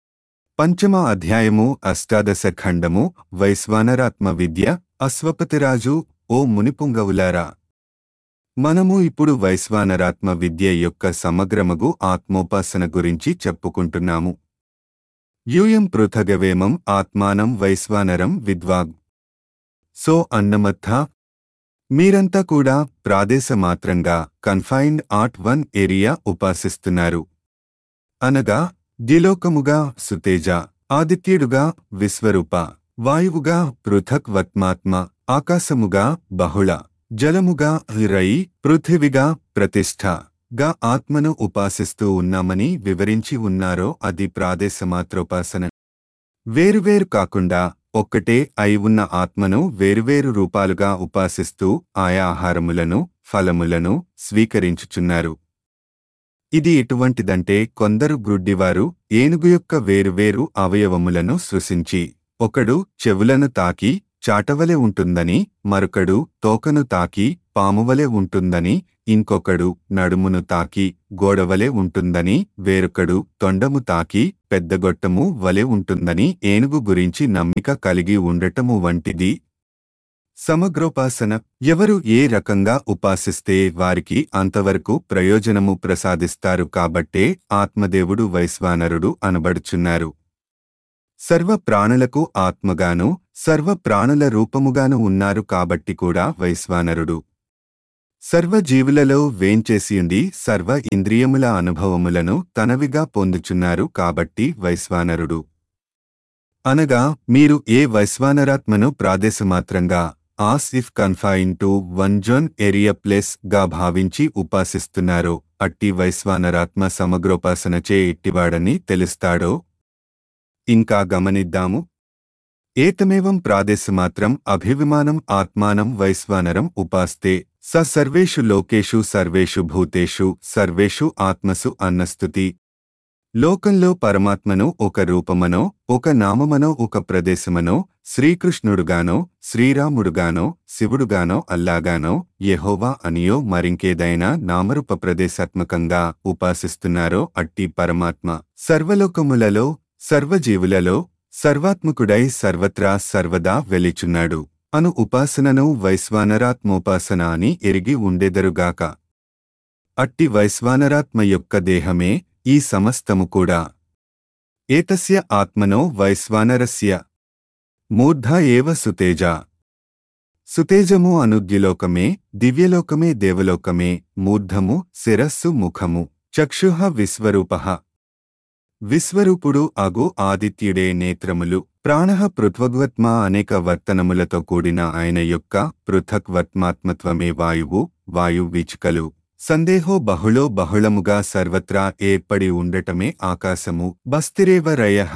పంచమ అధ్యాయము అష్టాదశ ఖండము వైశ్వానరాత్మ విద్య అశ్వపతిరాజు ఓ మునిపుంగవులారా మనము ఇప్పుడు వైశ్వానరాత్మ విద్య యొక్క సమగ్రమగు ఆత్మోపాసన గురించి చెప్పుకుంటున్నాము యూయం పృథగవేమం ఆత్మానం వైశ్వానరం విద్వాగ్ సో అన్నమత్థ మీరంతా కూడా ప్రాదేశమాత్రంగా కన్ఫైన్డ్ ఆర్ట్ వన్ ఏరియా ఉపాసిస్తున్నారు అనగా ద్విలోకముగా సుతేజ ఆదిత్యుడుగా విశ్వరూప వాయువుగా పృథక్ వత్మాత్మ ఆకాశముగా బహుళ జలముగా రై పృథివిగా ప్రతిష్ఠ గా ఆత్మను ఉపాసిస్తూ ఉన్నామని వివరించి ఉన్నారో అది ప్రాదేశమాత్రోపాసన వేరువేరు కాకుండా ఒక్కటే అయి ఉన్న ఆత్మను వేరువేరు రూపాలుగా ఉపాసిస్తూ ఆయా ఆహారములను ఫలములను స్వీకరించుచున్నారు ఇది ఎటువంటిదంటే కొందరు గ్రుడ్డివారు ఏనుగు యొక్క వేరువేరు అవయవములను సృశించి ఒకడు చెవులను తాకి చాటవలె ఉంటుందని మరొకడు తోకను తాకి పామువలె ఉంటుందని ఇంకొకడు నడుమును తాకి గోడవలె ఉంటుందని వేరొకడు తొండము తాకి పెద్దగొట్టము వలె ఉంటుందని ఏనుగు గురించి నమ్మిక కలిగి ఉండటము వంటిది సమగ్రోపాసన ఎవరు ఏ రకంగా ఉపాసిస్తే వారికి అంతవరకు ప్రయోజనము ప్రసాదిస్తారు కాబట్టే ఆత్మదేవుడు వైశ్వానరుడు అనబడుచున్నారు సర్వ ప్రాణులకు ఆత్మగాను సర్వ ప్రాణుల రూపముగాను ఉన్నారు కాబట్టి కూడా వైశ్వానరుడు సర్వ జీవులలో వేంచేసియుండి సర్వ ఇంద్రియముల అనుభవములను తనవిగా పొందుచున్నారు కాబట్టి వైశ్వానరుడు అనగా మీరు ఏ వైశ్వానరాత్మను ప్రాదేశమాత్రంగా as if confine to one zone area place గా భావించి ఉపాసిస్తున్నారో అట్టి వైశ్వానరాత్మ సమగ్రోపాసనచే ఎట్టివాడని తెలుస్తాడో ఇంకా గమనిద్దాము ఏతమేవం ప్రాదేశమాత్రం అభివిమానం ఆత్మానం వైశ్వానరం ఉపాస్తే స సర్వేషు లోకేషు సర్వేషు భూతేషు సర్వేషు ఆత్మసు అన్నస్తుతి లోకంలో పరమాత్మను ఒక రూపమనో ఒక నామమనో ఒక ప్రదేశమనో శ్రీకృష్ణుడుగానో శ్రీరాముడుగానో శివుడుగానో అల్లాగానో యెహోవా అనియో మరింకేదైనా నామరూప ప్రదేశాత్మకంగా ఉపాసిస్తున్నారో అట్టి పరమాత్మ సర్వలోకములలో సర్వజీవులలో సర్వాత్మకుడై సర్వత్రా సర్వదా వెలిచున్నాడు అను ఉపాసనను వైశ్వానరాత్మోపాసన అని ఎరిగి ఉండెదరుగాక అట్టి వైశ్వానరాత్మ యొక్క దేహమే ఈ సమస్తము కూడా ఏతస్య ఆత్మనో వైశ్వానరస్య మూర్ధ ఏవ సుతేజ సుతేజము అనుద్యులోకమే దివ్యలోకమే దేవలోకమే మూర్ధము శిరస్సు ముఖము చక్షుః విశ్వరూపః విశ్వరూపుడు అగు ఆదిత్యుడే నేత్రములు ప్రాణః పృథ్వగ్వత్మా అనేక వర్తనములతో కూడిన ఆయన యొక్క పృథక్వత్మాత్మత్వమే వాయువు వాయు వీచికలు సందేహో బహుళో బహుళముగా సర్వత్రా ఏర్పడి ఉండటమే ఆకాశము బస్తిరేవ రయః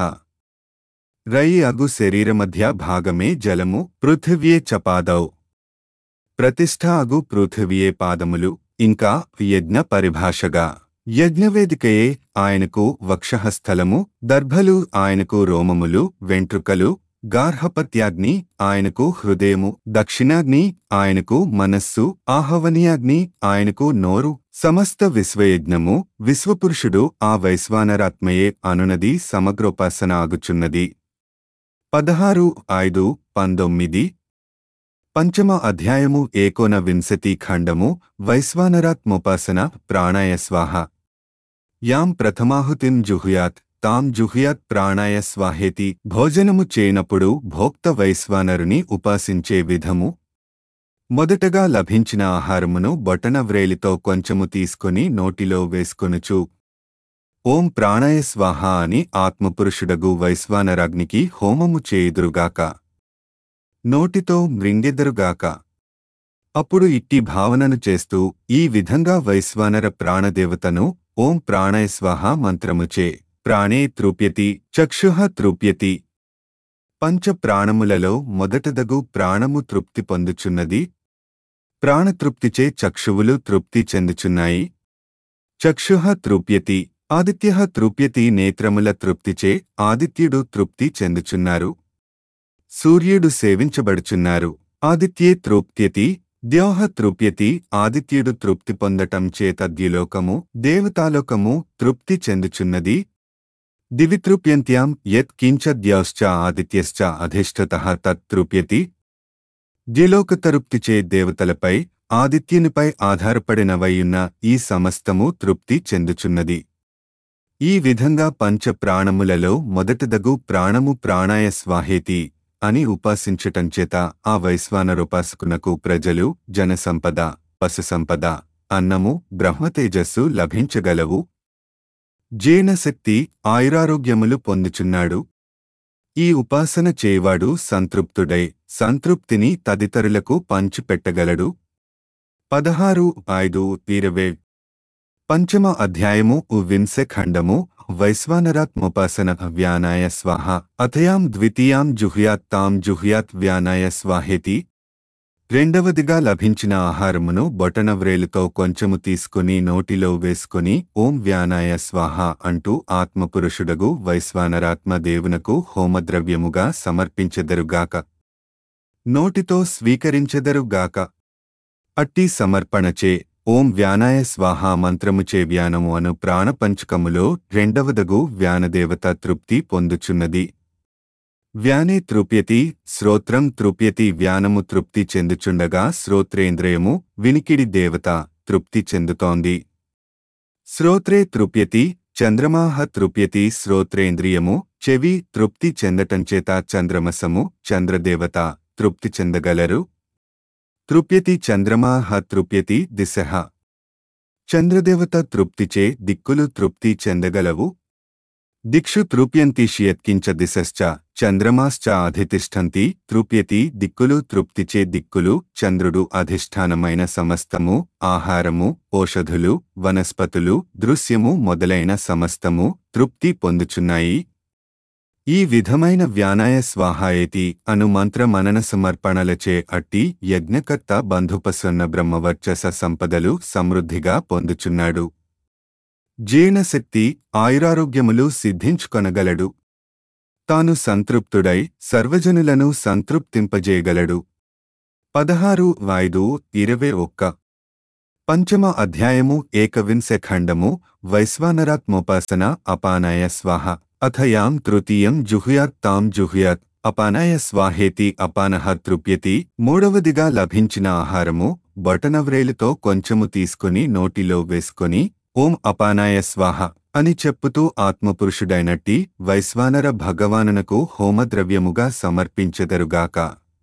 రై అగు శరీరమధ్య భాగమే జలము పృథివ్యే చపాదౌ ప్రతిష్ఠ అగు పృథివ్యే పాదములు ఇంకా యజ్ఞ పరిభాషగా యజ్ఞవేదికయే ఆయనకు వక్షస్థలము దర్భలు ఆయనకు రోమములు వెంట్రుకలు గార్హపత్యాగ్ని ఆయనకు హృదయము దక్షిణాగ్ని ఆయనకు మనస్సు ఆహవనీయాగ్ని ఆయనకు నోరు సమస్త విశ్వయజ్ఞము విశ్వపురుషుడు ఆ వైశ్వానరాత్మయే అనునది సమగ్రోపాసన ఆగుచున్నది పదహారు ఐదు పంతొమ్మిది పంచమ అధ్యాయము ఏకోన వింశతి ఖండము వైశ్వానరాత్మోపాసన ప్రాణాయ స్వాహ యాం ప్రథమాహుతిం జుహుయాత్ తాం జుహుయాత్ ప్రాణాయ స్వాహేతి భోజనము చేయనప్పుడు భోక్త వైశ్వానరుని ఉపాసించే విధము మొదటగా లభించిన ఆహారమును బొటన వ్రేలితో కొంచెము తీసుకొని నోటిలో వేసుకొనుచు ఓం ప్రాణాయ స్వాహ అని ఆత్మపురుషుడగు వైశ్వానరాగ్నికి హోమము చేయుదురుగాక నోటితో మృంగెదరుగాక అప్పుడు ఇట్టి భావనను చేస్తూ ఈ విధంగా వైశ్వానర ప్రాణదేవతను ఓం ప్రాణాయ స్వాహ మంత్రముచే ప్రాణే త్రూప్యతి చక్షుః త్రూప్యతి పంచ ప్రాణములలో మొదటదగు ప్రాణము తృప్తి పొందుచున్నది ప్రాణతృప్తిచే చక్షువులు తృప్తి చెందుచున్నాయి చక్షుః తృప్యతి ఆదిత్య తృప్యతి నేత్రముల తృప్తిచే ఆదిత్యుడు తృప్తి చెందుచున్నారు సూర్యుడు సేవించబడుచున్నారు ఆదిత్యే తృప్త్యతి ద్యోహ తృప్యతి ఆదిత్యుడు తృప్తి పొందటం చేత ద్యులోకము దేవతాలోకము తృప్తి చెందుచున్నది దివితృప్యంత్యాం యత్ కించ ద్యౌశ్చ ఆదిత్యశ్చ అధిష్ఠత తత్తృప్యతి ద్యులోకతరుప్తిచే దేవతలపై ఆదిత్యునిపై ఆధారపడినవయ్యున్న ఈ సమస్తము తృప్తి చెందుచున్నది ఈ విధంగా పంచ ప్రాణములలో మొదటిదగు ప్రాణము ప్రాణాయ స్వాహేతి అని ఉపాసించటంచేత ఆ వైశ్వానరుపాసకునకు ప్రజలు జనసంపద పశుసంపద అన్నము బ్రహ్మతేజస్సు లభించగలవు జీర్ణశక్తి ఆయురారోగ్యములు పొందుచున్నాడు ఈ ఉపాసన చేయవాడు సంతృప్తుడై సంతృప్తిని తదితరులకు పంచిపెట్టగలడు పదహారు ఐదు ఇరవై పంచమ అధ్యాయము వింశ ఖండము వైశ్వానరాత్మోపాసన వ్యానాయ స్వాహ అథయాం ద్వితీయాం జుహ్యాత్ తాం జుహ్యాత్ వ్యానాయ స్వాహేతి రెండవదిగా లభించిన ఆహారమును బొటనవ్రేలుతో కొంచెము తీసుకుని నోటిలో వేసుకుని ఓం వ్యానాయ స్వాహ అంటూ ఆత్మపురుషుడగు వైశ్వానరాత్మ దేవునకు హోమద్రవ్యముగా సమర్పించెదరుగాక నోటితో స్వీకరించెదరుగాక అట్టి సమర్పణచే ఓం వ్యానాయ స్వాహ మంత్రముచే వ్యానము అను ప్రాణపంచకములో రెండవదగు వ్యానదేవత తృప్తి పొందుచున్నది వ్యానే తృప్యతి శ్రోత్రం తృప్యతి వ్యానము తృప్తి చెందుచుండగా శ్రోత్రేంద్రియము వినికిడి దేవత తృప్తి చెందుతోంది శ్రోత్రే తృప్యతి చంద్రమాహ తృప్యతి శ్రోత్రేంద్రియము చెవి తృప్తి చెందటంచేత చంద్రమసము చంద్రదేవత తృప్తి చెందగలరు తృప్యతి చంద్రమాహ తృప్యతి దిశః చంద్రదేవత తృప్తిచే దిక్కులు తృప్తి చెందగలవు దిక్షు తృప్యంతి షియత్కించ దిశశ్చ చంద్రమాశ్చ అధితిష్టంతి తృప్యతి దిక్కులు తృప్తిచే దిక్కులు చంద్రుడు అధిష్టానమైన సమస్తము ఆహారము ఓషధులు వనస్పతులు దృశ్యము మొదలైన సమస్తము తృప్తి పొందుచున్నాయి ఈ విధమైన వ్యానాయ స్వాహాయతి అను మంత్ర మనన సమర్పణలచే అట్టి యజ్ఞకర్త బంధుపసన్న బ్రహ్మవర్చస సంపదలు సమృద్ధిగా పొందుచున్నాడు జీర్ణశక్తి ఆయురారోగ్యములు సిద్ధించుకొనగలడు తాను సంతృప్తుడై సర్వజనులను సంతృప్తింపజేయగలడు పదహారు ఐదు ఇరవై ఒక్క పంచమ అధ్యాయము ఏకవింశ ఖండము వైశ్వానరాత్మోపాసన అపానాయ స్వాహ అథయాం తృతీయం జుహుయాత్ తాం జుహుయాత్ అపానాయ స్వాహేతి అపానః తృప్యతి మూడవదిగా లభించిన ఆహారము బొటనవ్రేలుతో కొంచెము తీసుకుని నోటిలో వేసుకొని ఓం అపానాయ స్వాహ అని చెప్పుతూ ఆత్మపురుషుడైనట్టి వైశ్వానర భగవానునకు హోమద్రవ్యముగా సమర్పించెదరుగాక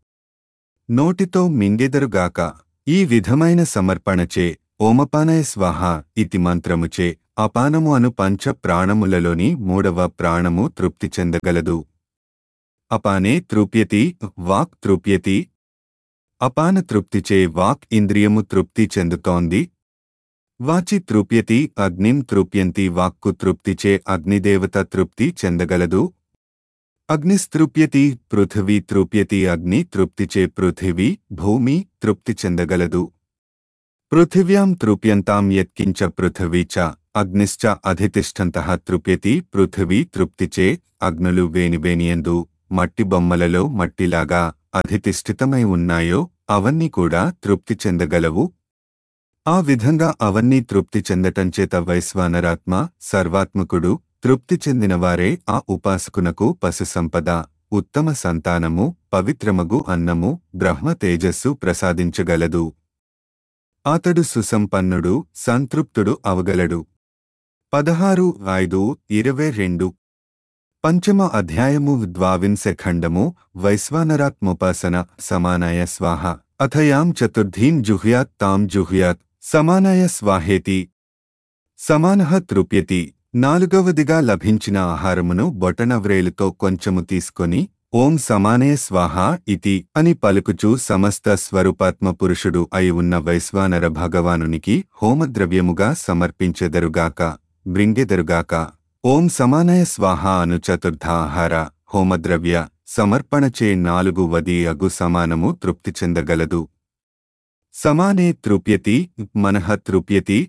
నోటితో మింగెదరుగాక ఈ విధమైన సమర్పణచే ఓమపానయ స్వాహ ఇతి మంత్రముచే అపానము అను పంచ ప్రాణములలోని మూడవ ప్రాణము తృప్తి చెందగలదు అపానే తృప్యతి వాక్ తృప్యతి అపాన తృప్తిచే వాక్ ఇంద్రియము తృప్తి చెందుతోంది వాచి తృప్యతి అగ్నిం తృప్యంతి వాక్కు తృప్తిచే అగ్నిదేవత తృప్తి చెందగలదు అగ్నిస్తృప్యతి పృథివీ తృప్యతి అగ్ని తృప్తిచే పృథివీ భూమి తృప్తి చెందగలదు పృథివ్యాం తృప్యంతాం యత్కించ పృథివీ చ అగ్నిశ్చ అధితిష్టంతః తృప్యతి పృథివీ తృప్తిచే అగ్నులు వేనివేనియందు మట్టి బొమ్మలలో మట్టిలాగా అధితిష్ఠితమై ఉన్నాయో అవన్నీ కూడా తృప్తి చెందగలవు ఆ విధంగా అవన్నీ తృప్తి చెందటంచేత వైశ్వానరాత్మ సర్వాత్మకుడు తృప్తి చెందినవారే ఆ ఉపాసకునకు పశు సంపద ఉత్తమ సంతానము పవిత్రమగు అన్నము బ్రహ్మ తేజస్సు ప్రసాదించగలదు అతడు సుసంపన్నుడు సంతృప్తుడు అవగలడు పదహారు ఐదు ఇరవై రెండు పంచమ అధ్యాయము ద్వావింశ ఖండము వైశ్వానరాత్మోపాసన సమానాయ స్వాహ అథయాం చతుర్థీం జుహ్యాత్ తాం జుహ్యాత్ సమానాయ స్వాహేతి సమానః తృప్యతి నాలుగవదిగా లభించిన ఆహారమును బొటనవ్రేలుతో కొంచెము తీసుకొని ఓం సమానే స్వాహ ఇతి అని పలుకుచూ సమస్త స్వరూపాత్మ పురుషుడు అయి ఉన్న వైశ్వానర భగవానునికి హోమద్రవ్యముగా సమర్పించెదరుగాక బృంగెదరుగాక ఓం సమానయ స్వాహ అను చతుర్థ ఆహార హోమద్రవ్య సమర్పణచే నాలుగు వది అగు సమానము తృప్తి చెందగలదు సమానే తృప్యతి మనః తృప్యతి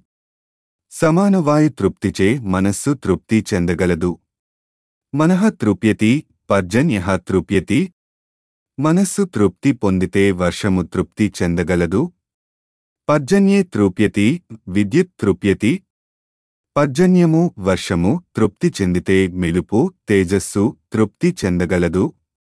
సమానవాయు తృప్తిచే మనస్సు తృప్తి చెందగలదు మనః తృప్యతి పర్జన్య తృప్యతి మనస్సు తృప్తి పొందితే వర్షము తృప్తి చెందగలదు పర్జన్యే తృప్యతి విద్యుత్ తృప్యతి పర్జన్యము వర్షము తృప్తి చెందితే మెలుపు తేజస్సు తృప్తి చెందగలదు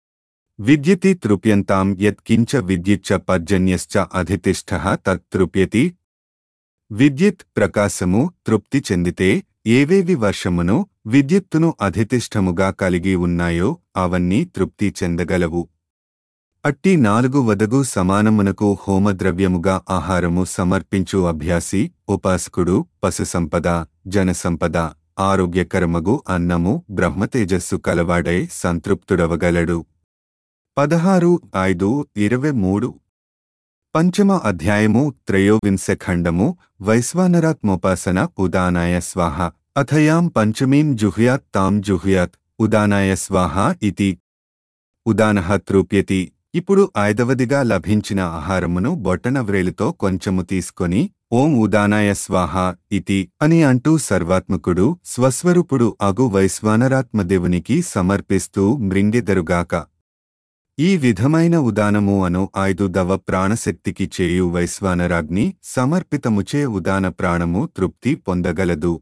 విద్యతి తృప్యంతాం యత్కించ విద్యుచ్చ పర్జన్యశ్చ అధితిష్ఠ తత్తృప్యతి విద్యుత్ ప్రకాశము తృప్తి చెందితే ఏవేవి వర్షమును విద్యుత్తును అధితిష్టముగా కలిగి ఉన్నాయో అవన్నీ తృప్తి చెందగలవు అట్టి నాలుగు వదగు సమానమునకు హోమద్రవ్యముగా ఆహారము సమర్పించు అభ్యాసి ఉపాసకుడు పశుసంపద జనసంపద ఆరోగ్యకరమగు అన్నము బ్రహ్మతేజస్సు కలవాడై సంతృప్తుడవగలడు పదహారు ఐదు ఇరవై మూడు పంచమ అధ్యాయము త్రయోవింశ ఖండము వైశ్వానరాత్మోపాసన ఉదానాయ స్వాహ అథయాం పంచమీం జుహ్యాత్ తాం జుహ్యాత్ ఉదానాయ స్వాహ ఇతి ఉదానః తృప్యతి ఇప్పుడు ఐదవదిగా లభించిన ఆహారమును బొట్టనవ్రేలుతో కొంచెము తీసుకొని ఓం ఉదానాయ స్వాహ ఇతి అని అంటూ సర్వాత్మకుడు స్వస్వరూపుడు అగు వైశ్వానరాత్మదేవునికి సమర్పిస్తూ మృంగెదరుగాక ఈ విధమైన ఉదానము అను ఐదు దవ ప్రాణశక్తికి చేయు వైశ్వానరాగ్ని సమర్పితముచే ఉదాన ప్రాణము తృప్తి పొందగలదు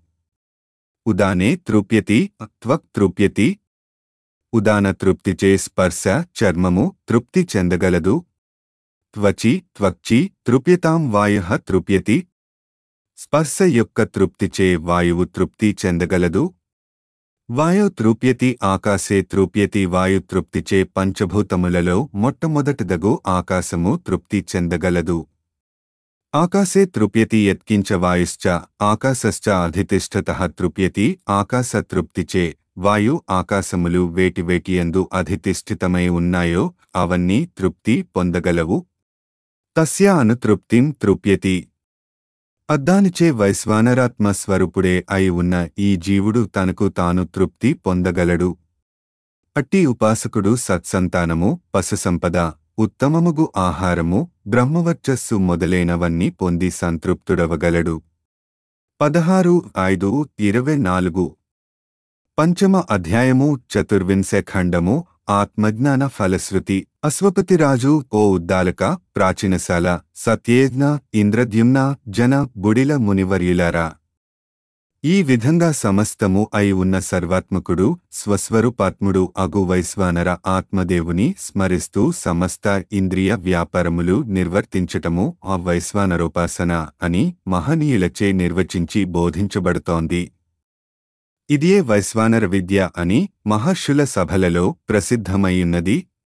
ఉదానే తృప్యతి త్వక్ తృప్యతి ఉదాన తృప్తిచే స్పర్శ చర్మము తృప్తి చెందగలదు త్వచి త్వక్చి తృప్యతాం వాయు తృప్యతి స్పర్శ యొక్క తృప్తిచే వాయువు తృప్తి చెందగలదు వాయు తృప్యతి ఆకాశే తృప్యతి వాయు తృప్తిచే పంచభూతములలో మొట్టమొదటిదగు ఆకాశము తృప్తి చెందగలదు ఆకాశే తృప్యతి యత్కించ వాయుశ్చ ఆకాశశ్చ అధితిష్ఠత తృప్యతి ఆకాశ తృప్తిచే వాయు ఆకాశములు వేటివేటియందు అధితిష్ఠితమై ఉన్నాయో అవన్నీ తృప్తి పొందగలవు తస్య అనుతృప్తిం తృప్యతి అద్దానిచే వైశ్వానరాత్మ స్వరూపుడే అయి ఉన్న ఈ జీవుడు తనకు తాను తృప్తి పొందగలడు అట్టి ఉపాసకుడు సత్సంతానము పశుసంపద ఉత్తమముగు ఆహారము బ్రహ్మవర్చస్సు మొదలైనవన్నీ పొంది సంతృప్తుడవగలడు పదహారు ఐదు ఇరవై నాలుగు పంచమ అధ్యాయము చతుర్వింశ ఖండము ఆత్మజ్ఞాన ఫలశ్రుతి అశ్వపతిరాజు ఓ ఉద్దాలక ప్రాచీనశాల సత్యేజ్ఞ ఇంద్రద్యుమ్న జన బుడిల మునివర్యులారా ఈ విధంగా సమస్తము అయి ఉన్న సర్వాత్మకుడు స్వస్వరూపాత్ముడు అగు వైశ్వానర ఆత్మదేవుని స్మరిస్తూ సమస్త ఇంద్రియ వ్యాపారములు నిర్వర్తించటము ఆ వైశ్వానరోపాసన అని మహనీయులచే నిర్వచించి బోధించబడుతోంది ఇదియే వైశ్వానర విద్య అని మహర్షుల సభలలో ప్రసిద్ధమయ్యున్నది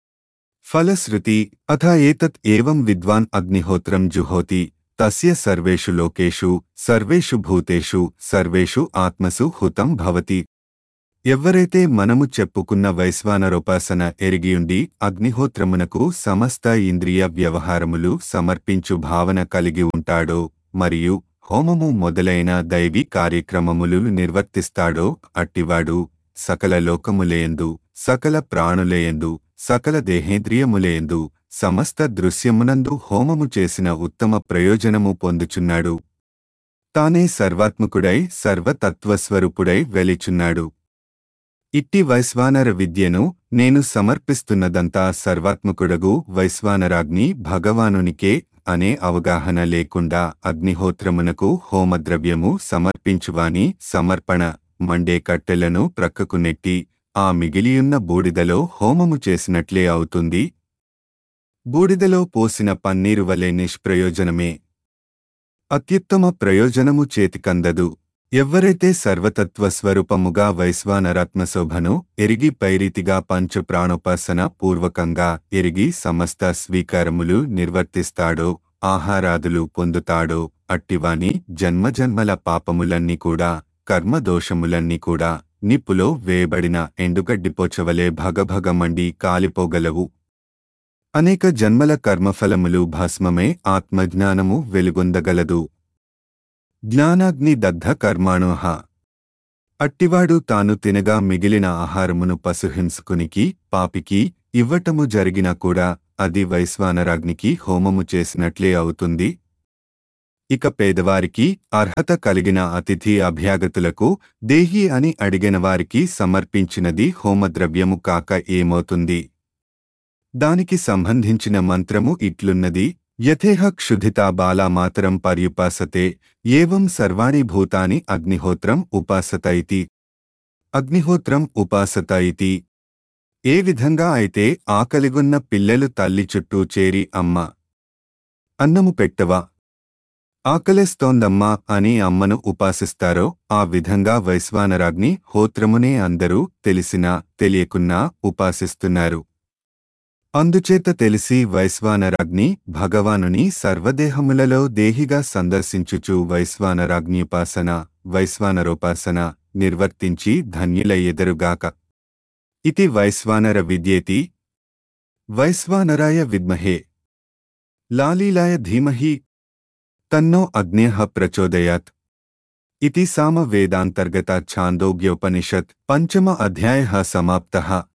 ఫలశ్రుతి అథ ఏతత్ ఏవం విద్వాన్ అగ్నిహోత్రం జుహోతి తస్య సర్వేషు లోకేషు సర్వేషు భూతేషు సర్వేషు ఆత్మసు హుతం భవతి ఎవ్వరైతే మనము చెప్పుకున్న వైశ్వానరోపాసన ఎరిగియుండి అగ్నిహోత్రమునకు సమస్త ఇంద్రియ వ్యవహారములు సమర్పించు భావన కలిగి ఉంటాడో మరియు హోమము మొదలైన దైవీ కార్యక్రమములు నిర్వర్తిస్తాడో అట్టివాడు సకల లోకములేయందు సకల ప్రాణులేయందు సకల దేహేంద్రియములేయందు సమస్త దృశ్యమునందు హోమము చేసిన ఉత్తమ ప్రయోజనము పొందుచున్నాడు తానే సర్వాత్మకుడై సర్వతత్వస్వరూపుడై వెలిచున్నాడు ఇట్టి వైశ్వానర విద్యను నేను సమర్పిస్తున్నదంతా సర్వాత్మకుడగు వైశ్వానరాగ్ని భగవానునికే అనే అవగాహన లేకుండా అగ్నిహోత్రమునకు హోమద్రవ్యము సమర్పించువాని సమర్పణ మండే కట్టెలను ప్రక్కకు నెట్టి ఆ మిగిలియున్న బూడిదలో హోమము చేసినట్లే అవుతుంది బూడిదలో పోసిన పన్నీరు వలె నిష్ప్రయోజనమే అత్యుత్తమ ప్రయోజనము చేతికందదు ఎవ్వరైతే సర్వతత్వ స్వరూపముగా వైశ్వానరాత్మశోభను ఎరిగి పైరీతిగా పంచప్రాణోపాసన పూర్వకంగా ఎరిగి సమస్త స్వీకారములు నిర్వర్తిస్తాడో ఆహారాదులు పొందుతాడో అట్టివాని జన్మజన్మల పాపములన్నీ కూడా కర్మదోషములన్నీ కూడా నిప్పులో వేయబడిన ఎండుగడ్డిపోచవలే భగభగమండి కాలిపోగలవు అనేక జన్మల కర్మఫలములు భస్మమే ఆత్మజ్ఞానము వెలుగొందగలదు జ్ఞానాగ్ని దగ్ధ కర్మాణోహ అట్టివాడు తాను తినగా మిగిలిన ఆహారమును పశుహింసకునికి పాపికి ఇవ్వటము జరిగినా కూడా అది వైశ్వానరాగ్నికి హోమము చేసినట్లే అవుతుంది ఇక పేదవారికి అర్హత కలిగిన అతిథి అభ్యాగతులకు దేహి అని అడిగిన వారికి సమర్పించినది హోమద్రవ్యము కాక ఏమవుతుంది దానికి సంబంధించిన మంత్రము ఇట్లున్నది యథేహ క్షుధితా బాలా మాతరం పర్యుపాసతే ఏవం సర్వాణి భూతాని అగ్నిహోత్రం ఉపాసత ఇతి అగ్నిహోత్రం ఉపాసత ఇతి ఏ విధంగా అయితే ఆకలిగొన్న పిల్లలు తల్లి చుట్టూ చేరి అమ్మ అన్నము పెట్టవా ఆకలేస్తోందమ్మా అని అమ్మను ఉపాసిస్తారో ఆ విధంగా వైశ్వానరాగ్ని హోత్రమునే అందరూ తెలిసినా తెలియకున్నా ఉపాసిస్తున్నారు అందుచేత తెలిసి వైశ్వానరాగ్ని భగవానుని సర్వదేహములలో దేహిగా సందర్శించుచు వైశ్వానరాగ్నిపాసన వైశ్వానరోపాసన నిర్వర్తించి ధన్యులయ్యెదరుగాక ఇతి వైశ్వానర విద్యేతి వైశ్వానరాయ విద్మహే లాలీలాయ ధీమహి తన్నో అగ్నేః ప్రచోదయాత్ ఇతి సామ వేదాంతర్గత ఛాందోగ్యోపనిషత్ పంచమ అధ్యాయः సమాప్తः